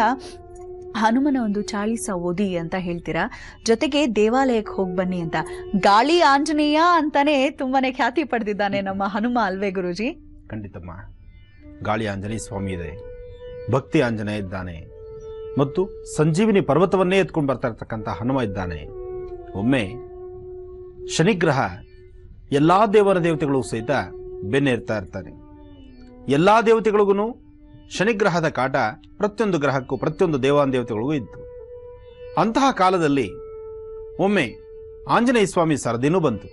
ಹನುಮನ ಒಂದು ಚಾಳಿಸ ಓದಿ ಅಂತ ಹೇಳ್ತೀರಾ ಜೊತೆಗೆ ದೇವಾಲಯಕ್ಕೆ ಹೋಗಿ ಬನ್ನಿ ಅಂತ ಗಾಳಿ ಆಂಜನೇಯ ಅಂತಾನೆ ತುಂಬಾನೇ ಖ್ಯಾತಿ ಪಡೆದಿದ್ದಾನೆ ನಮ್ಮ ಹನುಮ ಅಲ್ವೇ ಗುರುಜಿ ಖಂಡಿತಮ್ಮ ಗಾಳಿ ಆಂಜನೇಯ ಸ್ವಾಮಿ ಇದೆ ಭಕ್ತಿ ಆಂಜನೇಯ ಇದ್ದಾನೆ ಮತ್ತು ಸಂಜೀವಿನಿ ಪರ್ವತವನ್ನೇ ಎತ್ಕೊಂಡು ಬರ್ತಾ ಇರ್ತಕ್ಕಂಥ ಹನುಮ ಇದ್ದಾನೆ ಒಮ್ಮೆ ಶನಿಗ್ರಹ ಎಲ್ಲ ದೇವರ ದೇವತೆಗಳು ಸಹಿತ ಬೆನ್ನೇರ್ತಾ ಇರ್ತಾನೆ ಎಲ್ಲ ದೇವತೆಗಳಿಗೂ ಶನಿಗ್ರಹದ ಕಾಟ ಪ್ರತಿಯೊಂದು ಗ್ರಹಕ್ಕೂ ಪ್ರತಿಯೊಂದು ದೇವಾನ್ ದೇವತೆಗಳಿಗೂ ಇತ್ತು ಅಂತಹ ಕಾಲದಲ್ಲಿ ಒಮ್ಮೆ ಆಂಜನೇಯ ಸ್ವಾಮಿ ಸರದಿನೂ ಬಂತು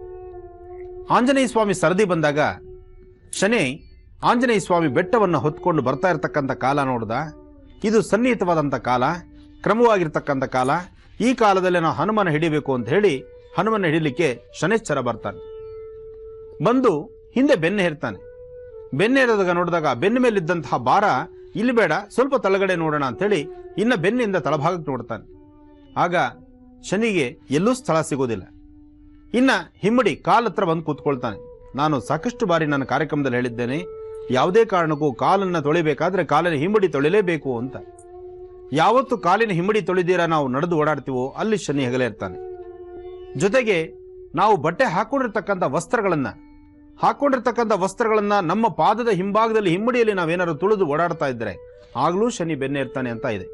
ಆಂಜನೇಯ ಸ್ವಾಮಿ ಸರದಿ ಬಂದಾಗ ಶನಿ ಆಂಜನೇಯ ಸ್ವಾಮಿ ಬೆಟ್ಟವನ್ನು ಹೊತ್ಕೊಂಡು ಬರ್ತಾ ಇರತಕ್ಕಂಥ ಕಾಲ ನೋಡ್ದ ಇದು ಸನ್ನಿಹಿತವಾದಂಥ ಕಾಲ ಕ್ರಮವಾಗಿರ್ತಕ್ಕಂಥ ಕಾಲ ಈ ಕಾಲದಲ್ಲಿ ನಾವು ಹನುಮನ ಹಿಡಿಬೇಕು ಅಂತ ಹೇಳಿ ಹನುಮನ ಹಿಡಿಲಿಕ್ಕೆ ಶನೇಶ್ವರ ಬರ್ತಾನೆ ಬಂದು ಹಿಂದೆ ಬೆನ್ನು ಹೇರ್ತಾನೆ ಬೆನ್ನೇರಿದಾಗ ನೋಡಿದಾಗ ಬೆನ್ನ ಮೇಲಿದ್ದಂತಹ ಭಾರ ಇಲ್ಲಿ ಬೇಡ ಸ್ವಲ್ಪ ತಳಗಡೆ ನೋಡೋಣ ಅಂತೇಳಿ ಇನ್ನ ಬೆನ್ನಿಂದ ತಳಭಾಗಕ್ಕೆ ನೋಡ್ತಾನೆ ಆಗ ಶನಿಗೆ ಎಲ್ಲೂ ಸ್ಥಳ ಸಿಗೋದಿಲ್ಲ ಇನ್ನ ಹಿಮ್ಮಡಿ ಕಾಲ್ ಹತ್ರ ಬಂದು ಕೂತ್ಕೊಳ್ತಾನೆ ನಾನು ಸಾಕಷ್ಟು ಬಾರಿ ನನ್ನ ಕಾರ್ಯಕ್ರಮದಲ್ಲಿ ಹೇಳಿದ್ದೇನೆ ಯಾವುದೇ ಕಾರಣಕ್ಕೂ ಕಾಲನ್ನು ತೊಳಿಬೇಕಾದ್ರೆ ಕಾಲಿನ ಹಿಮ್ಮಡಿ ತೊಳಿಲೇಬೇಕು ಅಂತ ಯಾವತ್ತು ಕಾಲಿನ ಹಿಮ್ಮಡಿ ತೊಳಿದೀರ ನಾವು ನಡೆದು ಓಡಾಡ್ತೀವೋ ಅಲ್ಲಿ ಶನಿ ಹೆಗಲೇ ಇರ್ತಾನೆ ಜೊತೆಗೆ ನಾವು ಬಟ್ಟೆ ಹಾಕೊಂಡಿರ್ತಕ್ಕಂಥ ವಸ್ತ್ರಗಳನ್ನ ಹಾಕೊಂಡಿರ್ತಕ್ಕಂಥ ವಸ್ತ್ರಗಳನ್ನ ನಮ್ಮ ಪಾದದ ಹಿಂಭಾಗದಲ್ಲಿ ಹಿಮ್ಮಡಿಯಲ್ಲಿ ನಾವೇನಾದ್ರು ತುಳಿದು ಓಡಾಡ್ತಾ ಇದ್ರೆ ಆಗ್ಲೂ ಶನಿ ಬೆನ್ನೆ ಇರ್ತಾನೆ ಅಂತ ಇದೆ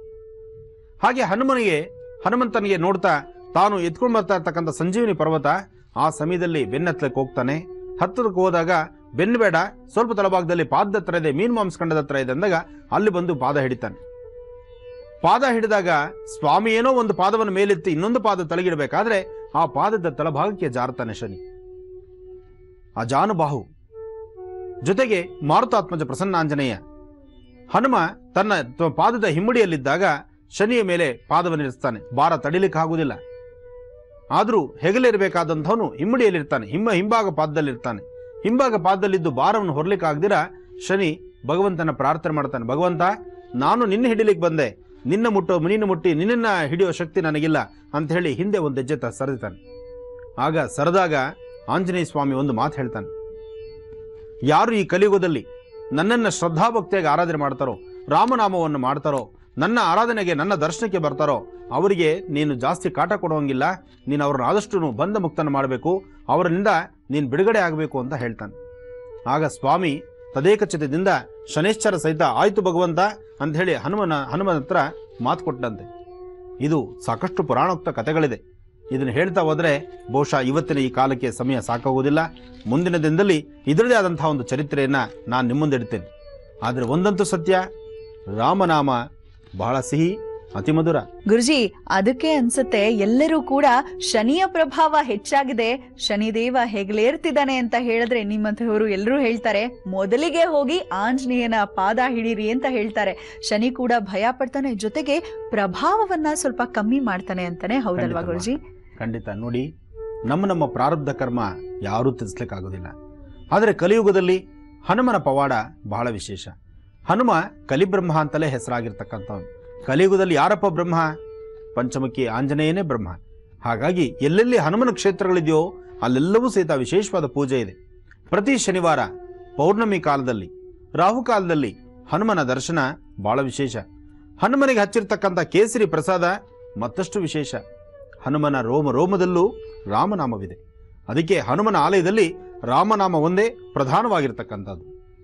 ಹಾಗೆ ಹನುಮನಿಗೆ ಹನುಮಂತನಿಗೆ ನೋಡ್ತಾ ತಾನು ಎತ್ಕೊಂಡು ಬರ್ತಾ ಇರ್ತಕ್ಕಂಥ ಸಂಜೀವಿನಿ ಪರ್ವತ ಆ ಸಮಯದಲ್ಲಿ ಬೆನ್ನತ್ತಲಕ್ಕೆ ಹೋಗ್ತಾನೆ ಹತ್ತದಕ್ಕೆ ಹೋದಾಗ ಬೆನ್ನು ಬೇಡ ಸ್ವಲ್ಪ ತಳಭಾಗದಲ್ಲಿ ಪಾದದ ಹತ್ರ ಇದೆ ಮೀನು ಮಾಂಸಖಂಡದ ಹತ್ರ ಇದೆ ಅಂದಾಗ ಅಲ್ಲಿ ಬಂದು ಪಾದ ಹಿಡಿತಾನೆ ಪಾದ ಹಿಡಿದಾಗ ಸ್ವಾಮಿ ಏನೋ ಒಂದು ಪಾದವನ್ನು ಮೇಲೆತ್ತಿ ಇನ್ನೊಂದು ಪಾದ ತಳಗಿಡಬೇಕಾದ್ರೆ ಆ ಪಾದದ ತಳಭಾಗಕ್ಕೆ ಜಾರ್ತಾನೆ ಶನಿ ಆ ಜಾನುಬಾಹು ಜೊತೆಗೆ ಮಾರುತಾತ್ಮಜ ಪ್ರಸನ್ನಾಂಜನೇಯ ಹನುಮ ತನ್ನ ತ- ಪಾದದ ಹಿಮ್ಮಡಿಯಲ್ಲಿದ್ದಾಗ ಶನಿಯ ಮೇಲೆ ಪಾದವನ್ನಿರಿಸ್ತಾನೆ ಭಾರ ತಡಿಲಿಕ್ಕೆ ಆಗುವುದಿಲ್ಲ ಆದರೂ ಹೆಗಲಿರಬೇಕಾದಂಥವನು ಹಿಮ್ಮಡಿಯಲ್ಲಿರ್ತಾನೆ ಹಿಮ್ಮ ಹಿಂಭಾಗ ಪಾದದಲ್ಲಿರ್ತಾನೆ ಹಿಂಭಾಗ ಪಾದದಲ್ಲಿದ್ದು ಭಾರವನ್ನು ಹೊರಲಿಕ್ಕೆ ಆಗದಿರ ಶನಿ ಭಗವಂತನ ಪ್ರಾರ್ಥನೆ ಮಾಡ್ತಾನೆ ಭಗವಂತ ನಾನು ನಿನ್ನ ಹಿಡಿಲಿಕ್ಕೆ ಬಂದೆ ನಿನ್ನ ಮುಟ್ಟೋ ನಿನ್ನ ಮುಟ್ಟಿ ನಿನ್ನನ್ನ ಹಿಡಿಯೋ ಶಕ್ತಿ ನನಗಿಲ್ಲ ಅಂತ ಹೇಳಿ ಹಿಂದೆ ಒಂದು ಹೆಜ್ಜೆ ತ ಸರಿತಾನೆ ಆಗ ಸರದಾಗ ಆಂಜನೇಯ ಸ್ವಾಮಿ ಒಂದು ಮಾತು ಹೇಳ್ತಾನೆ ಯಾರು ಈ ಕಲಿಯುಗದಲ್ಲಿ ನನ್ನನ್ನು ಶ್ರದ್ಧಾಭಕ್ತಿಯಾಗಿ ಆರಾಧನೆ ಮಾಡ್ತಾರೋ ರಾಮನಾಮವನ್ನು ಮಾಡ್ತಾರೋ ನನ್ನ ಆರಾಧನೆಗೆ ನನ್ನ ದರ್ಶನಕ್ಕೆ ಬರ್ತಾರೋ ಅವರಿಗೆ ನೀನು ಜಾಸ್ತಿ ಕಾಟ ಕೊಡುವಂಗಿಲ್ಲ ನೀನು ಅವ್ರನ್ನ ಆದಷ್ಟು ಬಂಧ ಮುಕ್ತನ ಮಾಡಬೇಕು ಅವರಿಂದ ನೀನು ಬಿಡುಗಡೆ ಆಗಬೇಕು ಅಂತ ಹೇಳ್ತಾನೆ ಆಗ ಸ್ವಾಮಿ ತದೇಕಚಿತದಿಂದ ಶನೇಶ್ವರ ಸಹಿತ ಆಯ್ತು ಭಗವಂತ ಅಂತ ಹೇಳಿ ಹನುಮನ ಹನುಮನ ಹತ್ರ ಮಾತು ಕೊಟ್ಟಂತೆ ಇದು ಸಾಕಷ್ಟು ಪುರಾಣೋಕ್ತ ಕಥೆಗಳಿದೆ ಇದನ್ನು ಹೇಳ್ತಾ ಹೋದರೆ ಬಹುಶಃ ಇವತ್ತಿನ ಈ ಕಾಲಕ್ಕೆ ಸಮಯ ಸಾಕಾಗುವುದಿಲ್ಲ ಮುಂದಿನ ದಿನದಲ್ಲಿ ಇದರದೇ ಆದಂತಹ ಒಂದು ಚರಿತ್ರೆಯನ್ನು ನಾನು ನಿಮ್ಮ ಮುಂದೆ ಇಡ್ತೇನೆ ಆದರೆ ಒಂದಂತೂ ಸತ್ಯ ರಾಮನಾಮ ಬಹಳ ಸಿಹಿ ಅತಿ ಮಧುರ ಗುರುಜಿ ಅದಕ್ಕೆ ಅನ್ಸುತ್ತೆ ಎಲ್ಲರೂ ಕೂಡ ಶನಿಯ ಪ್ರಭಾವ ಹೆಚ್ಚಾಗಿದೆ ಶನಿದೇವ ಹೆಗಲೇರ್ತಿದ್ದಾನೆ ಅಂತ ಹೇಳಿದ್ರೆ ನಿಮ್ಮಂಥವರು ಎಲ್ಲರೂ ಹೇಳ್ತಾರೆ ಮೊದಲಿಗೆ ಹೋಗಿ ಆಂಜನೇಯನ ಪಾದ ಹಿಡೀರಿ ಅಂತ ಹೇಳ್ತಾರೆ ಶನಿ ಕೂಡ ಭಯ ಪಡ್ತಾನೆ ಜೊತೆಗೆ ಪ್ರಭಾವವನ್ನ ಸ್ವಲ್ಪ ಕಮ್ಮಿ ಮಾಡ್ತಾನೆ ಅಂತಾನೆ ಹೌದಲ್ವಾ ಖಂಡಿತಮ್ಮ. ಗುರುಜಿ ಖಂಡಿತ ನೋಡಿ ನಮ್ಮ ನಮ್ಮ ಪ್ರಾರಬ್ಧ ಕರ್ಮ ಯಾರೂ ತಿಳಿಸ್ಲಿಕ್ಕಾಗೋದಿಲ್ಲ ಆದರೆ ಕಲಿಯುಗದಲ್ಲಿ ಹನುಮನ ಪವಾಡ ಬಹಳ ವಿಶೇಷ ಹನುಮ ಕಲಿಬ್ರಹ್ಮ ಅಂತಲೇ ಹೆಸರಾಗಿರ್ತಕ್ಕಂಥವನು ಕಲಿಯುಗದಲ್ಲಿ ಯಾರಪ್ಪ ಬ್ರಹ್ಮ ಪಂಚಮುಖಿ ಆಂಜನೇಯನೇ ಬ್ರಹ್ಮ ಹಾಗಾಗಿ ಎಲ್ಲೆಲ್ಲಿ ಹನುಮನ ಕ್ಷೇತ್ರಗಳಿದೆಯೋ ಅಲ್ಲೆಲ್ಲವೂ ಸಹಿತ ವಿಶೇಷವಾದ ಪೂಜೆ ಇದೆ ಪ್ರತಿ ಶನಿವಾರ ಪೌರ್ಣಮಿ ಕಾಲದಲ್ಲಿ ರಾಹುಕಾಲದಲ್ಲಿ ಹನುಮನ ದರ್ಶನ ಬಹಳ ವಿಶೇಷ ಹನುಮನಿಗೆ ಹಚ್ಚಿರ್ತಕ್ಕಂಥ ಕೇಸರಿ ಪ್ರಸಾದ ಮತ್ತಷ್ಟು ವಿಶೇಷ ಹನುಮನ ರೋಮ ರೋಮದಲ್ಲೂ ರಾಮನಾಮವಿದೆ ಅದಕ್ಕೆ ಹನುಮನ ಆಲಯದಲ್ಲಿ ರಾಮನಾಮ ಒಂದೇ ಪ್ರಧಾನವಾಗಿರ್ತಕ್ಕಂಥದ್ದು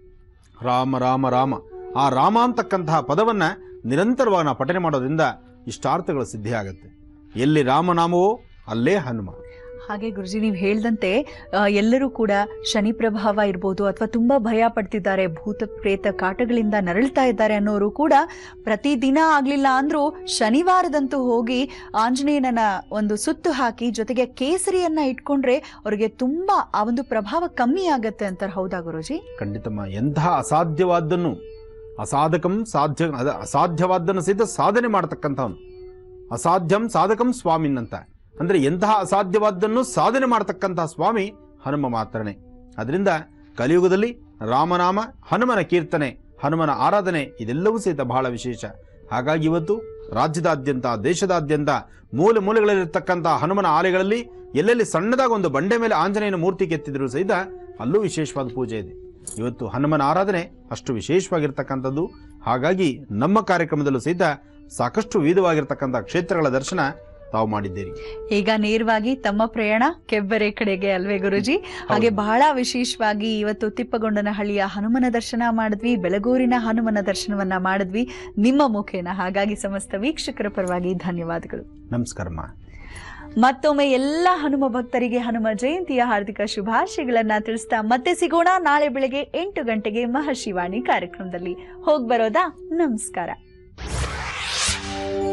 ರಾಮ ರಾಮ ರಾಮ ಆ ರಾಮ ಅಂತಕ್ಕಂತಹ ಪದವನ್ನ ನಿರಂತರವಾಗಿ ನಾವು ಪಠನೆ ಮಾಡೋದ್ರಿಂದ ಇಷ್ಟಾರ್ಥಗಳು ಸಿದ್ಧಿ ಆಗುತ್ತೆ ಎಲ್ಲಿ ರಾಮನಾಮವೋ ಅಲ್ಲೇ ಹನುಮ ಹಾಗೆ ಗುರುಜಿ ನೀವು ಹೇಳ್ದಂತೆ ಆ, ಎಲ್ಲರೂ ಕೂಡ ಶನಿ ಪ್ರಭಾವ ಇರ್ಬೋದು ಅಥವಾ ತುಂಬಾ ಭಯ ಪಡ್ತಿದ್ದಾರೆ ಭೂತ ಪ್ರೇತ ಕಾಟಗಳಿಂದ ನರಳ್ತಾ ಇದ್ದಾರೆ ಅನ್ನೋರು ಕೂಡ ಪ್ರತಿದಿನ ಆಗ್ಲಿಲ್ಲ ಅಂದ್ರೂ ಶನಿವಾರದಂತೂ ಹೋಗಿ ಆಂಜನೇಯನ ಒಂದು ಸುತ್ತು ಹಾಕಿ ಜೊತೆಗೆ ಕೇಸರಿಯನ್ನ ಇಟ್ಕೊಂಡ್ರೆ ಅವ್ರಿಗೆ ತುಂಬಾ ಆ ಒಂದು ಪ್ರಭಾವ ಕಮ್ಮಿ ಆಗತ್ತೆ ಅಂತಾರೆ ಹೌದಾ ಗುರುಜಿ ಖಂಡಿತಮ್ಮ ಎಂತಹ ಅಸಾಧ್ಯವಾದ್ದನ್ನು ಅಸಾಧಕಂ ಸಾಧ್ಯ ಅದ ಅಸಾಧ್ಯವಾದ್ದನ್ನು ಸಹಿತ ಸಾಧನೆ ಮಾಡತಕ್ಕಂಥವನು ಅಸಾಧ್ಯಂ ಸಾಧಕಂ ಸ್ವಾಮಿನ್ ಅಂತ ಅಂದರೆ ಎಂತಹ ಅಸಾಧ್ಯವಾದ್ದನ್ನು ಸಾಧನೆ ಮಾಡತಕ್ಕಂತಹ ಸ್ವಾಮಿ ಹನುಮ ಮಾತ್ರನೇ ಅದರಿಂದ ಕಲಿಯುಗದಲ್ಲಿ ರಾಮನಾಮ ಹನುಮನ ಕೀರ್ತನೆ ಹನುಮನ ಆರಾಧನೆ ಇದೆಲ್ಲವೂ ಸಹಿತ ಬಹಳ ವಿಶೇಷ ಹಾಗಾಗಿ ಇವತ್ತು ರಾಜ್ಯದಾದ್ಯಂತ ದೇಶದಾದ್ಯಂತ ಮೂಲೆ ಮೂಲೆಗಳಲ್ಲಿರ್ತಕ್ಕಂಥ ಹನುಮನ ಆಲಯಗಳಲ್ಲಿ ಎಲ್ಲೆಲ್ಲಿ ಸಣ್ಣದಾಗಿ ಒಂದು ಬಂಡೆ ಮೇಲೆ ಆಂಜನೇಯನ ಮೂರ್ತಿ ಕೆತ್ತಿದ್ರು ಸಹಿತ ಅಲ್ಲೂ ವಿಶೇಷವಾದ ಪೂಜೆ ಇದೆ ಇವತ್ತು ಹನುಮನ ಆರಾಧನೆ ಅಷ್ಟು ವಿಶೇಷವಾಗಿರ್ತಕ್ಕಂಥದ್ದು ಹಾಗಾಗಿ ನಮ್ಮ ಕಾರ್ಯಕ್ರಮದಲ್ಲೂ ಸಹಿತ ಸಾಕಷ್ಟು ವಿವಿಧವಾಗಿರ್ತಕ್ಕಂಥ ಕ್ಷೇತ್ರಗಳ ದರ್ಶನ ತಾವು ಮಾಡಿದ್ದೀರಿ ಈಗ ನೇರವಾಗಿ ತಮ್ಮ ಪ್ರಯಾಣ ಕೆಬ್ಬರೆ ಕಡೆಗೆ ಅಲ್ವೇ ಗುರುಜಿ ಹಾಗೆ ಬಹಳ ವಿಶೇಷವಾಗಿ ಇವತ್ತು ತಿಪ್ಪಗೊಂಡನಹಳ್ಳಿಯ ಹನುಮನ ದರ್ಶನ ಮಾಡಿದ್ವಿ ಬೆಳಗೂರಿನ ಹನುಮನ ದರ್ಶನವನ್ನ ಮಾಡಿದ್ವಿ ನಿಮ್ಮ ಮುಖೇನ ಹಾಗಾಗಿ ಸಮಸ್ತ ವೀಕ್ಷಕರ ಪರವಾಗಿ ಧನ್ಯವಾದಗಳು ನಮಸ್ಕಾರಮ್ಮ ಮತ್ತೊಮ್ಮೆ ಎಲ್ಲ ಹನುಮ ಭಕ್ತರಿಗೆ ಹನುಮ ಜಯಂತಿಯ ಹಾರ್ದಿಕ ಶುಭಾಶಯಗಳನ್ನ ತಿಳಿಸ್ತಾ ಮತ್ತೆ ಸಿಗೋಣ ನಾಳೆ ಬೆಳಗ್ಗೆ ಎಂಟು ಗಂಟೆಗೆ ಮಹರ್ಷಿವಾಣಿ ಕಾರ್ಯಕ್ರಮದಲ್ಲಿ ಹೋಗ್ ಬರೋದಾ ನಮಸ್ಕಾರ